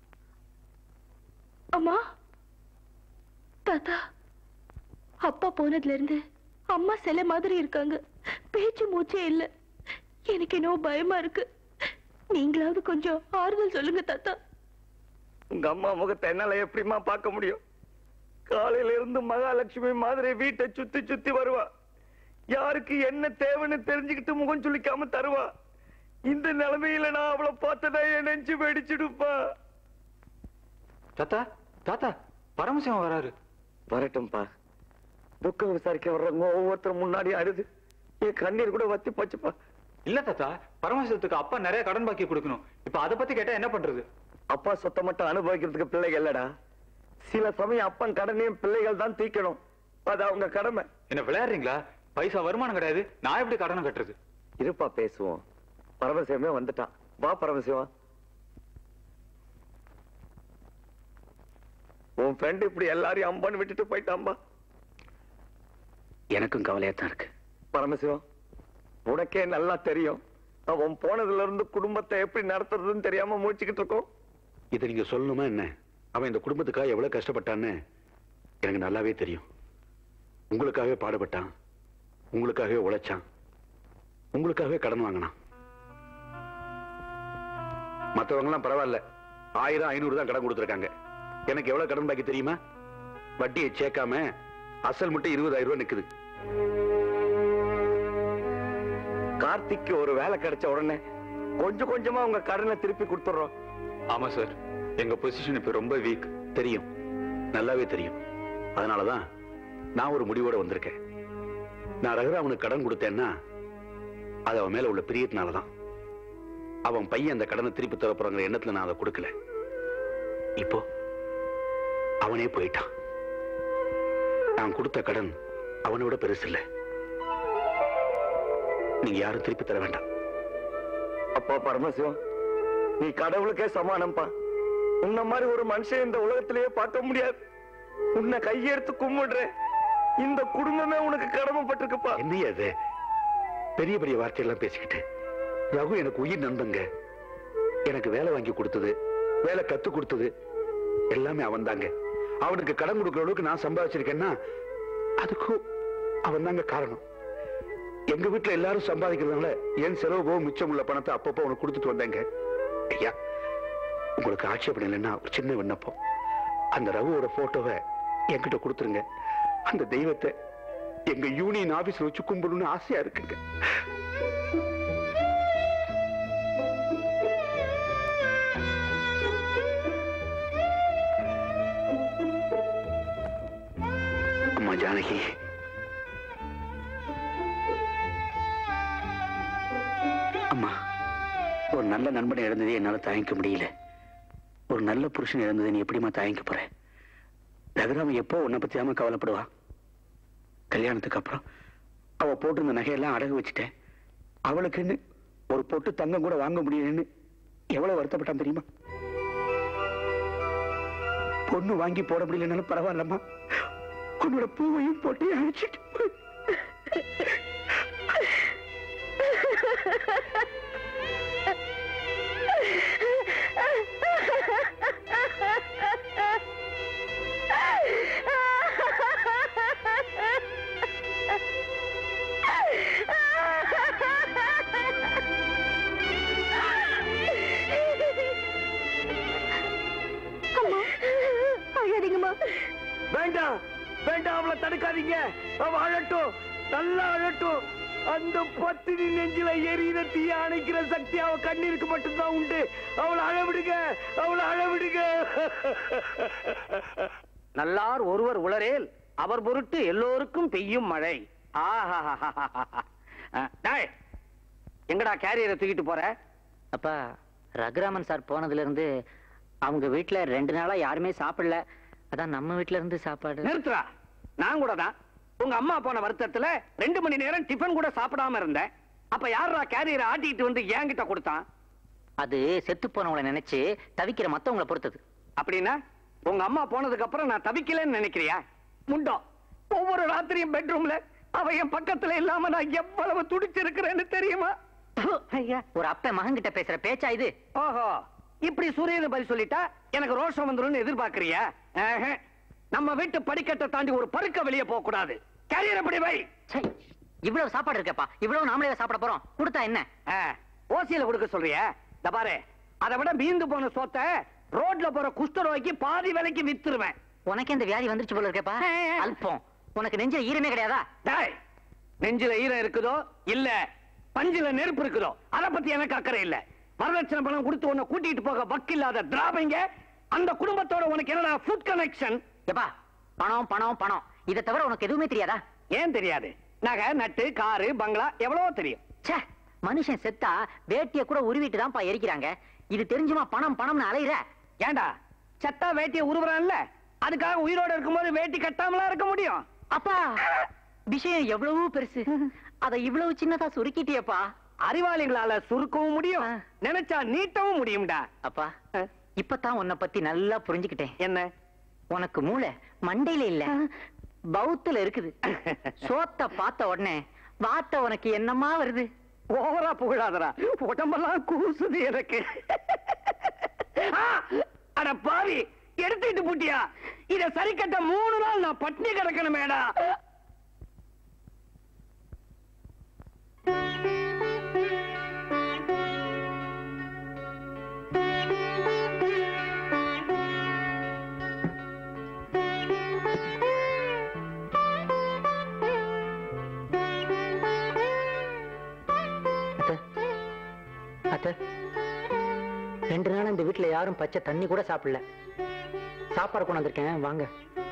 அம்மா தாத்தா அப்பா போனதுல இருந்து அம்மா சில மாதிரி இருக்காங்க பேச்சு மூச்சே இல்ல எனக்கு என்னவோ பயமா இருக்கு நீங்களாவது கொஞ்சம் ஆறுதல் சொல்லுங்க தாத்தா உங்க அம்மா முகத்தை என்னால எப்படிம்மா பார்க்க முடியும் காலையில இருந்து மகாலட்சுமி மாதிரி வீட்டை சுத்தி சுத்தி வருவா யாருக்கு என்ன தேவைன்னு தெரிஞ்சுக்கிட்டு முகம் சுளிக்காம தருவா இந்த நிலைமையில நான் அவளை பார்த்ததா என் நெஞ்சு வெடிச்சிடுப்பா தாத்தா தாத்தா பரமசிவம் வராரு வரட்டும்பா துக்கம் விசாரிக்க வர்றவங்க ஒவ்வொருத்தரும் முன்னாடி அழுது என் கண்ணீர் கூட வத்தி போச்சுப்பா இல்ல தாத்தா பரமசிவத்துக்கு அப்பா நிறைய கடன் பாக்கி கொடுக்கணும் இப்ப அத பத்தி கேட்டா என்ன பண்றது அப்பா சொத்தை மட்டும் அனுபவிக்கிறதுக்கு பிள்ளைகள் இல்லடா சில சமயம் அப்பன் கடனையும் பிள்ளைகள் தான் தீக்கணும் அது அவங்க கடமை என்ன விளையாடுறீங்களா பைசா வருமானம் கிடையாது நான் எப்படி கடன் கட்டுறது இருப்பா பேசுவோம் பரமசிவமே வந்துட்டான் வா பரமசிவம் உன் ஃப்ரெண்ட் இப்படி எல்லாரையும் அம்பான்னு விட்டுட்டு போயிட்டான்பா எனக்கும் கவலையா தான் இருக்கு பரமசிவம் உனக்கே நல்லா தெரியும் அவன் போனதுல இருந்து குடும்பத்தை எப்படி நடத்துறதுன்னு தெரியாம முடிச்சுக்கிட்டு இருக்கோம் இதை நீங்க சொல்லணுமா என்ன அவன் இந்த குடும்பத்துக்காக எவ்வளவு கஷ்டப்பட்டான்னு எனக்கு நல்லாவே தெரியும் உங்களுக்காகவே பாடுபட்டான் உங்களுக்காகவே உழைச்சான் உங்களுக்காகவே கடன் வாங்கினான் மற்றவங்கலாம் பரவாயில்ல ஆயிரம் ஐநூறு தான் கடன் கொடுத்துருக்காங்க எனக்கு எவ்வளவு கடன் பாக்கி தெரியுமா வட்டியை சேர்க்காம அசல் மட்டும் இருபதாயிரம் ரூபாய் நிக்குது கார்த்திக்கு ஒரு வேலை கிடைச்ச உடனே கொஞ்சம் கொஞ்சமா உங்க கடனை திருப்பி கொடுத்துறோம் ஆமா சார் எங்க பொசிஷன் இப்ப ரொம்ப வீக் தெரியும் நல்லாவே தெரியும் அதனாலதான் நான் ஒரு முடிவோட வந்திருக்கேன் நான் ரகுராமனுக்கு கடன் கொடுத்தேன்னா அது அவன் மேல உள்ள பிரியத்தினாலதான் அவன் பையன் அந்த கடனை திருப்பி தர போறாங்கிற எண்ணத்துல நான் அதை கொடுக்கல இப்போ அவனே போயிட்டான் நான் கொடுத்த கடன் அவனை விட பெருசு இல்ல நீங்க யாரும் திருப்பி தர வேண்டாம் அப்பா பரமசிவம் நீ கடவுளுக்கே சமானம்ப்பா உன்ன மாதிரி ஒரு மனுஷன் இந்த உலகத்திலேயே பார்க்க முடியாது உன்னை கையெடுத்து கும்பிடுறேன் இந்த குடும்பமே உனக்கு கடமைப்பட்டிருக்குப்பா என்னையா அது பெரிய பெரிய வார்த்தையெல்லாம் பேசிக்கிட்டு ரகு எனக்கு உயிர் நண்பங்க எனக்கு வேலை வாங்கி கொடுத்தது வேலை கத்து கொடுத்தது எல்லாமே அவன் தாங்க அவனுக்கு கடன் கொடுக்கிற அளவுக்கு நான் சம்பாதிச்சிருக்கேன்னா அதுக்கும் அவன் தாங்க காரணம் எங்க வீட்டுல எல்லாரும் சம்பாதிக்கிறதுனால என் செலவு போக மிச்சம் உள்ள பணத்தை அப்பப்போ உனக்கு கொடுத்துட்டு வந்தேங்க ஐயா உங்களுக்கு ஆட்சேபணம் இல்லைன்னா ஒரு சின்ன விண்ணப்பம் அந்த ரகுவோட போட்டோவை என்கிட்ட கொடுத்துருங்க அந்த தெய்வத்தை எங்க யூனியன் ஆபீஸ்ல வச்சு கும்பிடணும்னு ஆசையா இருக்குங்க அம்மா ஜானகி அம்மா ஒரு நல்ல நண்பனை இழந்ததே என்னால தாங்கிக்க முடியல ஒரு நல்ல புருஷன் இழந்ததை நீ எப்படிம்மா தாங்கிக்க போற ரகுராம எப்போ உன்னை பத்தியாம கவலைப்படுவா கல்யாணத்துக்கு அப்புறம் அவ போட்டிருந்த நகையெல்லாம் அடகு வச்சுட்டேன் அவளுக்குன்னு ஒரு பொட்டு தங்கம் கூட வாங்க முடியலன்னு எவ்வளவு வருத்தப்பட்டான் தெரியுமா பொண்ணு வாங்கி போட முடியலனாலும் பரவாயில்லம்மா உன்னோட பூவையும் போட்டு அழைச்சிட்டு போய் அம்மா அழாதீங்கம்மா வேண்டாம் வேண்டாம் அவளை தடுக்காதீங்க அவ அழட்டும் நல்லா அழட்டும் அந்த பத்தினி நெஞ்சில எரியிற தீய அணைக்கிற சக்தி அவ கண்ணீருக்கு மட்டும்தான் உண்டு அவளை அழவிடுங்க அவளை அழவிடுங்க நல்லார் ஒருவர் உளரேல் அவர் பொருட்டு எல்லோருக்கும் பெய்யும் மழை ஆஹாஹாஹாஹா. அஹ், டேய், எங்கடா கேரியரை தூக்கிட்டு போற அப்பா ரகுராமன் சார் போனதுல இருந்து அவங்க வீட்ல ரெண்டு நாளா யாருமே சாப்பிடல அதான் நம்ம வீட்ல இருந்து சாப்பாடு நிறுத்துறா நான் கூட தான் உங்க அம்மா போன வருத்தத்துல ரெண்டு மணி நேரம் டிஃபன் கூட சாப்பிடாம இருந்தேன் அப்ப யாரா கேரியரை ஆட்டிட்டு வந்து என்கிட்ட கொடுத்தான் அது செத்து போனவங்கள நினைச்சு தவிக்கிற மத்தவங்கள பொறுத்தது அப்படின்னா உங்க அம்மா போனதுக்கு அப்புறம் நான் தவிக்கலன்னு நினைக்கிறியா முண்டம் ஒவ்வொரு ராத்திரியும் பெட்ரூம்ல அவ என் பக்கத்துல இல்லாம நான் எவ்வளவு துடிச்சிருக்கிறேன்னு தெரியுமா ஐயா ஒரு அப்ப மகன் கிட்ட பேசுற பேச்சா இது ஓஹோ இப்படி சூரியன் பதில் சொல்லிட்டா எனக்கு ரோஷம் வந்துரும்னு எதிர்பார்க்கறியா ஆஹா. நம்ம வீட்டு படிக்கட்டை தாண்டி ஒரு பருக்க வெளியே போக கூடாது கேரியர் எப்படி வை இவ்வளவு சாப்பாடு இருக்கேப்பா இவ்வளவு நாமளே சாப்பிட போறோம் கொடுத்தா என்ன ஓசியில கொடுக்க சொல்றியா இந்த பாரு அதை விட மீந்து போன சோத்தை ரோட்ல போற குஷ்டரோய்க்கு பாதி விலைக்கு வித்துருவேன் உனக்கு இந்த வியாதி வந்துருச்சு போல இருக்கேப்பா அல்பம் உனக்கு நெஞ்சில ஈரமே கிடையாதா டேய் நெஞ்சில ஈரம் இருக்குதோ இல்ல பஞ்சில நெருப்பு இருக்குதோ அத பத்தி எனக்கு அக்கறை இல்ல வரதட்சணை பணம் கொடுத்து உன்னை கூட்டிட்டு போக வக்கில்லாத திராபிங்க அந்த குடும்பத்தோட உனக்கு என்னடா ஃபுட் கனெக்ஷன் எப்பா பணம் பணம் பணம் இதை தவிர உனக்கு எதுவுமே தெரியாதா ஏன் தெரியாது நகை நட்டு காரு பங்களா எவ்வளவோ தெரியும் ச்சே மனுஷன் செத்தா வேட்டிய கூட உருவிட்டு தான்ப்பா எரிக்கிறாங்க இது தெரிஞ்சுமா பணம் பணம்னு அலையிற ஏண்டா செத்தா வேட்டிய உருவுறான்ல அதுக்காக உயிரோட இருக்கும்போது வேட்டி கட்டாமலா இருக்க முடியும் அப்பா விஷயம் எவ்வளவு பெருசு அத இவ்வளவு சின்னதா சுருக்கிட்டியப்பா அறிவாளிகளால சுருக்கவும் முடியும் நினைச்சா நீட்டவும் முடியும்டா அப்பா இப்பதான் உன்னை பத்தி நல்லா புரிஞ்சுக்கிட்டேன் என்ன உனக்கு மூளை மண்டையில இல்ல பௌத்துல இருக்குது சோத்த பார்த்த உடனே வார்த்தை உனக்கு என்னமா வருது ஓவரா புகழாதடா உடம்பெல்லாம் கூசுது எனக்கு ஆ, அட பாவி எடுத்துட்டு போட்டியா இத சரி கட்ட மூணு நாள் நான் பட்னி கிடக்கணுமேடா அத்த ரெண்டு நாள் இந்த வீட்டுல யாரும் பச்சை தண்ணி கூட சாப்பிடல சாப்பாடு கொண்டு வந்திருக்கேன் வாங்க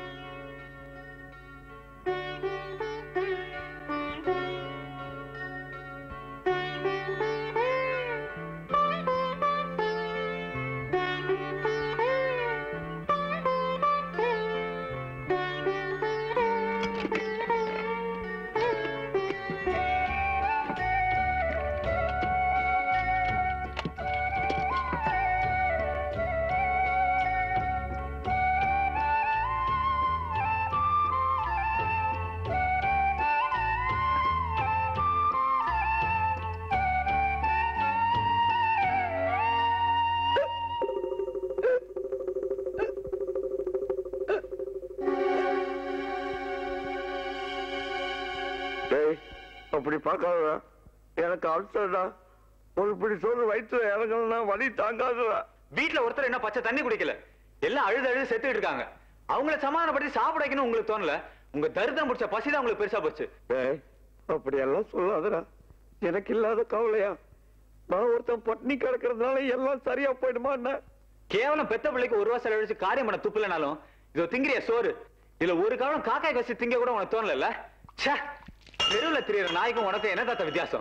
டேய் அப்படி பார்க்காதடா எனக்கு அல்சர்டா ஒரு பிடி சோறு வயிற்றுல இறங்கணும்னா வலி தாங்காதுடா வீட்ல ஒருத்தர் என்ன பச்சை தண்ணி குடிக்கல எல்லாம் அழுது அழுது செத்துக்கிட்டு இருக்காங்க அவங்கள சமாதானப்படுத்தி சாப்பிட வைக்கணும் உங்களுக்கு தோணல உங்க தரித்திரம் பிடிச்ச பசிதான் உங்களுக்கு பெருசா போச்சு டேய் அப்படி எல்லாம் சொல்லாதடா எனக்கு இல்லாத கவலையா நான் ஒருத்தன் பட்னி கிடக்கிறதுனால எல்லாம் சரியா போயிடுமா என்ன கேவலம் பெத்த பிள்ளைக்கு ஒரு வருஷம் அழிச்சு காரியம் பண்ண துப்புலனாலும் இதோ திங்கிறிய சோறு இதுல ஒரு காலம் காக்காய் கசி திங்க கூட உனக்கு தோணல ச்சே தெருவுல திரியற நாய்க்கும் உனக்கு என்ன தாத்த வித்தியாசம்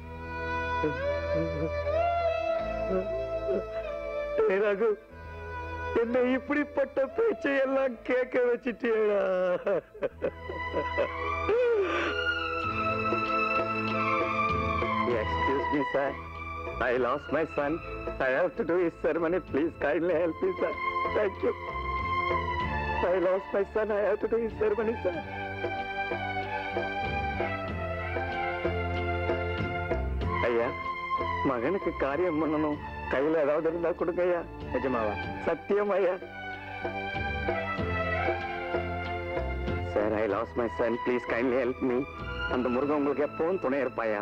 டேய் ரகு என்ன இப்படிப்பட்ட பேச்சை எல்லாம் கேட்க வச்சிட்டியடா Excuse me, sir. I lost my son. I have to do his ceremony. Please kindly help me, sir. Thank you. I lost my son. I have to do his ceremony, sir. ஐயா மகனுக்கு காரியம் பண்ணணும் கையில ஏதாவது இருந்தா கொடுங்க ஐயா நிஜமாவா சத்தியம் ஐயா sir I loss my son please kindly help me அந்த முருகன் உங்களுக்கு எப்பவும் துணை இருப்பாயா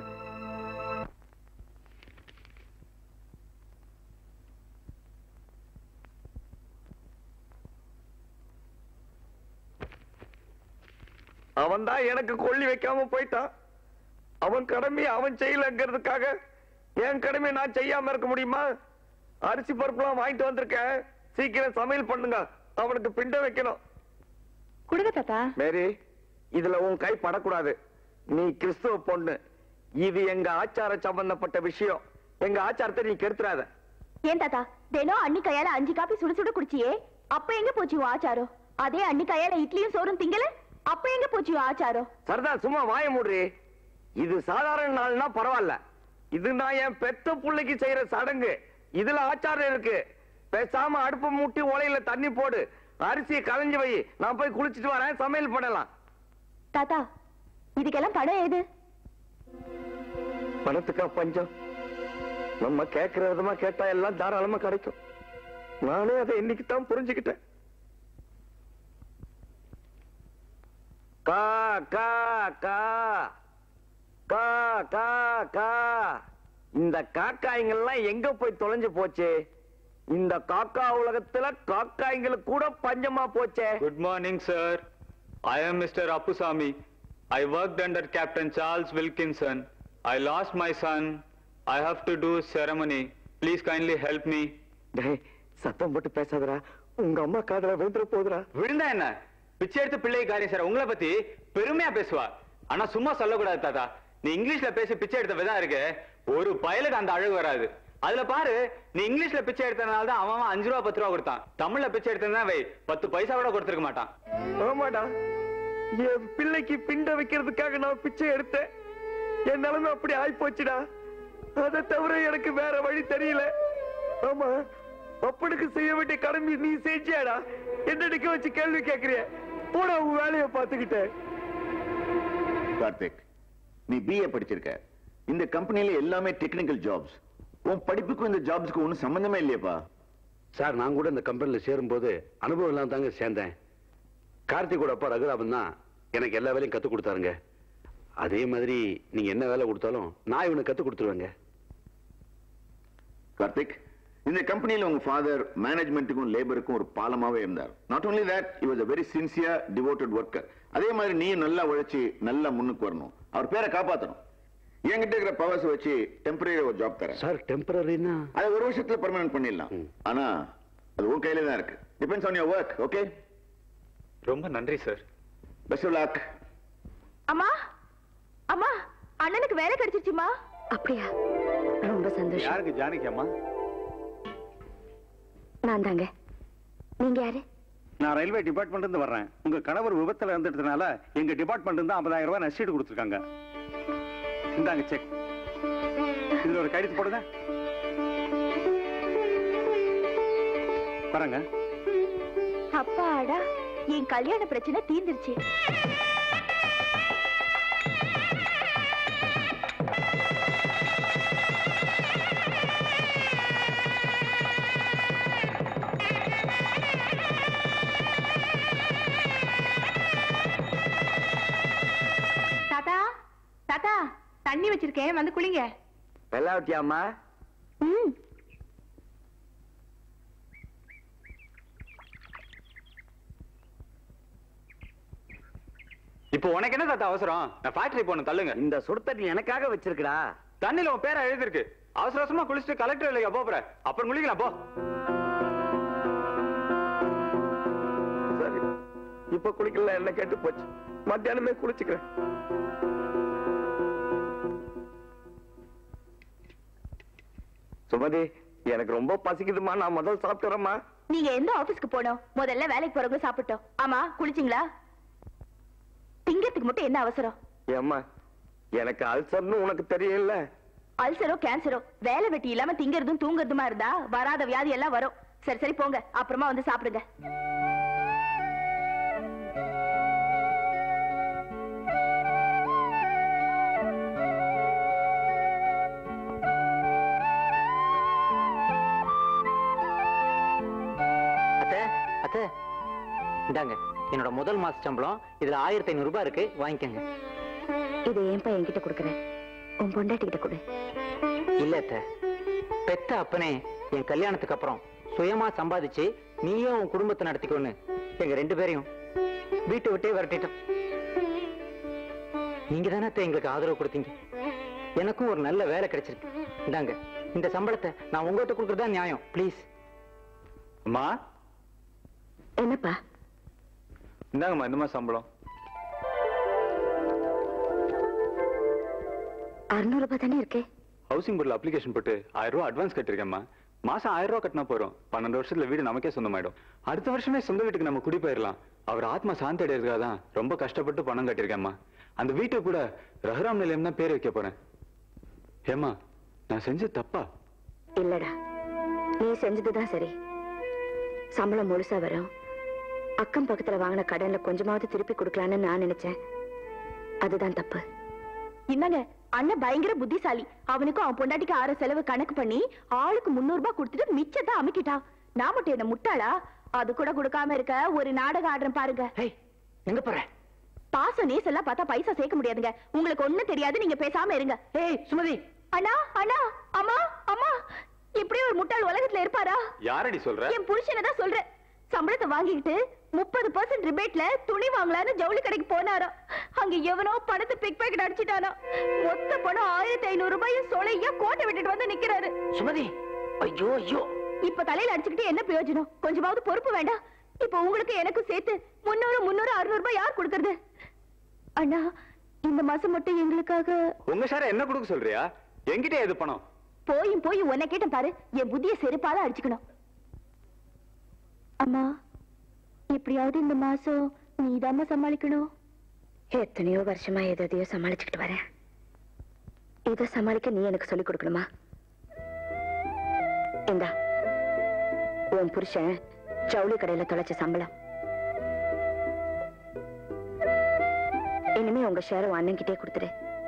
அவன் தான் எனக்கு கொள்ளி வைக்காம போயிட்டான் அவன் கடமை அவன் செய்யலங்கிறதுக்காக என் கடமை நான் செய்யாம இருக்க முடியுமா அரிசி பருப்புலாம் வாங்கிட்டு வந்திருக்கேன் சீக்கிரம் சமையல் பண்ணுங்க அவனுக்கு பிண்ட வைக்கணும் கொடுங்க தாத்தா மேரி இதுல உன் கை படக்கூடாது நீ கிறிஸ்துவ பொண்ணு இது எங்க ஆச்சார சம்பந்தப்பட்ட விஷயம் எங்க ஆச்சாரத்தை நீ கெடுத்துறாத ஏன் தாத்தா தினம் அண்ணி கையால அஞ்சு காப்பி சுட சுட குடிச்சியே அப்ப எங்க போச்சு உன் ஆச்சாரம் அதே அண்ணி கையால இட்லியும் சோறும் திங்கல அப்ப எங்க போச்சு ஆச்சாரம் சரிதா சும்மா வாய மூடுறி இது சாதாரண நாள்னா பரவாயில்ல இது நான் என் பெத்த புள்ளைக்கு செய்யற சடங்கு இதுல ஆச்சாரம் இருக்கு பேசாம அடுப்பு மூட்டி உலையில தண்ணி போடு அரிசியை களைஞ்சு வை நான் போய் குளிச்சிட்டு வரேன் சமையல் பண்ணலாம் தாத்தா இதுக்கெல்லாம் படம் ஏது பணத்துக்கா பஞ்சம் நம்ம கேட்கிற விதமா கேட்டா எல்லாம் தாராளமா கிடைக்கும் நானே அதை இன்னைக்கு தான் புரிஞ்சுக்கிட்டேன் கா கா கா கா கா கா இந்த காக்காய்ங்கெல்லாம் எங்க போய் தொலைஞ்சு போச்சு இந்த காக்கா உலகத்துல காக்காய்ங்களுக்கு கூட பஞ்சமா போச்சே Good morning, sir. I am Mr. Appusamy. I worked under Captain Charles Wilkinson. I lost my son. I have to do ceremony. Please kindly help me. டேய் சத்தம் போட்டு பேசாதடா உங்க அம்மா காதல விழுந்துற போதுடா விழுந்தா என்ன பிச்சை எடுத்து பிள்ளை காரியம் சார் உங்களை பத்தி பெருமையா பேசுவா ஆனா சும்மா சொல்லக்கூடாது தாத்தா நீ இங்கிலீஷ்ல பேசி பிச்சை எடுத்த விதம் இருக்கு ஒரு பயலுக்கு அந்த அழகு வராது அதுல பாரு நீ இங்கிலீஷ்ல பிச்சை எடுத்தனால தான் அவன் அவன் அஞ்சு ரூபா பத்து ரூபா கொடுத்தான் தமிழ்ல பிச்சை எடுத்தா வை பத்து பைசா கூட கொடுத்திருக்க மாட்டான் ஆமாடா என் பிள்ளைக்கு பிண்ட வைக்கிறதுக்காக நான் பிச்சை எடுத்தேன் என் நிலைமை அப்படி ஆயி போச்சுடா அதை தவிர எனக்கு வேற வழி தெரியல ஆமா அப்பனுக்கு செய்ய வேண்டிய கடமை நீ செஞ்சியாடா என்ன நிக்க வச்சு கேள்வி கேக்குறிய போடா உன் வேலையை பார்த்துக்கிட்டேன் கார்த்திக் நீ பிஏ படிச்சிருக்க இந்த கம்பெனில எல்லாமே டெக்னிக்கல் ஜாப்ஸ் உன் படிப்புக்கும் இந்த ஜாப்ஸ்க்கு ஒன்றும் சம்பந்தமே இல்லையப்பா சார் நான் கூட இந்த கம்பெனியில் சேரும்போது அனுபவம் இல்லாம தாங்க சேர்ந்தேன் கார்த்திகோட அப்பா ரகுராமன் தான் எனக்கு எல்லா வேலையும் கற்றுக் கொடுத்தாருங்க அதே மாதிரி நீங்க என்ன வேலை கொடுத்தாலும் நான் இவனுக்கு கற்றுக் கொடுத்துருவேங்க கார்த்திக் இந்த கம்பெனில உங்க ஃபாதர் மேனேஜ்மெண்ட்டுக்கும் லேபருக்கும் ஒரு பாலமாவே இருந்தார் not only that he was a very sincere devoted worker அதே மாதிரி நீயும் நல்லா உழைச்சி நல்லா முன்னுக்கு வரணும் அவர் பேரை காப்பாத்தணும் என்கிட்ட இருக்கிற பவர்ஸ் வச்சு டெம்பரரி ஒரு ஜாப் தரேன் சார் டெம்பரரினா அது ஒரு வருஷத்துல பெர்மனன்ட் பண்ணிடலாம் ஆனா அது உன் கையில தான் இருக்கு depends on your work okay ரொம்ப நன்றி சார் பெஸ்ட் ஆஃப் லக் அம்மா அம்மா அண்ணனுக்கு வேலை கிடைச்சிருச்சுமா அப்படியா ரொம்ப சந்தோஷம் யாருக்கு ஜானகி அம்மா நான் தாங்க நீங்க யாரு நான் ரயில்வே டிபார்ட்மெண்ட் இருந்து வர்றேன் உங்க கணவர் விபத்துல இருந்ததுனால எங்க டிபார்ட்மெண்ட் இருந்து ஐம்பதாயிரம் ரூபாய் நஷ்டீடு கொடுத்துருக்காங்க இந்தாங்க செக் இதுல ஒரு கையெழுத்து போடுங்க வரங்க அப்பாடா என் கல்யாண பிரச்சனை தீர்ந்துருச்சு தாத்தா தாத்தா தண்ணி வச்சிருக்கேன் வந்து குளிங்க வெள்ளாவட்டியாமா இப்போ உனக்கு என்ன தாத்தா அவசரம் நான் ஃபேக்டரி போகணும் தள்ளுங்க இந்த சுடுத்தண்ணி எனக்காக வச்சிருக்கடா தண்ணில உன் பேரை எழுதிருக்கு அவசர அவசரமா குளிச்சுட்டு கலெக்டர் இல்லையா போற அப்புறம் குளிக்கலாம் போ சரி இப்ப குளிக்கல என்ன கேட்டு போச்சு மத்தியானமே குளிச்சுக்கிறேன் சுமதி எனக்கு ரொம்ப பசிக்குதுமா நான் முதல் சாப்பிட்டுறேம்மா நீங்க எந்த ஆபீஸ்க்கு போனோம் முதல்ல வேலைக்கு போறவங்க சாப்பிட்டோம் ஆமா குளிச்சிங்களா திங்கறதுக்கு மட்டும் என்ன அவசரம் ஏம்மா எனக்கு அல்சர்னு உனக்கு தெரியல அல்சரோ கேன்சரோ வேலை வெட்டி இல்லாம திங்கறதும் தூங்குறதுமா இருந்தா வராத வியாதி எல்லாம் வரும் சரி சரி போங்க அப்புறமா வந்து சாப்பிடுங்க அத்தை அத்தை இந்தாங்க என்னோட முதல் மாச சம்பளம் இதுல ஆயிரத்தி ஐநூறு ரூபாய் இருக்கு வாங்கிக்கோங்க இதை ஏன்பா என்கிட்ட கொடுக்குறேன் உன் பொண்டாட்டி கிட்ட கொடு இல்ல அத்தை பெத்த அப்பனே என் கல்யாணத்துக்கு அப்புறம் சுயமா சம்பாதிச்சு நீயும் உன் குடும்பத்தை நடத்திக்கோன்னு எங்க ரெண்டு பேரையும் வீட்டை விட்டே விரட்டிட்டோம் நீங்க தானே அத்தை எங்களுக்கு ஆதரவு கொடுத்தீங்க எனக்கும் ஒரு நல்ல வேலை கிடைச்சிருக்கு இந்தாங்க இந்த சம்பளத்தை நான் உங்ககிட்ட கொடுக்கறதா நியாயம் ப்ளீஸ் அம்மா என்னப்பா இந்தாங்கம்மா இந்த மாதிரி சம்பளம் அறுநூறு ரூபாய் தானே இருக்கே ஹவுசிங் போர்டில் அப்ளிகேஷன் போட்டு ஆயிரம் ரூபாய் அட்வான்ஸ் கட்டிருக்கேம்மா மாசம் ஆயிரம் ரூபாய் கட்டினா போறோம் பன்னெண்டு வருஷத்துல வீடு நமக்கே சொந்தமாயிடும் அடுத்த வருஷமே சொந்த வீட்டுக்கு நம்ம குடி போயிடலாம் அவர் ஆத்மா சாந்தி அடைறதுக்காக தான் ரொம்ப கஷ்டப்பட்டு பணம் கட்டியிருக்கேம்மா அந்த வீட்டை கூட ரகுராம் நிலையம் தான் பேர் வைக்க போறேன் ஏம்மா நான் செஞ்சது தப்பா இல்லடா நீ செஞ்சதுதான் சரி சம்பளம் முழுசா வரும் அக்கம் பக்கத்துல வாங்கின கடன்ல கொஞ்சமாவது திருப்பி கொடுக்கலான்னு நான் நினைச்சேன் அதுதான் தப்பு என்னங்க அண்ணன் பயங்கர புத்திசாலி அவனுக்கும் அவன் பொண்டாட்டிக்கு ஆற செலவு கணக்கு பண்ணி ஆளுக்கு முன்னூறு ரூபாய் கொடுத்துட்டு மிச்சத்தை அமுக்கிட்டான் நான் மட்டும் என்ன முட்டாளா அது கூட கொடுக்காம இருக்க ஒரு நாடகம் ஆடுறேன் பாருங்க எங்க போற பாசம் நேசெல்லாம் பார்த்தா பைசா சேர்க்க முடியாதுங்க உங்களுக்கு ஒண்ணும் தெரியாது நீங்க பேசாம இருங்க ஏய் சுமதி அண்ணா அண்ணா அம்மா அம்மா இப்படி ஒரு முட்டாள் உலகத்துல இருப்பாரா யாரடி சொல்ற என் புருஷனை தான் சொல்றேன் சம்பளத்தை வாங்கிக்கிட்டு முப்பது பர்சன்ட் ரிபேட்ல துணி வாங்கலான்னு ஜவுளி கடைக்கு போனாரா அங்க எவனோ பணத்தை பிக் பாக்கெட் அடிச்சிட்டானா மொத்த பணம் ஆயிரத்தி ஐநூறு ரூபாயும் சொலையா கோட்டை விட்டுட்டு வந்து நிக்கிறாரு சுமதி ஐயோ ஐயோ இப்ப தலையில அடிச்சுக்கிட்டு என்ன பிரயோஜனம் கொஞ்சமாவது பொறுப்பு வேண்டாம் இப்ப உங்களுக்கு எனக்கு சேர்த்து முன்னூறு முன்னூறு அறுநூறு ரூபாய் யார் கொடுக்கறது அண்ணா இந்த மாசம் மட்டும் எங்களுக்காக உங்க சார என்ன கொடுக்க சொல்றியா என்கிட்ட எது பணம் போயும் போய் உன்னை கேட்டேன் பாரு என் புத்திய செருப்பால அடிச்சுக்கணும் அம்மா எப்படியாவது இந்த மாசம் நீதாம்மா சமாளிக்கணும் எத்தனையோ வருஷமா எது எதையோ சமாளிச்சுக்கிட்டு வரேன் இதை சமாளிக்க நீ எனக்கு சொல்லிக் கொடுக்கணுமா இந்தா உன் புருஷன் ஜவுளி கடையில தொலைச்ச சம்பளம் இனிமே உங்க ஷேர் உன் அண்ணன்கிட்டே கொடுத்துரு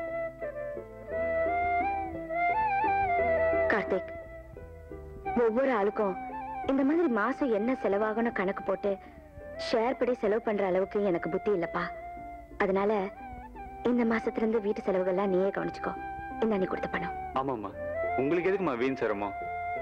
கார்த்திக் ஒவ்வொரு ஆளுக்கும் இந்த மாதிரி மாசம் என்ன செலவாகணும் கணக்கு போட்டு ஷேர் படி செலவு பண்ற அளவுக்கு எனக்கு புத்தி இல்லப்பா அதனால இந்த மாசத்துல இருந்து வீட்டு செலவுகள்லாம் நீயே கவனிச்சுக்கோ இந்த நீ கொடுத்த பணம் ஆமாம்மா உங்களுக்கு எதுக்குமா வீண் சிரமம்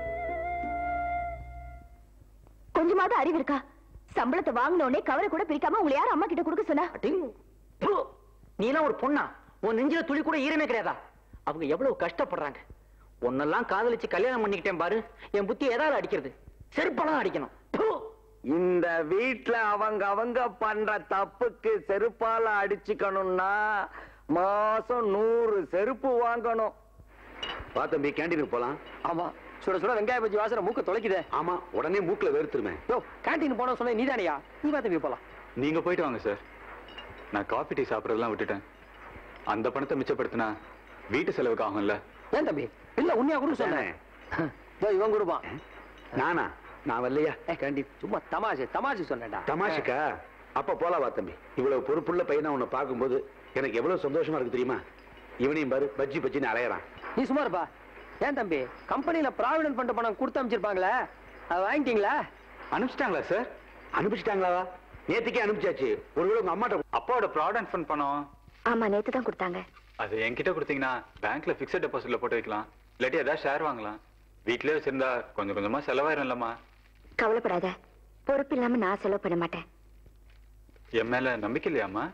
கொஞ்சமாவது அறிவு இருக்கா சம்பளத்தை வாங்கின உடனே கவரை கூட பிரிக்காம உங்களை யார் அம்மா கிட்ட கொடுக்க சொன்னா நீ எல்லாம் ஒரு பொண்ணா உன் நெஞ்சில துளி கூட ஈரமே கிடையாதா அவங்க எவ்வளவு கஷ்டப்படுறாங்க உன்னெல்லாம் காதலிச்சு கல்யாணம் பண்ணிக்கிட்டேன் பாரு என் புத்தி எதாவது அடிக்கிறது செருப்பெல்லாம் அடிக்கணும் இந்த வீட்ல அவங்க அவங்க பண்ற தப்புக்கு செருப்பால அடிச்சுக்கணும்னா மாசம் நூறு செருப்பு வாங்கணும் வா தம்பி கேண்டீனுக்கு போலாம் ஆமா சுட சுட வெங்காய பஜ்ஜி வாசனை மூக்க தொலைக்குதே ஆமா உடனே மூக்குல வேர்த்துருமே யோ கேண்டீன் போன சொன்ன நீதானியா நீ வா தம்பி போலாம் நீங்க போயிட்டு வாங்க சார் நான் காஃபி டீ சாப்பிடறதெல்லாம் விட்டுட்டேன் அந்த பணத்தை மிச்சப்படுத்தினா வீட்டு செலவுக்கு ஆகும்ல ஏன் தம்பி இல்ல உண்மையா கூட சொன்னேன் இதோ இவன் கொடுப்பான் நானா நான் வரலையா கேண்டி சும்மா தமாஷு தமாஷு சொன்னேன்டா தமாஷுக்கா அப்ப போலாம் வா தம்பி இவ்வளவு பொறுப்புள்ள பையனா உன்னை பார்க்கும்போது எனக்கு எவ்வளவு சந்தோஷமா இருக்கு தெரியுமா இவனையும் பாரு பஜ்ஜி பஜ்ஜின்னு அலையறான் நீ சும்மா இருப்பா ஏன் தம்பி கம்பெனில ப்ராவிடன்ட் ஃபண்ட் பணம் கொடுத்து அமைச்சிருப்பாங்களே அதை வாங்கிட்டீங்களா அனுப்பிச்சிட்டாங்களா சார் அனுப்பிச்சிட்டாங்களா நேத்துக்கே அனுப்பிச்சாச்சு ஒருவேளை உங்க அம்மாட்ட அப்பாவோட ப்ராவிடன்ட் ஃபண்ட் பணம் ஆமா நேத்து தான் கொடுத்தாங்க அது என்கிட்ட கொடுத்தீங்கன்னா பேங்க்ல பிக்ஸட் டெபாசிட்ல போட்டு வைக்கலாம் இல்லாட்டி ஏதாவது ஷேர் வாங்கலாம் வீட்லயே வச்சிருந்தா கொஞ்சம் கொஞ்சமா செலவாயிரும் இல்லம்மா கவலைப்படாத பொறுப்பு இல்லாம நான் செலவு பண்ண மாட்டேன் என் மேல நம்பிக்கை இல்லையாம்மா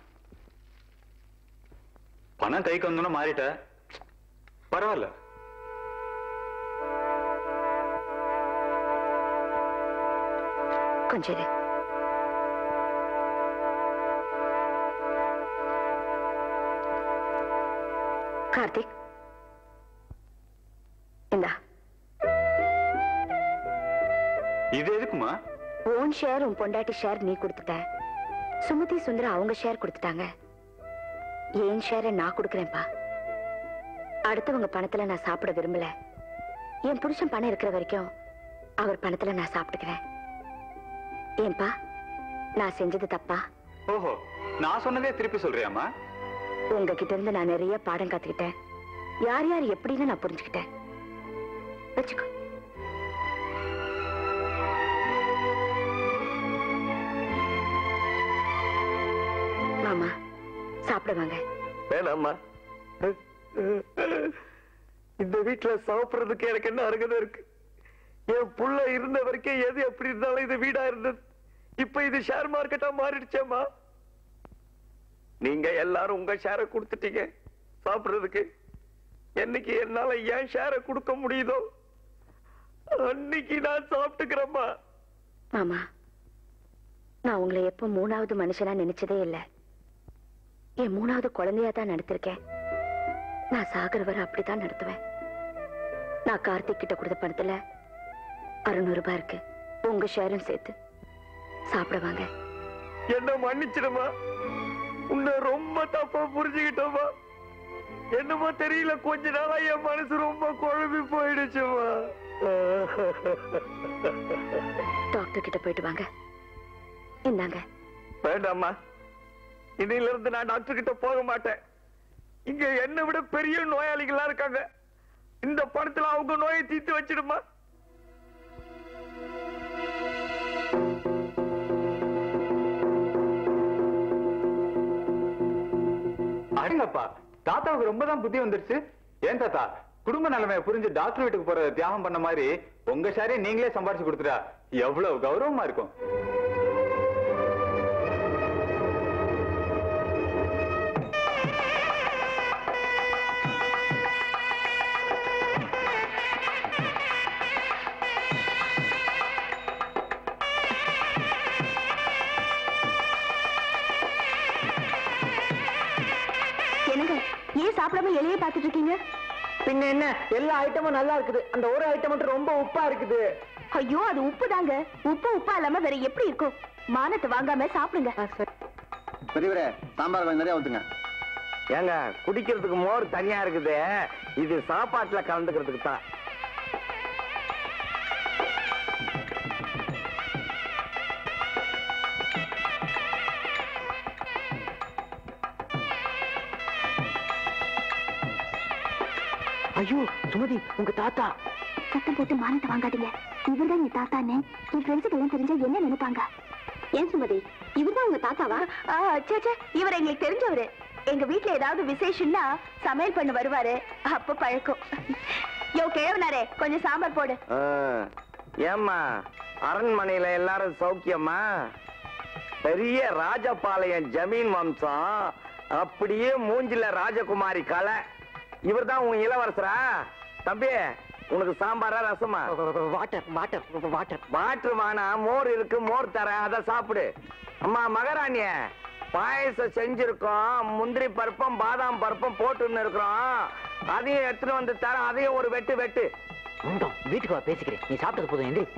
பணம் கைக்கு வந்தோன்னு மாறிட்ட பரவாயில்ல கொஞ்சம் இரு. கார்த்திக் இந்தா இது எதுக்குமா உன் ஷேர் உன் பொண்டாட்டி ஷேர் நீ கொடுத்துட்ட சுமதி சுந்தரம் அவங்க ஷேர் கொடுத்துட்டாங்க என் ஷேரை நான் கொடுக்கறேன்ப்பா அடுத்தவங்க பணத்துல நான் சாப்பிட விரும்பல என் புருஷன் பணம் இருக்கிற வரைக்கும் அவர் பணத்துல நான் சாப்பிட்டுக்கிறேன் ஏன்பா நான் செஞ்சது தப்பா ஓஹோ நான் சொன்னதே திருப்பி சொல்றியாம்மா உங்ககிட்ட இருந்து நான் நிறைய பாடம் கத்துக்கிட்டேன் யார் யார் எப்படின்னு நான் புரிஞ்சுக்கிட்டேன் வச்சுக்கோ மாமா சாப்பிட வாங்க வேணாம்மா இந்த வீட்டுல சாப்பிடுறதுக்கு எனக்கு என்ன அருகதை இருக்கு என் புள்ள இருந்த வரைக்கும் எது எப்படி இருந்தாலும் இது வீடா இருந்தது இப்ப இது ஷேர் மார்க்கெட்டா மாறிடுச்சேம்மா நீங்க எல்லாரும் உங்க ஷேரை கொடுத்துட்டீங்க சாப்பிடுறதுக்கு என்னைக்கு என்னால ஏன் ஷேரை கொடுக்க முடியுதோ அன்னைக்கு நான் சாப்பிட்டுக்கிறேம்மா மாமா நான் உங்களை எப்போ மூணாவது மனுஷனா நினைச்சதே இல்லை என் மூணாவது குழந்தையா தான் நடத்திருக்கேன் நான் சாகர வரை அப்படித்தான் நடத்துவேன் நான் கார்த்திக் கிட்ட கொடுத்த பணத்துல அறுநூறு ரூபாய் இருக்கு உங்க ஷேரும் சேர்த்து சாப்பிட வாங்க என்ன மன்னிச்சிடுமா உன்னை ரொம்ப தப்பா புரிஞ்சுக்கிட்டோமா என்னமோ தெரியல கொஞ்ச நாளா என் மனசு ரொம்ப குழம்பி போயிடுச்சுமா டாக்டர் கிட்ட போயிட்டு வாங்க இந்தாங்க வேண்டாம்மா இன்னையில இருந்து நான் டாக்டர் கிட்ட போக மாட்டேன் இங்க என்னை விட பெரிய நோயாளிகளா இருக்காங்க இந்த பணத்துல அவங்க நோயை தீர்த்து வச்சிடுமா அடங்கப்பா தாத்தாவுக்கு ரொம்ப தான் புத்தி வந்துருச்சு ஏன் தாத்தா குடும்ப நிலைமையை புரிஞ்சு டாக்டர் வீட்டுக்கு போறத தியாகம் பண்ண மாதிரி உங்க ஷேரையும் நீங்களே சம்பாரிச்சு கொடுத்துட்டா எவ்வளவு கௌரவமா இருக்கும் என்னங்க ஏன் சாப்பிடாம எலியே பார்த்துட்டு இருக்கீங்க பின்ன என்ன எல்லா ஐட்டமும் நல்லா இருக்குது அந்த ஒரு ஐட்டம் மட்டும் ரொம்ப உப்பா இருக்குது ஐயோ அது உப்பு தாங்க உப்பு உப்பா இல்லாம வேற எப்படி இருக்கும் மானத்தை வாங்காம சாப்பிடுங்க பெரியவரே சாம்பார் கொஞ்சம் நிறைய ஊத்துங்க ஏங்க குடிக்கிறதுக்கு மோர் தனியா இருக்குது இது சாப்பாட்டுல கலந்துக்கிறதுக்கு தான் ஐயோ சுமதி உங்க தாத்தா சத்தம் போட்டு மானத்தை வாங்காதீங்க இவர்தான் என் தாத்தான்னு என் ஃப்ரெண்ட்ஸுக்கு எல்லாம் தெரிஞ்சா என்ன நினைப்பாங்க ஏன் சுமதி இவர்தான் உங்க தாத்தாவா சேச்சே இவர் எங்களுக்கு தெரிஞ்சவரு எங்க வீட்ல ஏதாவது விசேஷம்னா சமையல் பண்ண வருவாரு அப்ப பழக்கம் யோ கிழவனாரே கொஞ்சம் சாம்பார் போடு ஆ, ஏம்மா அரண்மனையில எல்லாரும் சௌக்கியமா பெரிய ராஜபாளையம் ஜமீன் வம்சம் அப்படியே மூஞ்சில ராஜகுமாரி கலை இவர்தான் உன் இளவரசரா தம்பி உனக்கு சாம்பாரா ரசமா வாட்டர் வாட்டர் வாட்டர் வாட்டர் வானா மோர் இருக்கு மோர் தரேன் அதை சாப்பிடு அம்மா மகாராணிய பாயசம் செஞ்சிருக்கோம் முந்திரி பருப்பும் பாதாம் பருப்பும் போட்டுன்னு இருக்கிறோம் அதையும் எடுத்துட்டு வந்து தரேன் அதையும் ஒரு வெட்டு வெட்டு உண்டோம் வீட்டுக்கு வா பேசிக்கிறேன் நீ சாப்பிட்டது போதும் எந்திரி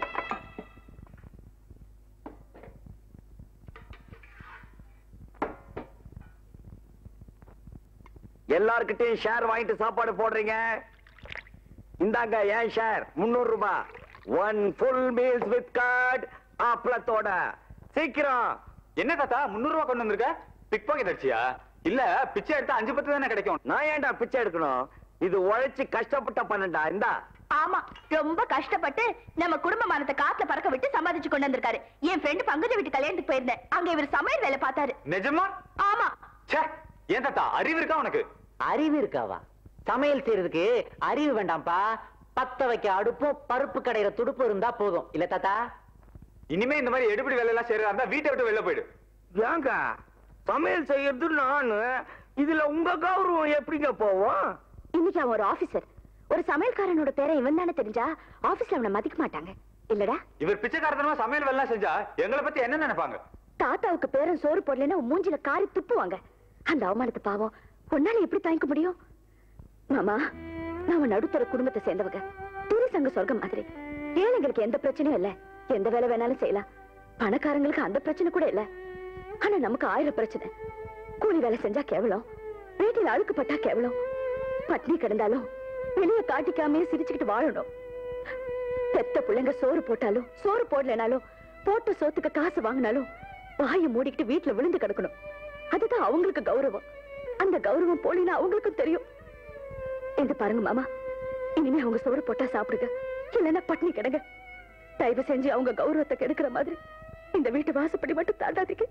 எல்லார்கிட்டயும் ஷேர் வாங்கிட்டு சாப்பாடு போடுறீங்க இந்தாங்க ஏன் ஷேர் முன்னூறு ரூபாய் one full meals with curd அப்பளத்தோட சீக்கிரம் என்ன தாத்தா முன்னூறு ரூபாய் கொண்டு வந்திருக்க பிக் பாக்கெட் அடிச்சியா இல்ல பிச்சை எடுத்தா அஞ்சு பத்து தானே கிடைக்கும் நான் ஏன்டா பிச்சை எடுக்கணும் இது உழைச்சு கஷ்டப்பட்ட பண்ணண்டா இந்தா ஆமா ரொம்ப கஷ்டப்பட்டு நம்ம குடும்ப மானத்தை காத்துல பறக்க விட்டு சம்பாதிச்சு கொண்டு வந்திருக்காரு என் ஃப்ரெண்டு பங்கஜ வீட்டு கல்யாணத்துக்கு போயிருந்தேன் அங்க இவர் சமையல் வேலை பார்த்தாரு நிஜமா ஆமா ச்சே ஏன் தாத்தா அறிவு இருக்கா உனக்கு அறிவு இருக்காவா சமையல் செய்யறதுக்கு அறிவு வேண்டாம்ப்பா பத்த வைக்க அடுப்பும் பருப்பு கடையிற துடுப்பு இருந்தா போதும் இல்ல தாத்தா இனிமே இந்த மாதிரி எடுபடி வேலை எல்லாம் செய்யறதா இருந்தா வீட்டை விட்டு வெளில போயிடு ஏங்க சமையல் செய்யறது நானு இதுல உங்க கௌரவம் எப்படிங்க போவோம் இன்னைக்கு அவன் ஒரு ஆபீசர் ஒரு சமையல்காரனோட பேரை இவன் தானே தெரிஞ்சா ஆபீஸ்ல அவனை மதிக்க மாட்டாங்க இல்லடா இவர் பிச்சைக்காரத்தனமா சமையல் வேலை எல்லாம் செஞ்சா எங்களை பத்தி என்ன நினைப்பாங்க தாத்தாவுக்கு பேரன் சோறு போடலன்னா உன் மூஞ்சில காரி துப்புவாங்க அந்த அவமானத்தை பாவம் உன்னால எப்படி தாங்கிக்க முடியும் மாமா நாம நடுத்தர குடும்பத்தை சேர்ந்தவங்க துணி சங்க சொர்க்கம் மாதிரி ஏழைங்களுக்கு எந்த பிரச்சனையும் இல்ல எந்த வேலை வேணாலும் செய்யலாம் பணக்காரங்களுக்கு அந்த பிரச்சனை கூட இல்ல ஆனா நமக்கு ஆயிரம் பிரச்சனை கூலி வேலை செஞ்சா கேவலம் வீட்டில் அழுக்குப்பட்டா கேவலம் பட்னி கிடந்தாலும் வெளியே காட்டிக்காமே சிரிச்சுக்கிட்டு வாழணும் பெத்த பிள்ளைங்க சோறு போட்டாலும் சோறு போடலைனாலும் போட்ட சோத்துக்கு காசு வாங்கினாலும் வாயை மூடிக்கிட்டு வீட்டுல விழுந்து கிடக்கணும் அதுதான் அவங்களுக்கு கௌரவம் அந்த கௌரவம் போலினா அவங்களுக்கும் தெரியும் இந்த பாருங்க மாமா இனிமே அவங்க சோறு போட்டா சாப்பிடுங்க இல்லைன்னா பட்னி கிடங்க தயவு செஞ்சு அவங்க கௌரவத்தை கெடுக்கிற மாதிரி இந்த வீட்டு வாசப்படி மட்டும் தாண்டாதீங்க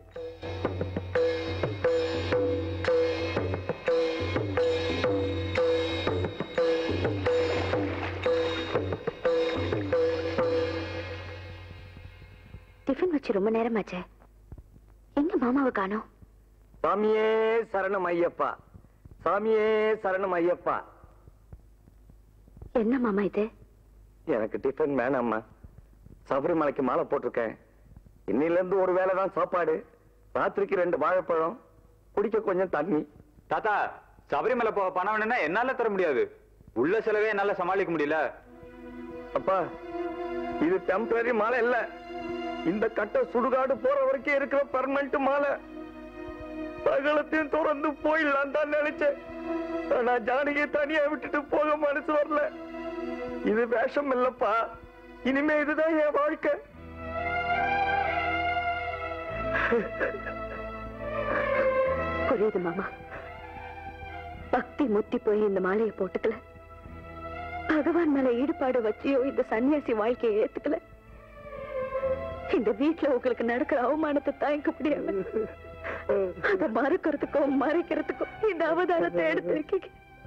டிஃபன் வச்சு ரொம்ப நேரமாச்சே எங்க மாமாவை காணோம் சாமியே சரணம் ஐயப்பா சாமியே சரணம் ஐயப்பா என்ன மாமா இது எனக்கு டிஃபன் வேணாம்மா சபரிமலைக்கு மாலை போட்டிருக்கேன் இன்னில இருந்து ஒரு வேளை தான் சாப்பாடு ராத்திரிக்கு ரெண்டு வாழைப்பழம் குடிக்க கொஞ்சம் தண்ணி தாத்தா சபரிமலை போக பணம் வேணும்னா என்னால தர முடியாது உள்ள செலவே என்னால சமாளிக்க முடியல அப்பா இது டெம்பரரி மாலை இல்ல இந்த கட்ட சுடுகாடு போற வரைக்கும் இருக்கிற பெர்மனண்ட் மாலை சகலத்தையும் திறந்து போயிடலாம் தான் நினைச்சேன் ஆனா ஜானகியை தனியா விட்டுட்டு போக மனசு வரல இது வேஷம் இல்லப்பா இனிமே இதுதான் என் வாழ்க்கை புரியுது மாமா பக்தி முத்தி போய் இந்த மாலையை போட்டுக்கல பகவான் மேல ஈடுபாடு வச்சியோ இந்த சன்னியாசி வாழ்க்கையை ஏத்துக்கல இந்த வீட்டுல உங்களுக்கு நடக்கிற அவமானத்தை தாங்கிக்க முடியாம அதை மறுக்கிறதுக்கும் மறைக்கிறதுக்கும் இந்த அவதாரத்தை எடுத்திருக்கீங்க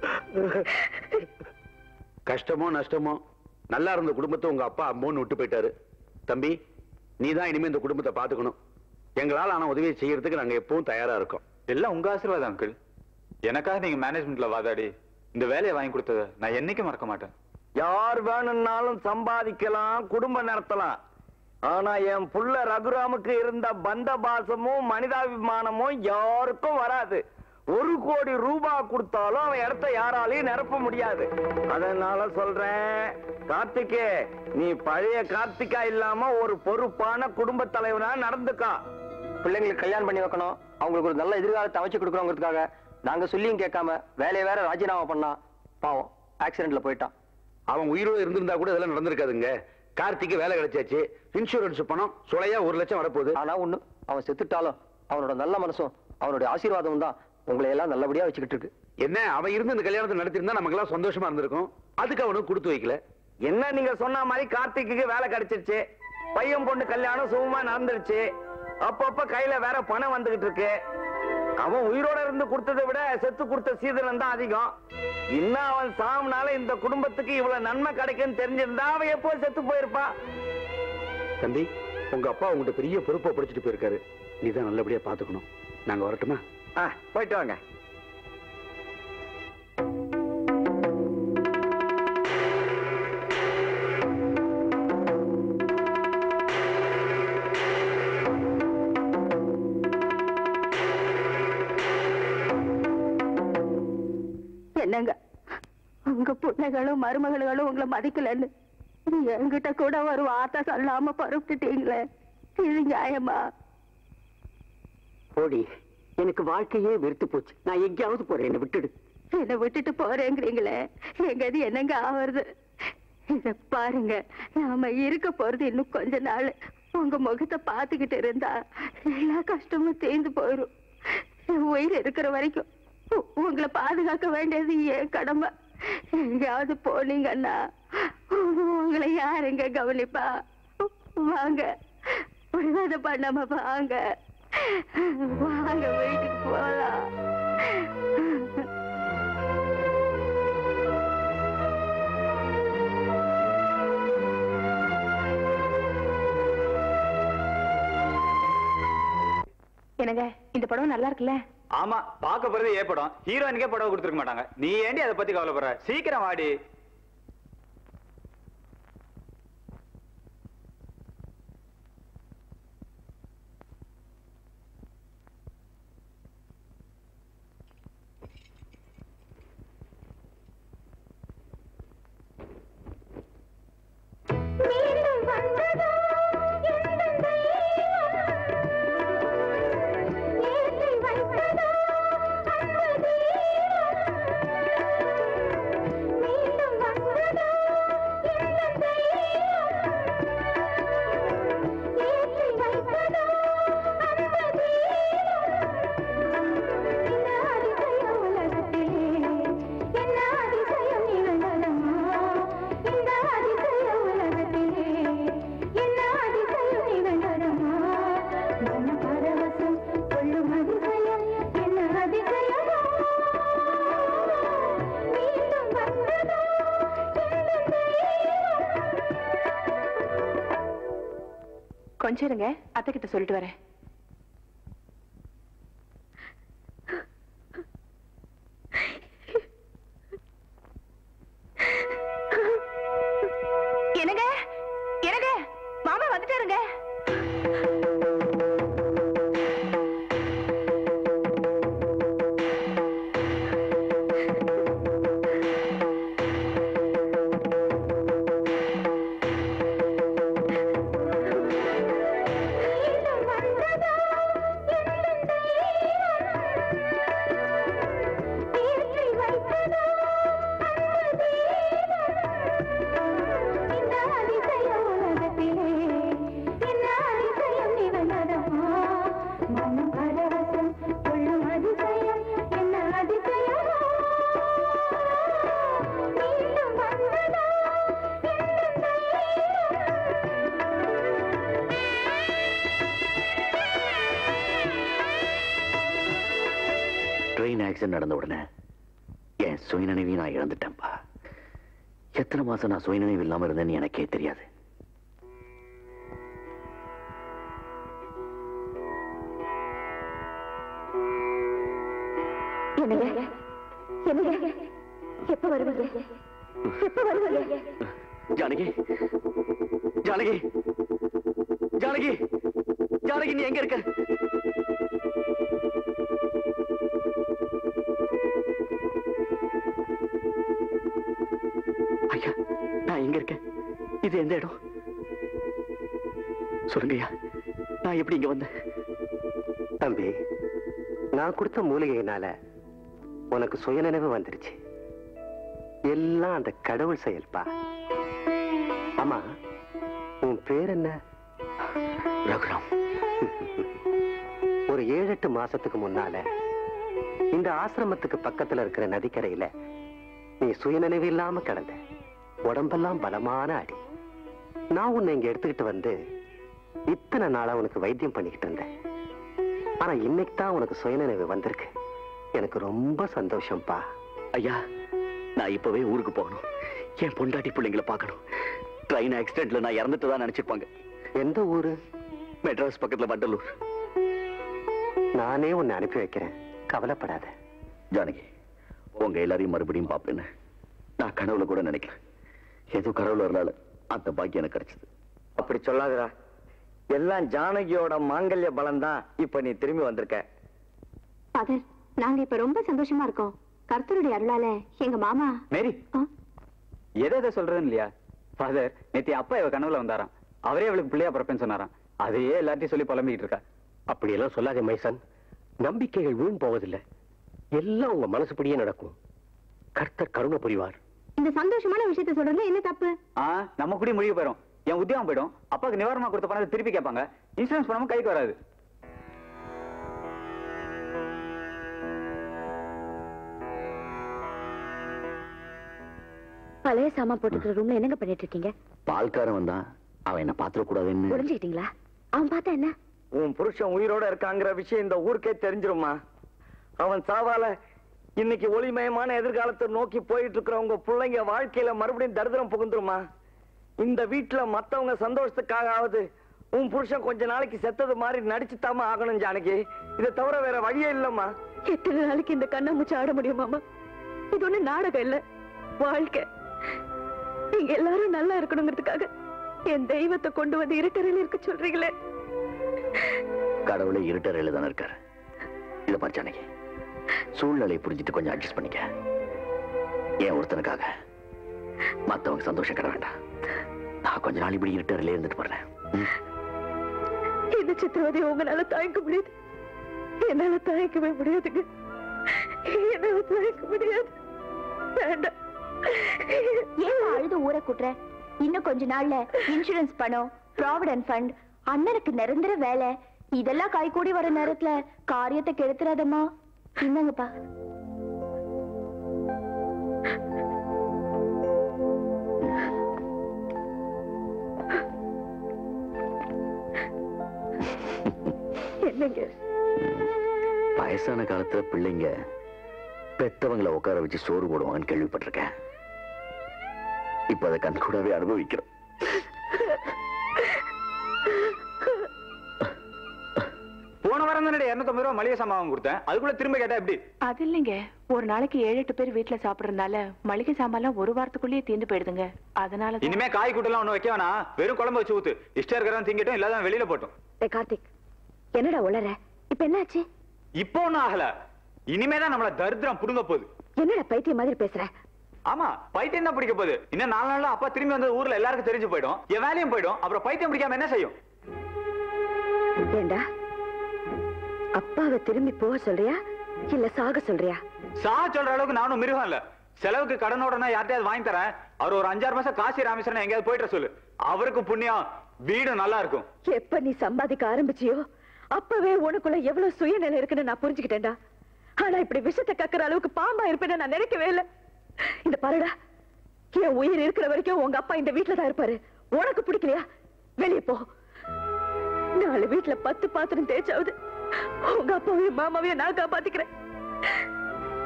கஷ்டமோ நஷ்டமோ நல்லா இருந்த குடும்பத்தை உங்க அப்பா அம்மோன்னு விட்டு போயிட்டாரு தம்பி நீ தான் இனிமே இந்த குடும்பத்தை பாத்துக்கணும் எங்களால் ஆன உதவியை செய்யறதுக்கு நாங்க எப்பவும் தயாரா இருக்கோம் எல்லாம் உங்க ஆசீர்வாதம் அங்கிள் எனக்காக நீங்க மேனேஜ்மெண்ட்ல வாதாடி இந்த வேலையை வாங்கி கொடுத்ததை நான் என்னைக்கும் மறக்க மாட்டேன் யார் வேணும்னாலும் சம்பாதிக்கலாம் குடும்பம் நடத்தலாம் ஆனா என் புள்ள ரகுராமுக்கு இருந்த பந்த பாசமும் மனிதாபிமானமும் யாருக்கும் வராது ஒரு கோடி ரூபாய் கொடுத்தாலும் அவன் இடத்த யாராலையும் நிரப்ப முடியாது அதனால சொல்றேன் கார்த்திகே நீ பழைய கார்த்திகா இல்லாம ஒரு பொறுப்பான குடும்ப தலைவனா நடந்துக்கா பிள்ளைங்களுக்கு கல்யாணம் பண்ணி வைக்கணும் அவங்களுக்கு ஒரு நல்ல எதிர்காலத்தை அமைச்சு கொடுக்கணுங்கிறதுக்காக நாங்க சொல்லியும் கேட்காம வேலையை வேற ராஜினாமா பண்ணா பாவம் ஆக்சிடென்ட்ல போயிட்டான் அவன் உயிரோடு இருந்திருந்தா கூட இதெல்லாம் நடந்திருக்காதுங்க கார்த்திக்கு வேலை கிடைச்சாச்சு இன்சூரன்ஸ் பணம் சுளையா ஒரு லட்சம் வரப்போகுது ஆனா ஒண்ணு அவன் செத்துட்டாலும் அவனோட நல்ல மனசும் அவனுடைய ஆசீர்வாதமும் தான் உங்களை எல்லாம் நல்லபடியா வச்சுக்கிட்டு இருக்கு என்ன அவன் இருந்து இந்த கல்யாணத்தை நடத்திருந்தா நமக்கு எல்லாம் சந்தோஷமா இருந்திருக்கும் அதுக்கு அவனுக்கு கொடுத்து வைக்கல என்ன நீங்க சொன்ன மாதிரி கார்த்திக்கு வேலை கிடைச்சிருச்சு பையன் பொண்ணு கல்யாணம் சுகமா நடந்துருச்சு அப்பப்ப கையில வேற பணம் வந்துகிட்டு இருக்கு அவன் உயிரோட இருந்து கொடுத்ததை விட செத்து கொடுத்த சீதனம் தான் அதிகம் இன்னும் அவன் சாவுனால இந்த குடும்பத்துக்கு இவ்வளவு நன்மை கிடைக்குன்னு தெரிஞ்சிருந்தா அவன் எப்போ செத்து போயிருப்பா தம்பி உங்க அப்பா உங்ககிட்ட பெரிய பொறுப்பை பிடிச்சிட்டு போயிருக்காரு நீ தான் நல்லபடியா பாத்துக்கணும் நாங்க வரட்டுமா ஆ, போயிட்டு வாங்க என்னங்க உங்க பிள்ளைகளும் மருமகளும் உங்களை மதிக்கலன்னு என்கிட்ட கூட ஒரு வார்த்தை சொல்லாம பருப்பிட்டீங்களே இது நியாயமா போடி எனக்கு வாழ்க்கையே வெறுத்து போச்சு நான் எங்கேயாவது போறேன் என்னை விட்டுடு என்னை விட்டுட்டு போறேங்கிறீங்களே எங்கது என்னங்க ஆவறது இத பாருங்க நாம இருக்க போறது இன்னும் கொஞ்ச நாள் உங்க முகத்தை பார்த்துக்கிட்டு இருந்தா எல்லா கஷ்டமும் தீர்ந்து போயிடும் என் உயிர் இருக்கிற வரைக்கும் உ- உங்களை பாதுகாக்க வேண்டியது என் கடமை எங்கேயாவது போனீங்கன்னா உங்களை யாருங்க கவனிப்பா வாங்க விவாத பண்ணாம வாங்க வாங்க வீட்டுக்கு போலாம் என்னங்க இந்த படம் நல்லா இருக்குல்ல ஆமா பார்க்க போறது ஏ படம் ஹீரோயினுக்கே படம் கொடுத்துருக்க மாட்டாங்க நீ ஏண்டி அதை பத்தி கவலைப்படுற சீக்கிரம் வாடி கொஞ்சம் இருங்க அத்தை கிட்ட சொல்லிட்டு வரேன் என்னங்க என்னங்க மாமா வந்துட்டாருங்க ஆக்சிடென்ட் நடந்த உடனே என் சுயநினைவையும் நான் இழந்துட்டேன்ப்பா எத்தனை மாசம் நான் சுயநினைவு இல்லாம இருந்தேன்னு எனக்கே தெரியாது என்னங்க என்னங்க எப்ப வருவீங்க எப்ப வருவீங்க ஜானகி ஜானகி ஜானகி ஜானகி நீ எங்க இருக்க ஐயா நான் எங்க இருக்கேன் இது எந்த இடம் சொல்லுங்கய்யா நான் எப்படி இங்க வந்தேன் தம்பி நான் கொடுத்த மூலிகையினால உனக்கு சுயநினைவு வந்துருச்சு எல்லாம் அந்த கடவுள் செயல்பா ஆமா உன் பேர் என்ன ரகுராம் ஒரு ஏழு எட்டு மாசத்துக்கு முன்னால இந்த ஆசிரமத்துக்கு பக்கத்துல இருக்கிற நதிக்கரையில நீ சுயநினைவு இல்லாம கிடந்த உடம்பெல்லாம் பலமான அடி நான் உன்னை இங்க எடுத்துக்கிட்டு வந்து இத்தனை நாளா உனக்கு வைத்தியம் பண்ணிக்கிட்டு இருந்தேன் ஆனா இன்னைக்கு தான் உனக்கு சுயநினைவு வந்திருக்கு எனக்கு ரொம்ப சந்தோஷம்ப்பா ஐயா நான் இப்பவே ஊருக்கு போகணும் என் பொண்டாட்டி பிள்ளைங்களை பார்க்கணும் ட்ரெயின் ஆக்சிடென்ட்ல நான் இறந்துட்டு தான் நினைச்சிருப்பாங்க எந்த ஊரு மெட்ராஸ் பக்கத்துல வண்டலூர் நானே உன்னை அனுப்பி வைக்கிறேன் கவலைப்படாத ஜானகி உங்க எல்லாரையும் மறுபடியும் பார்ப்பேன்னு நான் கனவுல கூட நினைக்கல ஏதோ கடவுள் வரலால அந்த பாக்கியம் எனக்கு கிடைச்சது அப்படி சொல்லாதடா எல்லாம் ஜானகியோட மாங்கல்ய பலம் தான் இப்ப நீ திரும்பி வந்திருக்க ஃபாதர் நாங்க இப்ப ரொம்ப சந்தோஷமா இருக்கோம் கர்த்தருடைய அருளால எங்க மாமா மேரி எதை எதை சொல்றதுன்னு இல்லையா ஃபாதர் நேத்தி அப்பா இவ கனவுல வந்தாராம் அவரே அவளுக்கு பிள்ளையா பிறப்பேன்னு சொன்னாராம் அதையே எல்லார்ட்டையும் சொல்லி புலம்பிக்கிட்டு இருக்கா அப்படியெல்லாம் சொல்லாதே மைசன் நம்பிக்கைகள் வீண் போவதில்லை எல்லாம் உங்க மனசுப்படியே நடக்கும் கர்த்தர் கருணை புரிவார் இந்த சந்தோஷமான விஷயத்த சொல்றதுல என்ன தப்பு ஆ நம்ம கூட முடிவு போயிடும் என் உத்தியோகம் போயிடும் அப்பாவுக்கு நிவாரணமா கொடுத்த பணத்தை திருப்பி கேட்பாங்க இன்சூரன்ஸ் பண்ணாம கைக்கு வராது பழைய சாமான் போட்டுக்கிற ரூம்ல என்னங்க பண்ணிட்டு இருக்கீங்க பால்காரன் வந்தான் அவன் என்ன பாத்திரக்கூடாதுன்னு புரிஞ்சுக்கிட்டீங்களா அவன் பார்த்தா என்ன உன் புருஷன் உயிரோட இருக்காங்கிற விஷயம் இந்த ஊருக்கே தெரிஞ்சிருமா அவன் சாவால இன்னைக்கு ஒளிமயமான எதிர்காலத்தை நோக்கி போயிட்டு இருக்கிற உங்க பிள்ளைங்க வாழ்க்கையில மறுபடியும் தரித்திரம் புகுந்துருமா இந்த வீட்டுல மத்தவங்க சந்தோஷத்துக்காகவது உன் புருஷன் கொஞ்ச நாளைக்கு செத்தது மாதிரி நடிச்சுத்தாம ஆகணும் ஜானகி இதை தவிர வேற வழியே இல்லம்மா எத்தனை நாளைக்கு இந்த கண்ணாமூச்சி ஆட முடியும் மாமா இது ஒண்ணு நாடகம் இல்ல வாழ்க்கை நீங்க எல்லாரும் நல்லா இருக்கணுங்கிறதுக்காக என் தெய்வத்தை கொண்டு வந்து இருட்டறையில் இருக்க சொல்றீங்களே கடவுளை இருட்டறையில தானே இருக்காரு இதை பாரு ஜானகி சூழ்நிலையை புரிஞ்சுட்டு கொஞ்சம் அட்ஜஸ்ட் பண்ணிக்க ஏன் ஒருத்தனுக்காக மத்தவங்க சந்தோஷம் கட வேண்டாம் நான் கொஞ்ச நாள் இப்படி இருட்டறையில இருந்துட்டு போறேன் இந்த சித்திரவதையை உங்களால தாங்கிக்க முடியாது என்னால தாங்கிக்கவே முடியாதுங்க என்னால தாங்கிக்க முடியாது வேண்டாம் ஏன் அழுது ஊரை கூட்டுற இன்னும் கொஞ்ச நாள்ல இன்சூரன்ஸ் பணம் ப்ராவிடன்ட் ஃபண்ட் அண்ணனுக்கு நிரந்தர வேலை இதெல்லாம் கைகூடி வர நேரத்துல காரியத்தை கெடுத்துறாதம்மா என்னங்கப்பா என்னங்க வயசான காலத்துல பிள்ளைங்க பெத்தவங்களை உட்கார வச்சு சோறு போடுவாங்கன்னு கேள்விப்பட்டிருக்கேன் இப்ப அதை கண்கூடாவே அனுபவிக்கிறோம் போன வாரம் தானே இருநூத்தம்பது ரூபா மளிகை சாமான் கொடுத்தேன் அதுக்குள்ள திரும்ப கேட்டா எப்படி அது இல்லைங்க ஒரு நாளைக்கு ஏழு எட்டு பேர் வீட்டுல சாப்பிடுறதுனால மளிகை சாமான்லாம் ஒரு வாரத்துக்குள்ளேயே தீர்ந்து போயிடுதுங்க அதனால தான். இனிமே காய் கூட்டெல்லாம் ஒண்ணு வைக்க வேணாம் வெறும் குழம்பு வச்சு ஊத்து இஷ்டம் இருக்கிறதா திங்கட்டும் இல்லாத வெளியில போட்டோம் ஏ கார்த்திக் என்னடா உளற இப்ப என்னாச்சு இப்போ ஒண்ணும் ஆகல இனிமே தான் நம்மள தரித்திரம் புடுங்க போகுது என்னடா பைத்தியம் மாதிரி பேசுற ஆமா பைத்தியம் தான் பிடிக்க போகுது இன்னும் நாலு நாள்ல அப்பா திரும்பி வந்து ஊர்ல எல்லாருக்கும் தெரிஞ்சு போயிடும் என் வேலையும் போயிடும் அப்புறம் பைத்தியம் பிடிக்காம என்ன செய்யும் ஏண்டா அப்பாவை திரும்பி போக சொல்றியா இல்ல சாக சொல்றியா சா சொல்ற அளவுக்கு நானும் மிருகம் இல்ல செலவுக்கு கடனோடனா யார்ட்டையாவது வாங்கி தரேன் அவர் ஒரு அஞ்சாறு மாசம் காசி ராமேஸ்வரன் எங்கேயாவது போயிட்டு வர சொல்லு அவருக்கு புண்ணியம் வீடு நல்லா இருக்கும் எப்ப நீ சம்பாதிக்க ஆரம்பிச்சியோ அப்பவே உனக்குள்ள எவ்வளவு சுயநிலை இருக்குன்னு நான் புரிஞ்சுக்கிட்டேன்டா ஆனா இப்படி விஷத்தை கக்குற அளவுக்கு பாம்பா இருப்பேன்னு நான் நினைக்கவே இல்லை இந்த பாருடா என் உயிர் இருக்கிற வரைக்கும் உங்க அப்பா இந்த வீட்டுல தான் இருப்பாரு உனக்கு பிடிக்கலையா வெளியே போ நாலு வீட்டுல பத்து பாத்திரம் தேய்ச்சாவது உங்க அப்பாவையும் மாமாவையும் நான் காப்பாத்திக்கிறேன்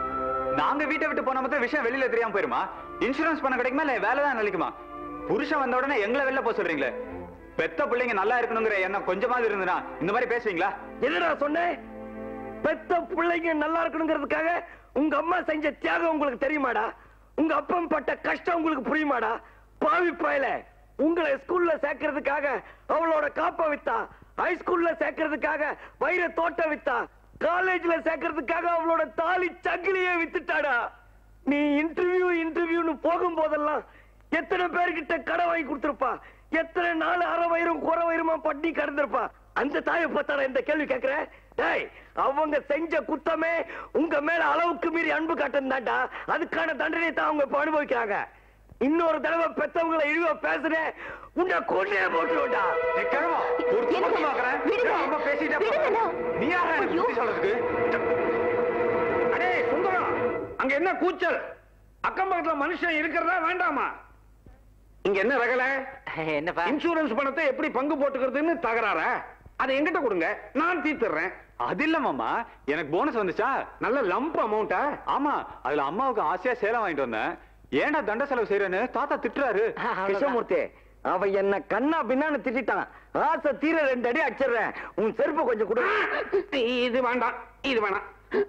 நாங்க வீட்டை விட்டு போன மொத்தம் விஷயம் வெளியில தெரியாம போயிருமா இன்சூரன்ஸ் பண்ண கிடைக்குமா இல்ல வேலை தான் நிலைக்குமா புருஷன் வந்த உடனே எங்களை வெளில போக சொல்றீங்களே பெத்த பிள்ளைங்க நல்லா இருக்கணுங்கிற எண்ணம் கொஞ்சமாவது இருந்துனா இந்த மாதிரி பேசுவீங்களா எதுடா சொன்னேன் பெத்த பிள்ளைங்க நல்லா இருக்கணுங்கிறதுக்காக உங்க அம்மா செஞ்ச தியாகம் உங்களுக்கு தெரியுமாடா உங்க அப்பம் பட்ட கஷ்டம் உங்களுக்கு புரியுமாடா பாவி பயல உங்களை ஸ்கூல்ல சேர்க்கறதுக்காக அவளோட காப்ப வித்தா ஹை ஸ்கூல்ல சேர்க்கறதுக்காக வைர தோட்ட வித்தா காலேஜ்ல சேர்க்கறதுக்காக அவளோட தாலி சங்கிலியே வித்துட்டாடா நீ இன்டர்வியூ இன்டர்வியூன்னு போகும்போதெல்லாம் எத்தனை பேர்கிட்ட கடை வாங்கி கொடுத்திருப்பா எத்தனை நாள் அரை வயிறும் குறை வயிறுமா பட்டி கடந்திருப்பா அந்த தாயை பார்த்தாடா இந்த கேள்வி கேக்குற டேய் அவங்க செஞ்ச குத்தமே உங்க மேல அளவுக்கு மீறி அன்பு காட்டுந்தாண்டா அதுக்கான தண்டனை தான் அவங்க இப்ப அனுபவிக்கிறாங்க இன்னொரு தடவை பெத்தவங்களை இழிவா பேசுறேன் உன்னை கொண்டே போட்டுருவோம்டா ஒரு துக்கம் பாக்குறேன் ரொம்ப பேசிட்டே போற. நீ யாரா எனக்கு புத்தி சொல்றதுக்கு அடே சுந்தரம் அங்க என்ன கூச்சல் அக்கம் பக்கத்துல மனுஷன் இருக்கிறதா வேண்டாமா இங்க என்ன ரகல என்னப்பா இன்சூரன்ஸ் பணத்தை எப்படி பங்கு போட்டுக்கிறதுன்னு தகராறா அதை என்கிட்ட கொடுங்க நான் தீர்த்துறேன் அது இல்ல மாமா எனக்கு போனஸ் வந்துச்சா நல்ல லம்ப் அமௌண்டா ஆமா அதுல அம்மாவுக்கு ஆசையா சேலம் வாங்கிட்டு வந்தேன் ஏன்டா தண்ட செலவு செய்யறேன்னு தாத்தா திட்டுறாரு கிருஷ்ணமூர்த்தி அவன் என்ன கண்ணா பின்னான்னு திட்டான் ஆசை தீர ரெண்டு அடி அடிச்சிடுறேன் உன் செருப்பு கொஞ்சம் கொடு இது வேண்டாம் இது வேணாம்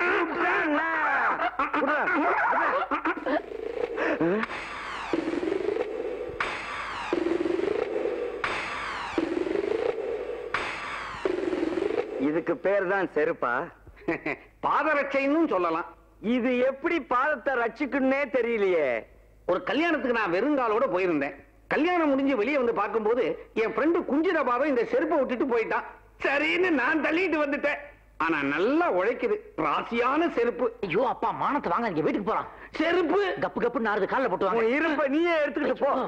இதுக்கு பேர் தான் செருப்பா பாதரட்சைன்னு சொல்லலாம் இது எப்படி பாதத்தை ரட்சிக்குன்னே தெரியலையே ஒரு கல்யாணத்துக்கு நான் வெறுங்காலோட போயிருந்தேன் கல்யாணம் முடிஞ்சு வெளியே வந்து பார்க்கும்போது என் ஃப்ரெண்டு குஞ்சித பாதம் இந்த செருப்பை விட்டுட்டு போயிட்டான் சரின்னு நான் தள்ளிட்டு வந்துட்டேன் ஆனா நல்லா உழைக்குது ராசியான செருப்பு ஐயோ அப்பா மானத்தை வாங்க இங்க வீட்டுக்கு போலாம் செருப்பு கப்பு கப்பு நாலு கால்ல போட்டு வாங்க உன் இருப்ப நீயே எடுத்துக்கிட்டு போ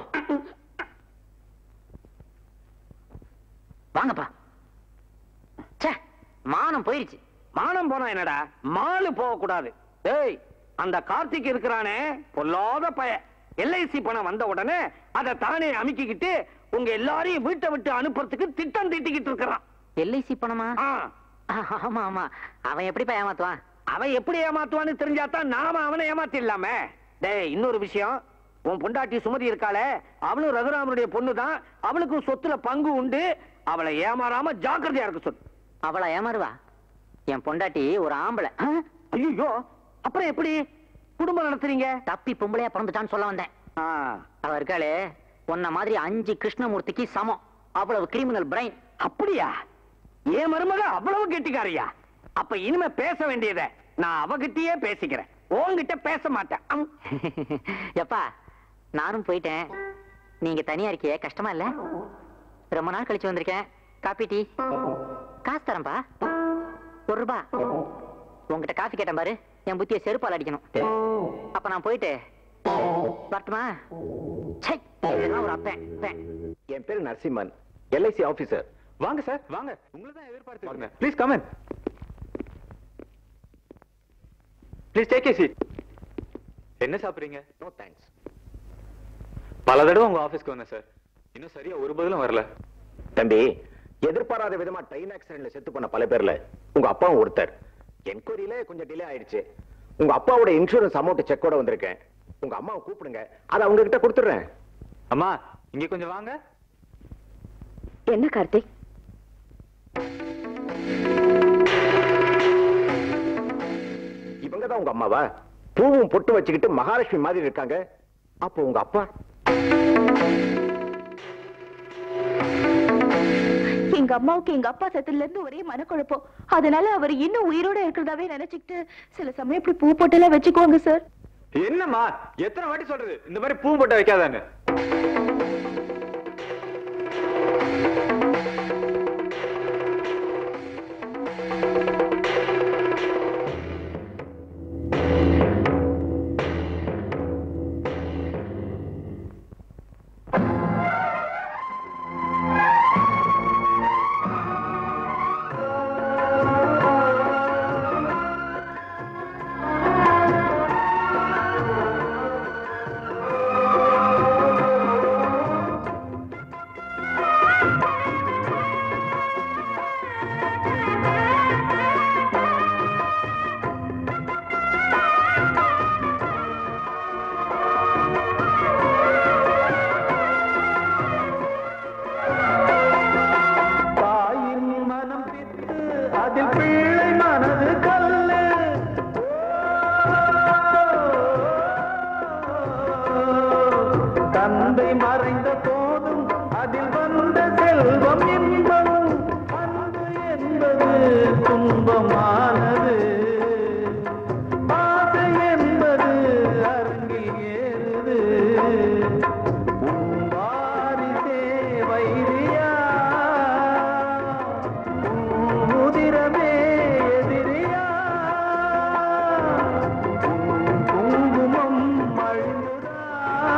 வாங்கப்பா ச்சே மானம் போயிருச்சு மானம் போனா என்னடா மாலு போக கூடாது டேய் அந்த கார்த்திக் இருக்கிறானே பொல்லாத பய எல்ஐசி பணம் வந்த உடனே அதை தானே அமுக்கிக்கிட்டு உங்க எல்லாரையும் வீட்டை விட்டு அனுப்புறதுக்கு திட்டம் தீட்டிக்கிட்டு இருக்கிறான் எல்ஐசி பணமா ஆமா ஆமா அவன் எப்படிப்பா ஏமாத்துவான் அவன் எப்படி ஏமாத்துவான்னு தெரிஞ்சாதான் நாம அவனை ஏமாத்திடலாமே டேய் இன்னொரு விஷயம் உன் பொண்டாட்டி சுமதி இருக்காளே அவளும் ரகுராமனுடைய பொண்ணு தான் அவளுக்கும் சொத்துல பங்கு உண்டு அவளை ஏமாறாம ஜாக்கிரதையா இருக்க சொல்லு அவளா ஏமாறுவா என் பொண்டாட்டி ஒரு ஆம்பளை ஐயோ அப்புறம் எப்படி குடும்பம் நடத்துறீங்க தப்பி பொம்பளையா பிறந்துட்டான்னு சொல்ல வந்தேன் அவ இருக்காளே உன்ன மாதிரி அஞ்சு கிருஷ்ணமூர்த்திக்கு சமம் அவ்வளவு கிரிமினல் பிரைன் அப்படியா என் மருமக அவ்வளவு கெட்டிக்காரியா அப்ப இனிமே பேச வேண்டியத நான் அவகிட்டயே பேசிக்கிறேன் உன்கிட்ட பேச மாட்டேன் அம். எப்பா நானும் போயிட்டேன் நீங்க தனியா இருக்கியே கஷ்டமா இல்ல ரொம்ப நாள் கழிச்சு வந்திருக்கேன் காப்பி டீ காசு தரேன்பா ஒரு ரூபா உங்ககிட்ட காசு கேட்டேன் பாரு என் புத்திய செருப்பால் அடிக்கணும் அப்ப நான் போயிட்டு வரட்டுமா சை, இதெல்லாம் ஒரு அப்பேன் அப்பேன். என் பேரு நரசிம்மன் எல்ஐசி ஆபீசர் வாங்க சார் வாங்க உங்களை தான் எதிர்பார்த்து please come on please take a seat என்ன சாப்பிடுறீங்க நோ தேங்க்ஸ் பல தடவை உங்க ஆபீஸ்க்கு வந்தேன் சார் இன்னும் சரியா ஒரு பதிலும் வரல தம்பி எதிர்பாராத விதமா ட்ரெயின் ஆக்சிடென்ட்ல செத்து போன பல பேர்ல உங்க அப்பாவும் ஒருத்தர் என்கொயரியில கொஞ்சம் டிலே ஆயிடுச்சு உங்க அப்பாவோட இன்சூரன்ஸ் அமௌண்ட் செக்கோட வந்திருக்கேன் உங்க அம்மாவை கூப்பிடுங்க அதை அவங்க கிட்ட கொடுத்துடுறேன் அம்மா இங்க கொஞ்சம் வாங்க என்ன கார்த்திக் இவங்க தான் உங்க அம்மாவா பூவும் பொட்டு வச்சுக்கிட்டு மகாலட்சுமி மாதிரி இருக்காங்க அப்போ உங்க அப்பா எங்க அம்மாவுக்கு எங்க அப்பா செத்துல இருந்து ஒரே மனக்குழப்பம் அதனால அவர் இன்னும் உயிரோட இருக்கிறதாவே நினைச்சுக்கிட்டு சில சமயம் இப்படி பூ போட்டெல்லாம் வச்சுக்குவாங்க சார் என்னம்மா எத்தனை வாட்டி சொல்றது இந்த மாதிரி பூ போட்ட வைக்காதான்னு ஆ தந்தை மறைந்த போதும் அதில் வந்த செல்வம் இன்பம் அன்பு என்பது துன்பமானது ஆசை என்பது அரங்கில் ஏறுது உன் வாரிசே வைரியா உன் உதிரமே எதிரியா உன் குங்குமம் அழிந்துதா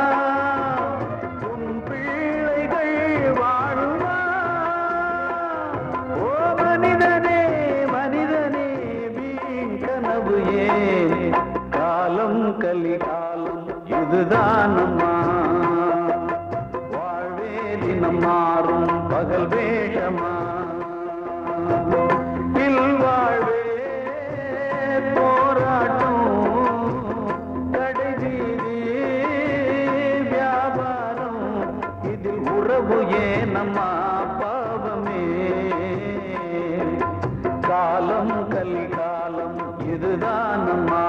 உன் பிள்ளைகள் வாழுமா ஓ மனிதனே மனிதனே வீண் கனவு ஏன் காலம் கலிகாலம் இதுதானம்மா வாழ்வே தினம் மாறும் பகல் வேஷமா இல்வாழ்வே போராட்டம் கடைவீதி வியாபாரம் இதில் உறவு ஏனம்மா பாவமே காலம் கலிகாலம் இதுதானம்மா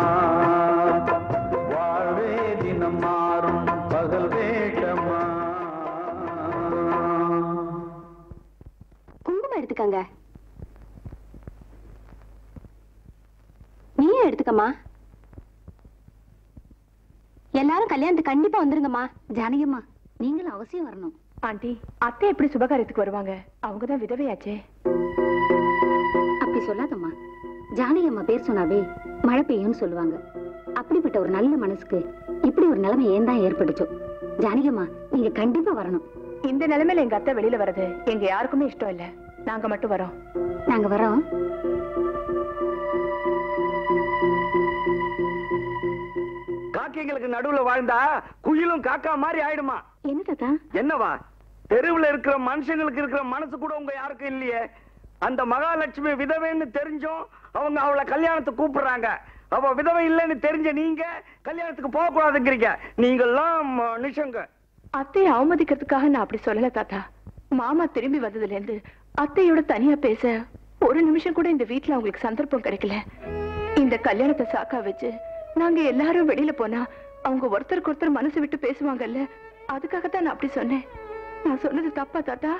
வாழ்வே தினம் மாறும் பகல் வேஷமா குங்குமம் எடுத்துக்கங்க நீயும் எடுத்துக்கம்மா எல்லாரும் கல்யாணத்துக்கு கண்டிப்பா வந்துருங்கம்மா ஜானகியம்மா நீங்களும் அவசியம் வரணும் ஆண்டி அத்தை எப்படி சுபகாரியத்துக்கு வருவாங்க அவங்க தான் விதவையாச்சே அப்படி சொல்லாதம்மா ஜானகி அம்மா பேர் சொன்னாவே மழை பெய்யும்னு சொல்லுவாங்க அப்படிப்பட்ட ஒரு நல்ல மனசுக்கு இப்படி ஒரு நிலைமை ஏன் தான் ஏற்பட்டுச்சோ ஜானகியம்மா நீங்க கண்டிப்பா வரணும் இந்த நிலைமையில எங்க அத்தை வெளியில வர்றது எங்க யாருக்குமே இஷ்டம் இல்ல நாங்க மட்டும் வரோம் நாங்க வரோம் காக்கைங்களுக்கு நடுவுல வாழ்ந்தா குயிலும் காக்கா மாதிரி ஆயிடுமா என்ன தாத்தா என்னவா தெருவுல இருக்கிற மனுஷங்களுக்கு இருக்கிற மனசு கூட உங்க யாருக்கும் இல்லையே அந்த மகாலட்சுமி விதவைன்னு தெரிஞ்சும் அவங்க அவளை கல்யாணத்துக்கு கூப்பிடுறாங்க அவ விதவை இல்லைன்னு தெரிஞ்ச நீங்க கல்யாணத்துக்கு போக கூடாதுங்கிறீங்க நீங்கெல்லாம் மனுஷங்க அத்தையை அவமதிக்கிறதுக்காக நான் அப்படி சொல்லல தாத்தா மாமா திரும்பி வந்ததுல இருந்து அத்தையோட தனியா பேச ஒரு நிமிஷம் கூட இந்த வீட்ல அவங்களுக்கு சந்தர்ப்பம் கிடைக்கல இந்த கல்யாணத்தை சாக்கா வச்சு நாங்க எல்லாரும் வெளியில போனா அவங்க ஒருத்தருக்கு ஒருத்தர் மனசு விட்டு பேசுவாங்கல்ல அதுக்காகத்தான் நான் அப்படி சொன்னேன் நான் சொன்னது தப்பா தாத்தா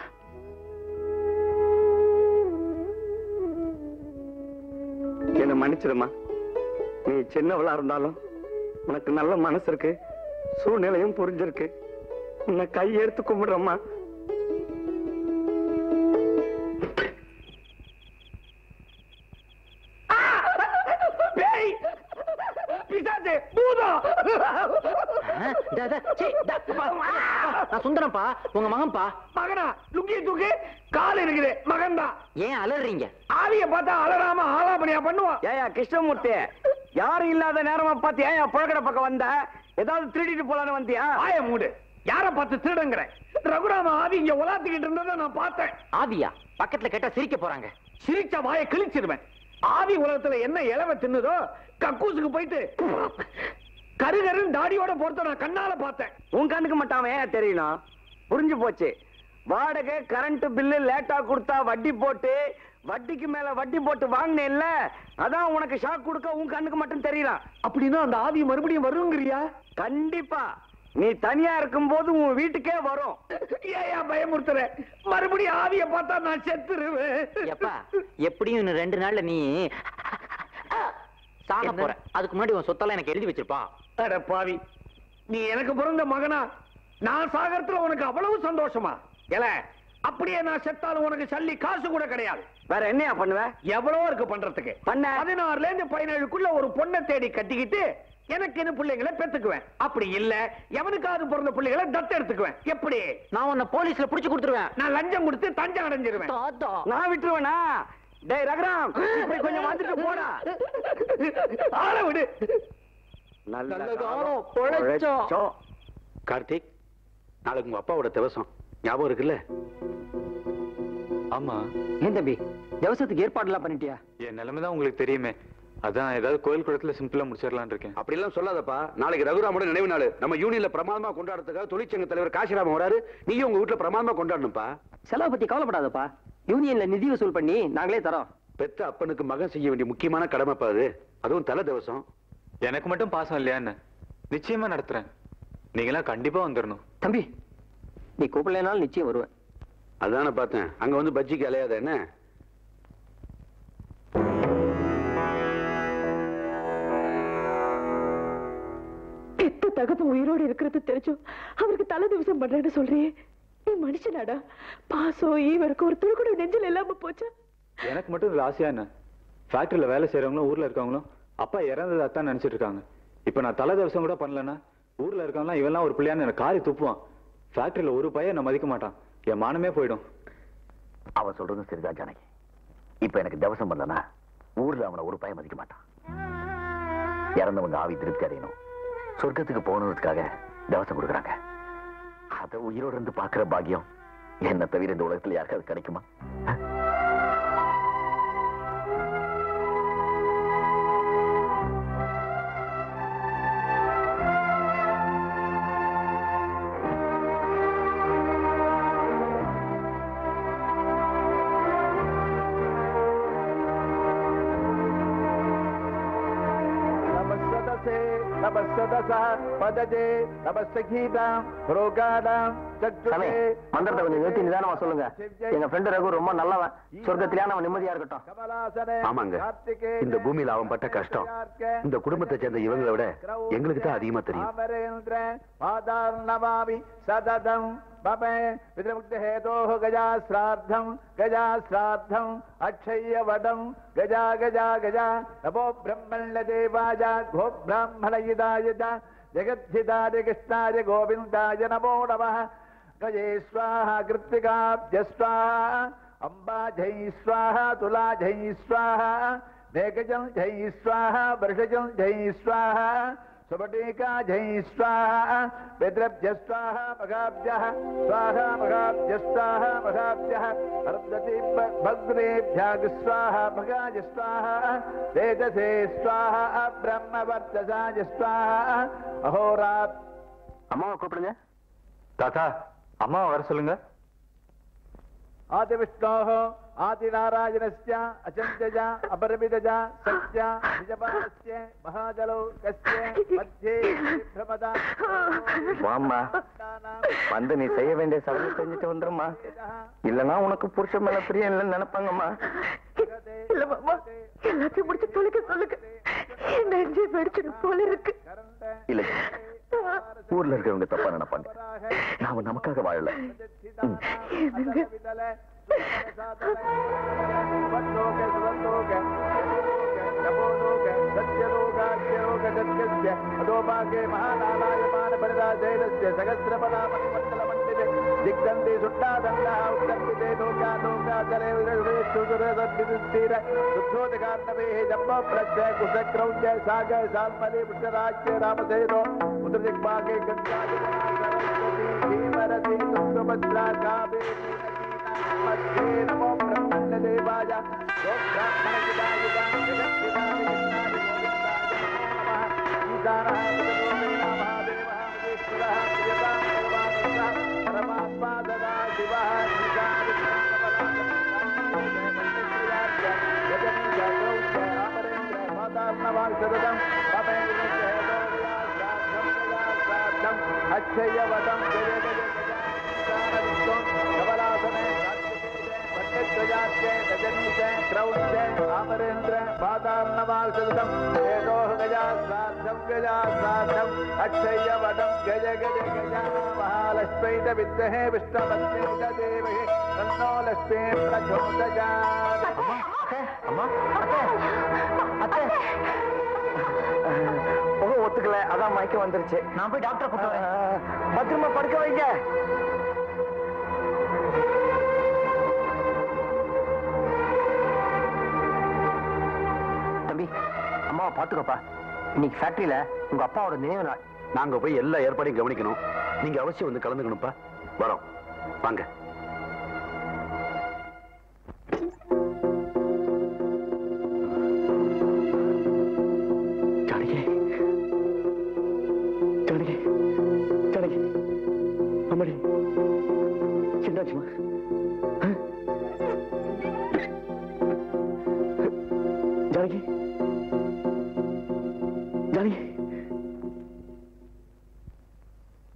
என்ன மன்னிச்சிடுமா நீ சின்னவளா இருந்தாலும் உனக்கு நல்ல மனசு இருக்கு சூழ்நிலையும் புரிஞ்சிருக்கு உன்னை கையெடுத்து கும்பிடுறம்மா பேய் பிசாசு பூதம் நான் சுந்தரம்ப்பா உங்க மகன்பா மகனா லுங்கி தூக்கு கால் இருக்குது மகன்தா ஏன் அலறீங்க ஆவிய பார்த்தா அலறாம ஆலாபனியா பண்ணுவான் ஏயா கிருஷ்ணமூர்த்தி யாரும் இல்லாத நேரமா பார்த்து ஏன் புழக்கட பக்கம் வந்த ஏதாவது திருடிட்டு போலான்னு வந்தியா ஆய மூடு யார பார்த்து திருடுங்கிற ரகுராம ஆவி இங்க உலாத்திக்கிட்டு இருந்ததை நான் பார்த்தேன் ஆவியா பக்கத்துல கேட்டா சிரிக்க போறாங்க சிரிச்ச வாயை கிழிச்சிருவேன் ஆவி உலகத்துல என்ன இளவ தின்னுதோ கக்கூசுக்கு போயிட்டு கருகருன்னு தாடியோட பொறுத்த நான் கண்ணால பார்த்தேன் உன் கண்ணுக்கு மட்டும் ஏன் தெரியணும் புரிஞ்சு போச்சு வாடகை கரண்ட் பில்லு லேட்டா கொடுத்தா வட்டி போட்டு வட்டிக்கு மேல வட்டி போட்டு வாங்கினேன்ல அதான் உனக்கு ஷாக் கொடுக்க உன் கண்ணுக்கு மட்டும் தெரியலாம் அப்படின்னா அந்த ஆவி மறுபடியும் வருங்கிறியா கண்டிப்பா நீ தனியா இருக்கும்போது உன் வீட்டுக்கே வரும் ஏயா பயமுறுத்துற மறுபடியும் ஆவிய பார்த்தா நான் செத்துருவேன் எப்பா எப்படியும் இன்னும் ரெண்டு நாள்ல நீ சாக என்ன? போற அதுக்கு முன்னாடி உன் சொத்தெல்லாம் எனக்கு எழுதி வச்சிருப்பா அட பாவி நீ எனக்கு பிறந்த மகனா நான் சாகரத்துல உனக்கு அவ்வளவு சந்தோஷமா ஏல அப்படியே நான் செத்தாலும் உனக்கு சல்லி காசு கூட கிடையாது வேற என்னையா பண்ணுவ எவ்வளவோ இருக்கு பண்றதுக்கு பண்ண பதினாறுல இருந்து பதினேழுக்குள்ள ஒரு பொண்ணை தேடி கட்டிக்கிட்டு எனக்கு என்ன பிள்ளைங்களை பெத்துக்குவேன் அப்படி இல்ல எவனுக்காவது பிறந்த பிள்ளைகளை தத்து எடுத்துக்குவேன் எப்படி நான் உன்னை போலீஸ்ல புடிச்சு கொடுத்துருவேன் நான் லஞ்சம் கொடுத்து தஞ்சம் அடைஞ்சிருவேன் நான் விட்டுருவேனா டேய் ரகுராம் இப்படி கொஞ்சம் வந்துட்டு போடா ஆள விடு நல்ல காலம் பொழைச்சோம் கார்த்திக் நாளைக்கு உங்க அப்பாவோட திவசம் ஞாபகம் இருக்குல்ல ஆமா ஏன் தம்பி தேவசத்துக்கு ஏற்பாடுலாம் பண்ணிட்டியா என் நிலைமை தான் உங்களுக்கு தெரியுமே அதான் ஏதாவது கோயில் குளத்துல சிம்பிளா முடிச்சிடலாம்னு இருக்கேன் அப்படிலாம் சொல்லாதப்பா நாளைக்கு ரகுராமோட நினைவு நாள் நம்ம யூனியன்ல பிரமாதமா கொண்டாடுறதுக்காக தொழிற்சங்க தலைவர் காசிராமன் வராரு நீயும் உங்க வீட்டுல பிரமாதமா கொண்டாடணும்ப்பா செலவு பத்தி கவலைப்படாதப்பா யூனியன்ல நிதி வசூல் பண்ணி நாங்களே தரோம் பெத்த அப்பனுக்கு மகன் செய்ய வேண்டிய முக்கியமான கடமைப்பா அது அதுவும் தலை திவசம் எனக்கு மட்டும் பாசம் இல்லையா என்ன நிச்சயமா நடத்துறேன் நீங்களாம் கண்டிப்பா வந்துடணும் தம்பி நீ கூப்பிடலைனாலும் நிச்சயம் வருவேன் அதானே பார்த்தேன் அங்க வந்து பஜ்ஜிக்கு அலையாத என்ன பெத்த தகப்ப உயிரோடு இருக்கிறது தெரிஞ்சும் அவருக்கு தலை திவசம் பண்றேன்னு சொல்றியே நீ மனுஷனாடா பாசம் ஈவருக்கு ஒரு துளி கூட நெஞ்சில் இல்லாம போச்சா எனக்கு மட்டும் இதுல ஆசையா என்ன ஃபேக்டரியில வேலை செய்யறவங்களும் ஊர்ல இருக்கவங்களும் அப்பா இறந்தது அத்தான் நினைச்சிட்டு இருக்காங்க இப்ப நான் தலை தவசம் கூட பண்ணலன்னா ஊர்ல இருக்கவங்களாம் இவெல்லாம் ஒரு பிள்ளையான்னு எனக்கு காரி துப்புவான் ஃபேக்டரியில ஒரு பையன் என்ன மதிக்க மாட்டான் என் மானமே போயிடும் அவன் சொல்றதும் சரிதான் ஜானகி இப்ப எனக்கு தவசம் பண்ணலனா ஊர்ல அவனை ஒரு பயம் மதிக்க மாட்டான் இறந்தவங்க ஆவி திருப்தி அடையணும் சொர்க்கத்துக்கு போகணுன்றதுக்காக தவசம் கொடுக்குறாங்க அத உயிரோட இருந்து பாக்குற பாக்கியம் என்ன தவிர இந்த உலகத்துல யாருக்காவது கிடைக்குமா नमस्सदसे नमस्सदसः पदजे नमस्सगीतां रोगाणां சாமி மந்திரத்தை கொஞ்சம் நிறுத்தி நிதானமா சொல்லுங்க எங்க ஃப்ரெண்டு ரகு ரொம்ப நல்லவன் சொர்க்கத்திலேயே அவன் நிம்மதியா இருக்கட்டும் ஆமாங்க இந்த பூமியில அவன் பட்ட கஷ்டம் இந்த குடும்பத்தை சேர்ந்த இவங்களை விட எங்களுக்கு தான் அதிகமா தெரியும் अमरेन्द्र पादार्नमामि सततं ममे पितृमुक्तिहेतोः गजा श्राद्धं गजा श्राद्धम् अक्षय्यवडं गजा गजा गजा नमो ब्रह्मण्यदेवाय घो ब्राह्मणयुधाय च जगद्धिताय कृष्णाय गोविन्दाय नमो नमः गजे स्वाहा कृत्तिकाब्ज स्वाहा अम्बा जै स्वाहा तुला जै स्वाहा मेघजं जै स्वाहा वर्षजं जै स्वाहा सुबटीका जै स्वाहा पितृभ्य स्वाहा मघाभ्यः स्वाहा मघाभ्य स्वाहा मघाभ्यः अर्धति भद्रेभ्यः स्वाहा मघाज स्वाहा तेजसे स्वाहा ब्रह्मवर्चसाज स्वाहा अहोरा அம்மாவை கூப்பிடுங்க தாத்தா அம்மாவை வர சொல்லுங்க आदिविष्णोः आदिनारायणस्य अचञ्जज अपरमिदज सत्य निजपालस्य महाजलौ कस्य मध्ये भ्रमदा வாம்மா வந்து நீ செய்ய வேண்டிய சடங்கு செஞ்சுட்டு வந்துருமா இல்லனா உனக்கு புருஷன் மேல பிரியம் இல்லைன்னு நினைப்பாங்கம்மா இல்ல மாமா எல்லாத்தையும் முடிச்சு தொலைக்க சொல்லுங்க என் நெஞ்சே வெடிச்சிடும் போல இருக்கு இல்ல ஊர்ல இருக்கிறவங்க தப்பா நினைப்பாங்க நாம நமக்காக வாழல ம். என்னங்க अधोभागे महानारायमान परिराजैरस्य सहस्रपदामणिमण्डलमण्डिते दिग्दन्ते सुट्टादण्डः उत्तर्पिते लोका लोका जले विदुस्तीर शुद्धोदकार्णवेः जम्बप्रस्य कुशक्रौञ्च साग साल्मले पुष्यराज्य रामसेनो उत्तरदिग्भागे गङ्गाजि भीमरति तुङ्गभद्रा कावेरी मध्ये नमो ब्रह्मण्यदेवाय ब्राह्मणयुगायुगा परमात्मा सदा शिवः अक्षयवदं जय जय कमलासने भट्टध्वजास्य रजनीश क्रौञ्च आमरेन्द्र पादार्णवासुदं वेदोः गजा श्राद्धं गजा श्राद्धम् अक्षय्यवडं गज गज गजा महालक्ष्मीत विद्महे विष्णुपत्नीत देवहे तन्नो लक्ष्मी प्रचोदयात् அம்மா ஓ ஒத்துக்கல அதான் மயக்கம் வந்துருச்சு நான் போய் டாக்டர் பத்திரமா படுக்க வைங்க தம்பி அம்மாவை பாத்துக்கப்பா இன்னைக்கு ஃபேக்டரியில உங்க அப்பாவோட நினைவு நாள் நாங்க போய் எல்லா ஏற்பாடையும் கவனிக்கணும் நீங்க அவசியம் வந்து கலந்துக்கணும்ப்பா வரோம் வாங்க ஜானகி ஜானகி ஜானகி அம்மாடி என்னாச்சுமா ஆ? ஜானகி ஜானகி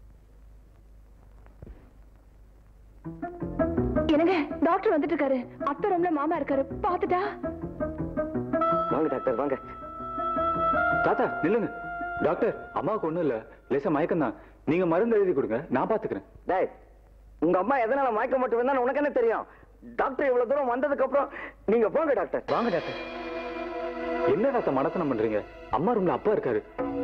என்னங்க டாக்டர் வந்துட்டு இருக்காரு அத்தை ரூம்ல மாமா இருக்காரு பாத்துட்டா வாங்க டாக்டர் வாங்க தாத்தா நில்லுங்க டாக்டர் அம்மாவுக்கு ஒண்ணும் இல்ல லேசா மயக்கம் தான் நீங்க மருந்து எழுதி கொடுங்க நான் பாத்துக்கிறேன் டேய் உங்க அம்மா எதனால மயக்க மட்டும் வந்தா உனக்கு என்ன தெரியும் டாக்டர் இவ்வளவு தூரம் வந்ததுக்கு அப்புறம் நீங்க போங்க டாக்டர் வாங்க டாக்டர் என்ன டாக்டர் மடத்தனம் பண்றீங்க அம்மா ரூம்ல அப்பா இருக்காரு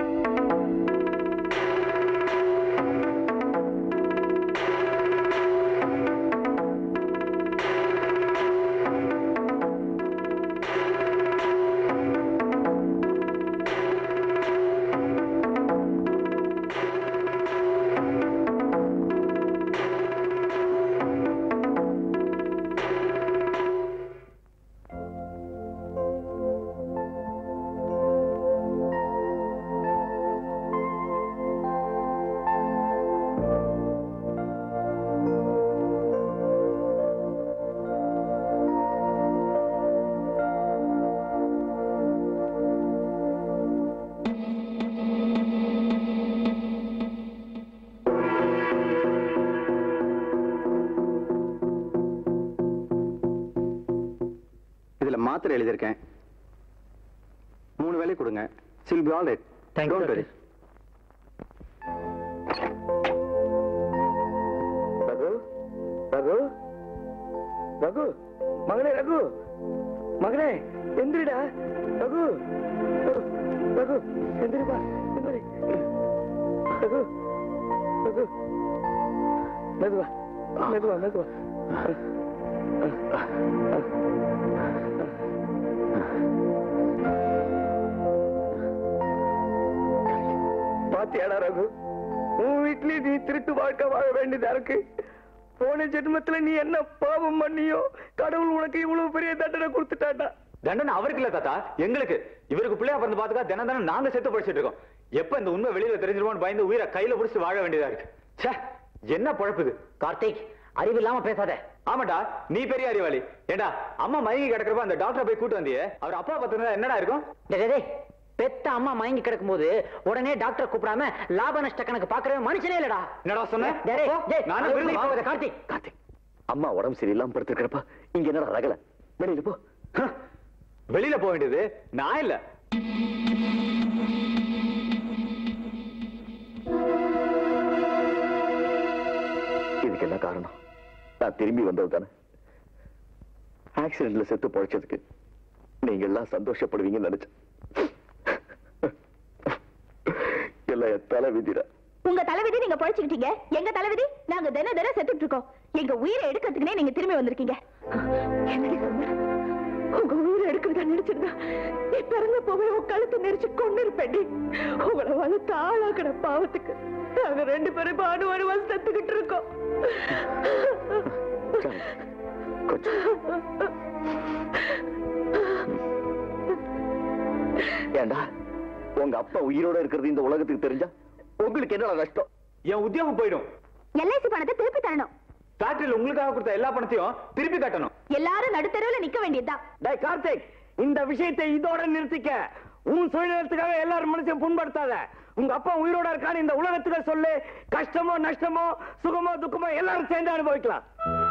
இதுல மாத்திரை எழுதியிருக்கேன் மூணு வேலை கொடுங்க chill be all right Thank you, don't doctor. Worry Raghu Raghu Raghu மகனே ரகு மகனே எந்திரிடா ரகு ரகு, ரகு எந்திரிப்பா எந்திரி ரகு ரகு மெதுவா மெதுவா மெதுவா பாத்தியாடா ரகு உன் வீட்லயே நீ திருட்டு வாழ்க்கை வாழ வேண்டியதா இருக்கு போன ஜென்மத்துல நீ என்ன பாவம் பண்ணியோ கடவுள் உனக்கு இவ்வளவு பெரிய தண்டனை கொடுத்துட்டாடா தண்டனை அவருக்கு இல்ல தாத்தா எங்களுக்கு இவருக்கு பிள்ளையா பிறந்து பாத்துக்கா தினம் தினம் நாங்க செத்து படிச்சிட்டு இருக்கோம் எப்ப இந்த உண்மை வெளியில தெரிஞ்சிருமோன்னு பயந்து உயிரை கையில புடிச்சு வாழ வேண்டியதா இருக்கு ச்சே என்ன பழப்புது கார்த்திக் அறிவு இல்லாம பேசாத ஆமாடா நீ பெரிய அறிவாளி ஏண்டா அம்மா மயங்கி கிடக்கிறப்ப அந்த டாக்டரை போய் கூட்டு வந்தியே அவர் அப்பா பார்த்திருந்தா என்னடா இருக்கும் டேய், டேய், டேய், பெத்த அம்மா மயங்கி கிடக்கும்போது உடனே டாக்டர் கூப்பிடாம லாப நஷ்ட கணக்கு பாக்குறவன் மனுஷனே இல்லடா என்னடா சொன்ன டேய், டேய், டேய், நானும் அது விரும்பி உண்மை போகாத, போகாத, கார்த்திக் கார்த்திக் அம்மா உடம்பு சரியில்லாம படுத்திருக்கிறப்ப இங்க என்னடா ரகல வெளியில போ வெளியில போக வேண்டியது நான் இல்ல இதுக்கு என்ன காரணம் நான் திரும்பி வந்தது தானே ஆக்சிடென்ட்ல செத்து பொழைச்சதுக்கு நீங்க எல்லாம் சந்தோஷப்படுவீங்கன்னு நினைச்சேன் எல்லாம் என் தலை விதிடா உங்க தலைவிதி நீங்க பழிச்சுக்கிட்டீங்க எங்க தலைவிதி நாங்க தின தினம் செத்துட்டு இருக்கோம் எங்க உயிரை எடுக்கிறதுக்குனே நீங்க திரும்பி வந்திருக்கீங்க என்னடி சொன்ன? உங்க உயிரை எடுக்கிறதா நினைச்சிருந்தா நீ பிறந்த போவே உன் கழுத்தை நெரிச்சு கொண்டு இருப்பேன்டி உங்களை வளர்த்து ஆளாக்கிற பாவத்துக்கு நாங்க ரெண்டு பேரும் இப்ப அணு அணுவா செத்துக்கிட்டு இருக்கோம் ஏண்டா உங்க அப்பா உயிரோட இருக்கிறது இந்த உலகத்துக்கு தெரிஞ்சா உங்களுக்கு என்னடா நஷ்டம் என் உத்தியோகம் போயிடும் எல்ஐசி பணத்தை திருப்பி தரணும் ஃபேக்டரியில் உங்களுக்காக கொடுத்த எல்லா பணத்தையும் திருப்பி கட்டணும் எல்லாரும் நடுத்தருவுல நிக்க வேண்டியதுதான் டேய் கார்த்திக் இந்த விஷயத்தை இதோட நிறுத்திக்க உன் சுயநலத்துக்காக எல்லாரும் மனுஷன் புண்படுத்தாத உங்க அப்பா உயிரோட இருக்கான்னு இந்த உலகத்துக்கு சொல்லு கஷ்டமோ நஷ்டமோ சுகமோ துக்கமோ எல்லாரும் சேர்ந்து அனுபவிக்கலாம்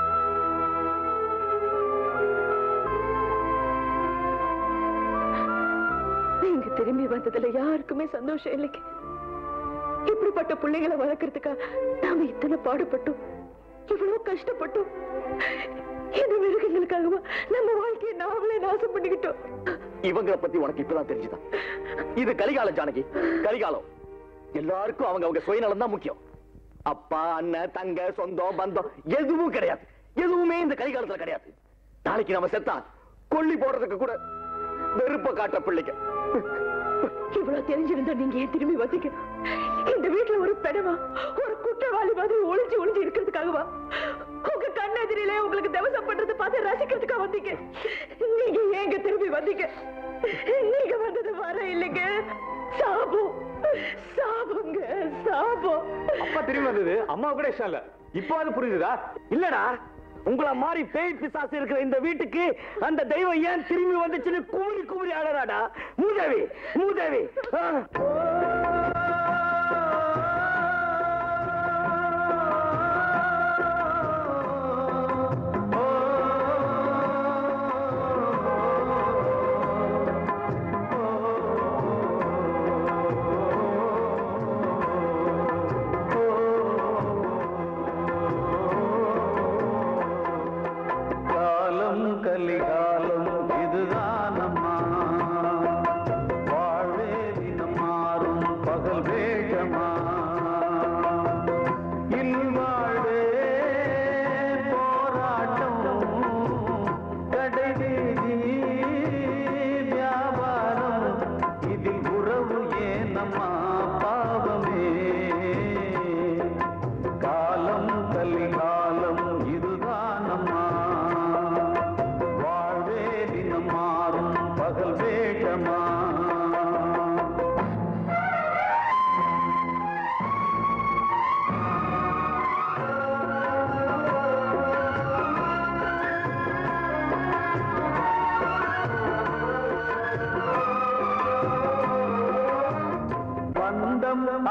நீங்க திரும்பி வந்ததுல யாருக்குமே சந்தோஷம் இல்லைங்க இப்படிப்பட்ட பிள்ளைகளை வளர்க்கறதுக்கா நாம இத்தனை பாடுபட்டோம் இவ்வளவு கஷ்டப்பட்டோம் இந்த மிருகங்களுக்காகவா நம்ம வாழ்க்கையை நாமளே நாசம் பண்ணிக்கிட்டோம் இவங்கள பத்தி உனக்கு இப்பதான் தெரிஞ்சுதான் இது கலிகாலம் ஜானகி கலிகாலம் எல்லாருக்கும் அவங்க அவங்க சுயநலம் தான் முக்கியம் அப்பா அண்ணன் தங்க சொந்தம் பந்தம் எதுவும் கிடையாது எதுவுமே இந்த கலிகாலத்துல கிடையாது நாளைக்கு நம்ம செத்தா கொல்லி போடுறதுக்கு கூட வெறுப்ப காட்ட பிள்ளைங்க இவ்வளவு தெரிஞ்சிருந்தா நீங்க ஏன் திரும்பி வந்தீங்க இந்த வீட்டுல ஒரு பெணவா ஒரு குற்றவாளி மாதிரி ஒளிஞ்சு ஒளிஞ்சு இருக்கிறதுக்காகவா உங்க கண்ணெதிரிலே உங்களுக்கு தவசம் பண்றது பார்த்து ரசிக்கிறதுக்காக வந்தீங்க நீங்க ஏங்க திரும்பி வந்தீங்க நீங்க வந்தது வர இல்லைங்க சாபம் சாபங்க சாபம் அப்பா திரும்பி வந்தது அம்மா கூட இஷ்டம் இல்ல இப்போ அது புரிஞ்சுதா இல்லடா உங்களை மாதிரி பேய் பிசாசு இருக்கிற இந்த வீட்டுக்கு அந்த தெய்வம் ஏன் திரும்பி வந்துச்சுன்னு குமுறி குமுறி அழறாடா மூதேவி மூதேவி ஆ.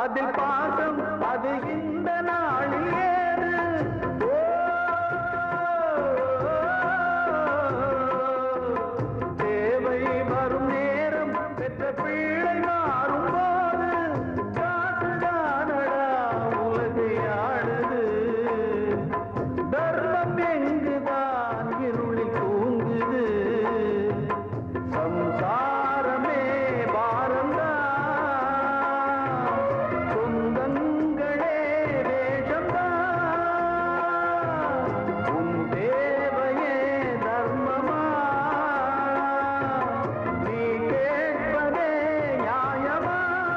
அதில் பாசம் அது இந்த நாளில் ஏது ஓ, தேவை வரும் நேரம் பெற்ற பிள்ளை மாறும் போது காசுதானடா உலகை ஆடுது தர்மம் எங்குதான் இருளில் தூங்குது சம்சாரமே பாரம்தான் சொந்தங்களே வேஷம்தான் உன் தேவையே தர்மமா நீ கேட்பதே நியாயமா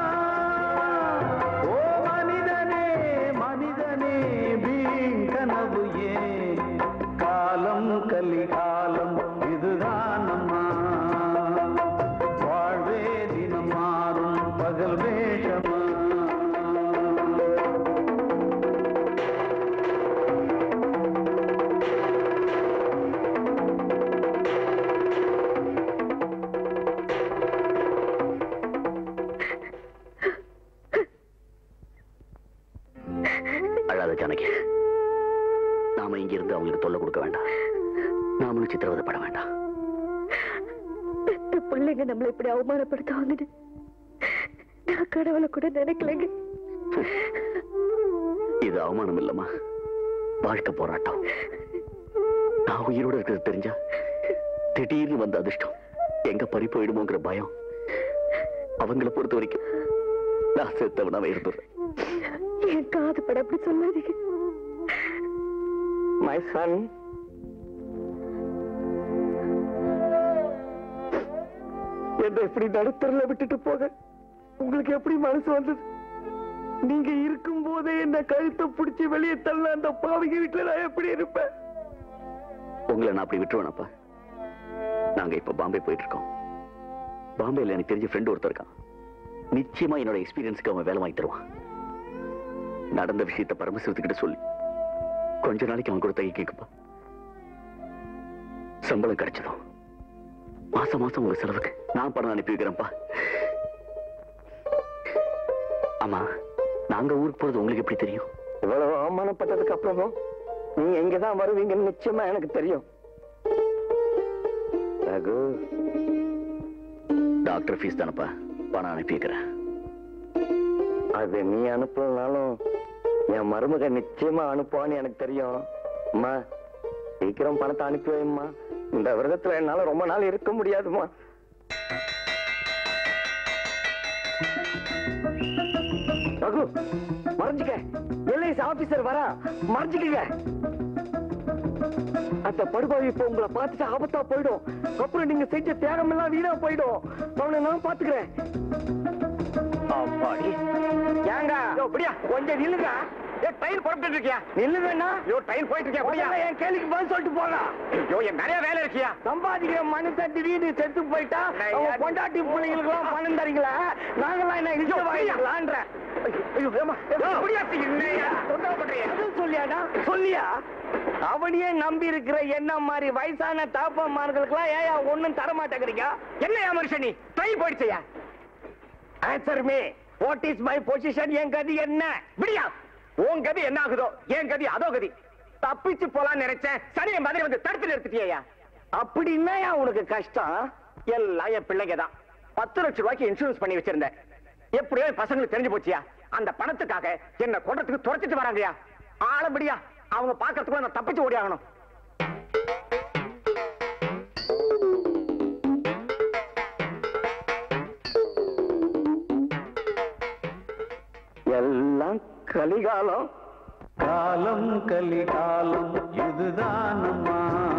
ஓ மனிதனே மனிதனே வீண் கனவு ஏன் காலம் கலிகாலம் இதுதான் அம்மா வாழ்வே தினம் மாறும் பகல் வேஷமா அழாத ஜானகி நாம இங்க இருந்து அவங்களுக்கு தொல்லை கொடுக்க வேண்டாம் நாமளும் சித்திரவதைப்பட வேண்டாம் பெத்த பிள்ளைங்க நம்மளை இப்படி அவமானப்படுத்துவாங்கன்னு நான் கடவுளை கூட நினைக்கலைங்க இது அவமானம் இல்லம்மா வாழ்க்கை போராட்டம் நான் உயிரோட இருக்கிறது தெரிஞ்சா திடீர்னு வந்த அதிர்ஷ்டம் எங்க பறி போயிடுமோங்கிற பயம் அவங்கள பொறுத்த வரைக்கும் நான் செத்தவனாவே இருந்துடுறேன் என் காது பட அப்படி சொல்லாதீங்க மை சன் என்ன இப்படி நடுத்தரில் விட்டுட்டு போக உங்களுக்கு எப்படி மனசு வந்தது நீங்க இருக்கும் போதே என்ன கழுத்தை பிடிச்சி வெளியே தள்ள அந்த பாவிங்க வீட்டுல நான் எப்படி இருப்பேன் உங்களை நான் அப்படி விட்டுருவேனப்பா நாங்க இப்ப பாம்பே போயிட்டு இருக்கோம் பாம்பேல எனக்கு தெரிஞ்ச ஃப்ரெண்ட் ஒருத்தர் இருக்கான் நிச்சயமா என்னோட எக்ஸ்பீரியன்ஸ்க்கு அவன் வேலை வாங்கி தருவான் நடந்த விஷயத்த பரமசிவத்துக்கிட்ட சொல்லி கொஞ்ச நாளைக்கு அவன் கூட தைக்க கேட்குப்பா சம்பளம் கிடைச்சதும் மாசம் மாசம் ஒரு செலவுக்கு நான் பணம் அனுப்பி வைக்கிறேன்ப்பா ஆமா நாங்க ஊருக்கு போறது உங்களுக்கு எப்படி தெரியும் இவ்வளவு அவமானப்பட்டதுக்கு அப்புறமும் நீங்க எங்கதான் வருவீங்கன்னு நிச்சயமா எனக்கு தெரியும் ரகு டாக்டர் ஃபீஸ் தானப்பா பணம் அனுப்பி வைக்கிறேன் அது நீ அனுப்பலனாலும் என் மருமக நிச்சயமா அனுப்புவான்னு எனக்கு தெரியும் அம்மா சீக்கிரம் பணத்தை அனுப்பி வைம்மா இந்த விரதத்துல என்னால ரொம்ப நாள் இருக்க முடியாதும்மா ரகு மறைஞ்சுக்க எல்ஐசி ஆபீசர் வரா மறைஞ்சுக்கங்க அந்த படுபாவி இப்ப உங்களை பார்த்துட்டு ஆபத்தா போயிடும் அப்புறம் நீங்க செஞ்ச தியாகம் எல்லாம் வீணா போயிடும் அவனை நான் பாத்துக்கிறேன் அப்பாடி ஏங்க யோ அப்படியா கொஞ்சம் நில்லுங்க ஏ டயர் புறப்பட்டு இருக்கியா நில்லுங்கண்ணா யோ டயர் போயிட்டு இருக்கியா அப்படியா என் கேள்விக்கு பதில் சொல்லிட்டு போலாம் ஐயோ என் நிறைய வேலை இருக்கியா சம்பாதிக்கிற மனுஷன் திடீர்னு செத்து போயிட்டா அவங்க பொண்டாட்டி பிள்ளைங்களுக்கு எல்லாம் பணம் தரீங்களா நாங்கெல்லாம் என்ன இழுத்து வாங்கிக்கலான்ற ஐயோ ஏமா சொல்லியாடா சொல்லியா அவனையே நம்பி இருக்கிற என்ன மாதிரி வயசான தாப்பமார்களுக்கெல்லாம் ஏயா ஒண்ணும் தர மாட்டேங்கிறீங்க என்ன மனுஷன் நீ ட்ரை போயிடுச்சியா answer me what is my position என் கதி என்ன விடியா உன் கதி என்ன ஆகுதோ என் கதி அதோ கதி தப்பிச்சு போலாம்னு நினைச்சேன் சனிய மாதிரி வந்து தடுத்து நிறுத்திட்டியா அப்படின்னா உனக்கு கஷ்டம் எல்லாம் என் பிள்ளைங்க தான் பத்து லட்சம் ரூபாய்க்கு இன்சூரன்ஸ் பண்ணி வச்சிருந்தேன் எப்படியோ என் பசங்களுக்கு தெரிஞ்சு போச்சியா அந்த பணத்துக்காக என்ன கொண்டத்துக்கு துரத்திட்டு வராங்கயா ஆளபடியா அவங்க பாக்கிறதுக்குள்ள நான் தப்பிச்சு ஓடி ஆகணும் எல்லாம் கலிகாலம் காலம் கலிகாலம் இதுதான் அம்மா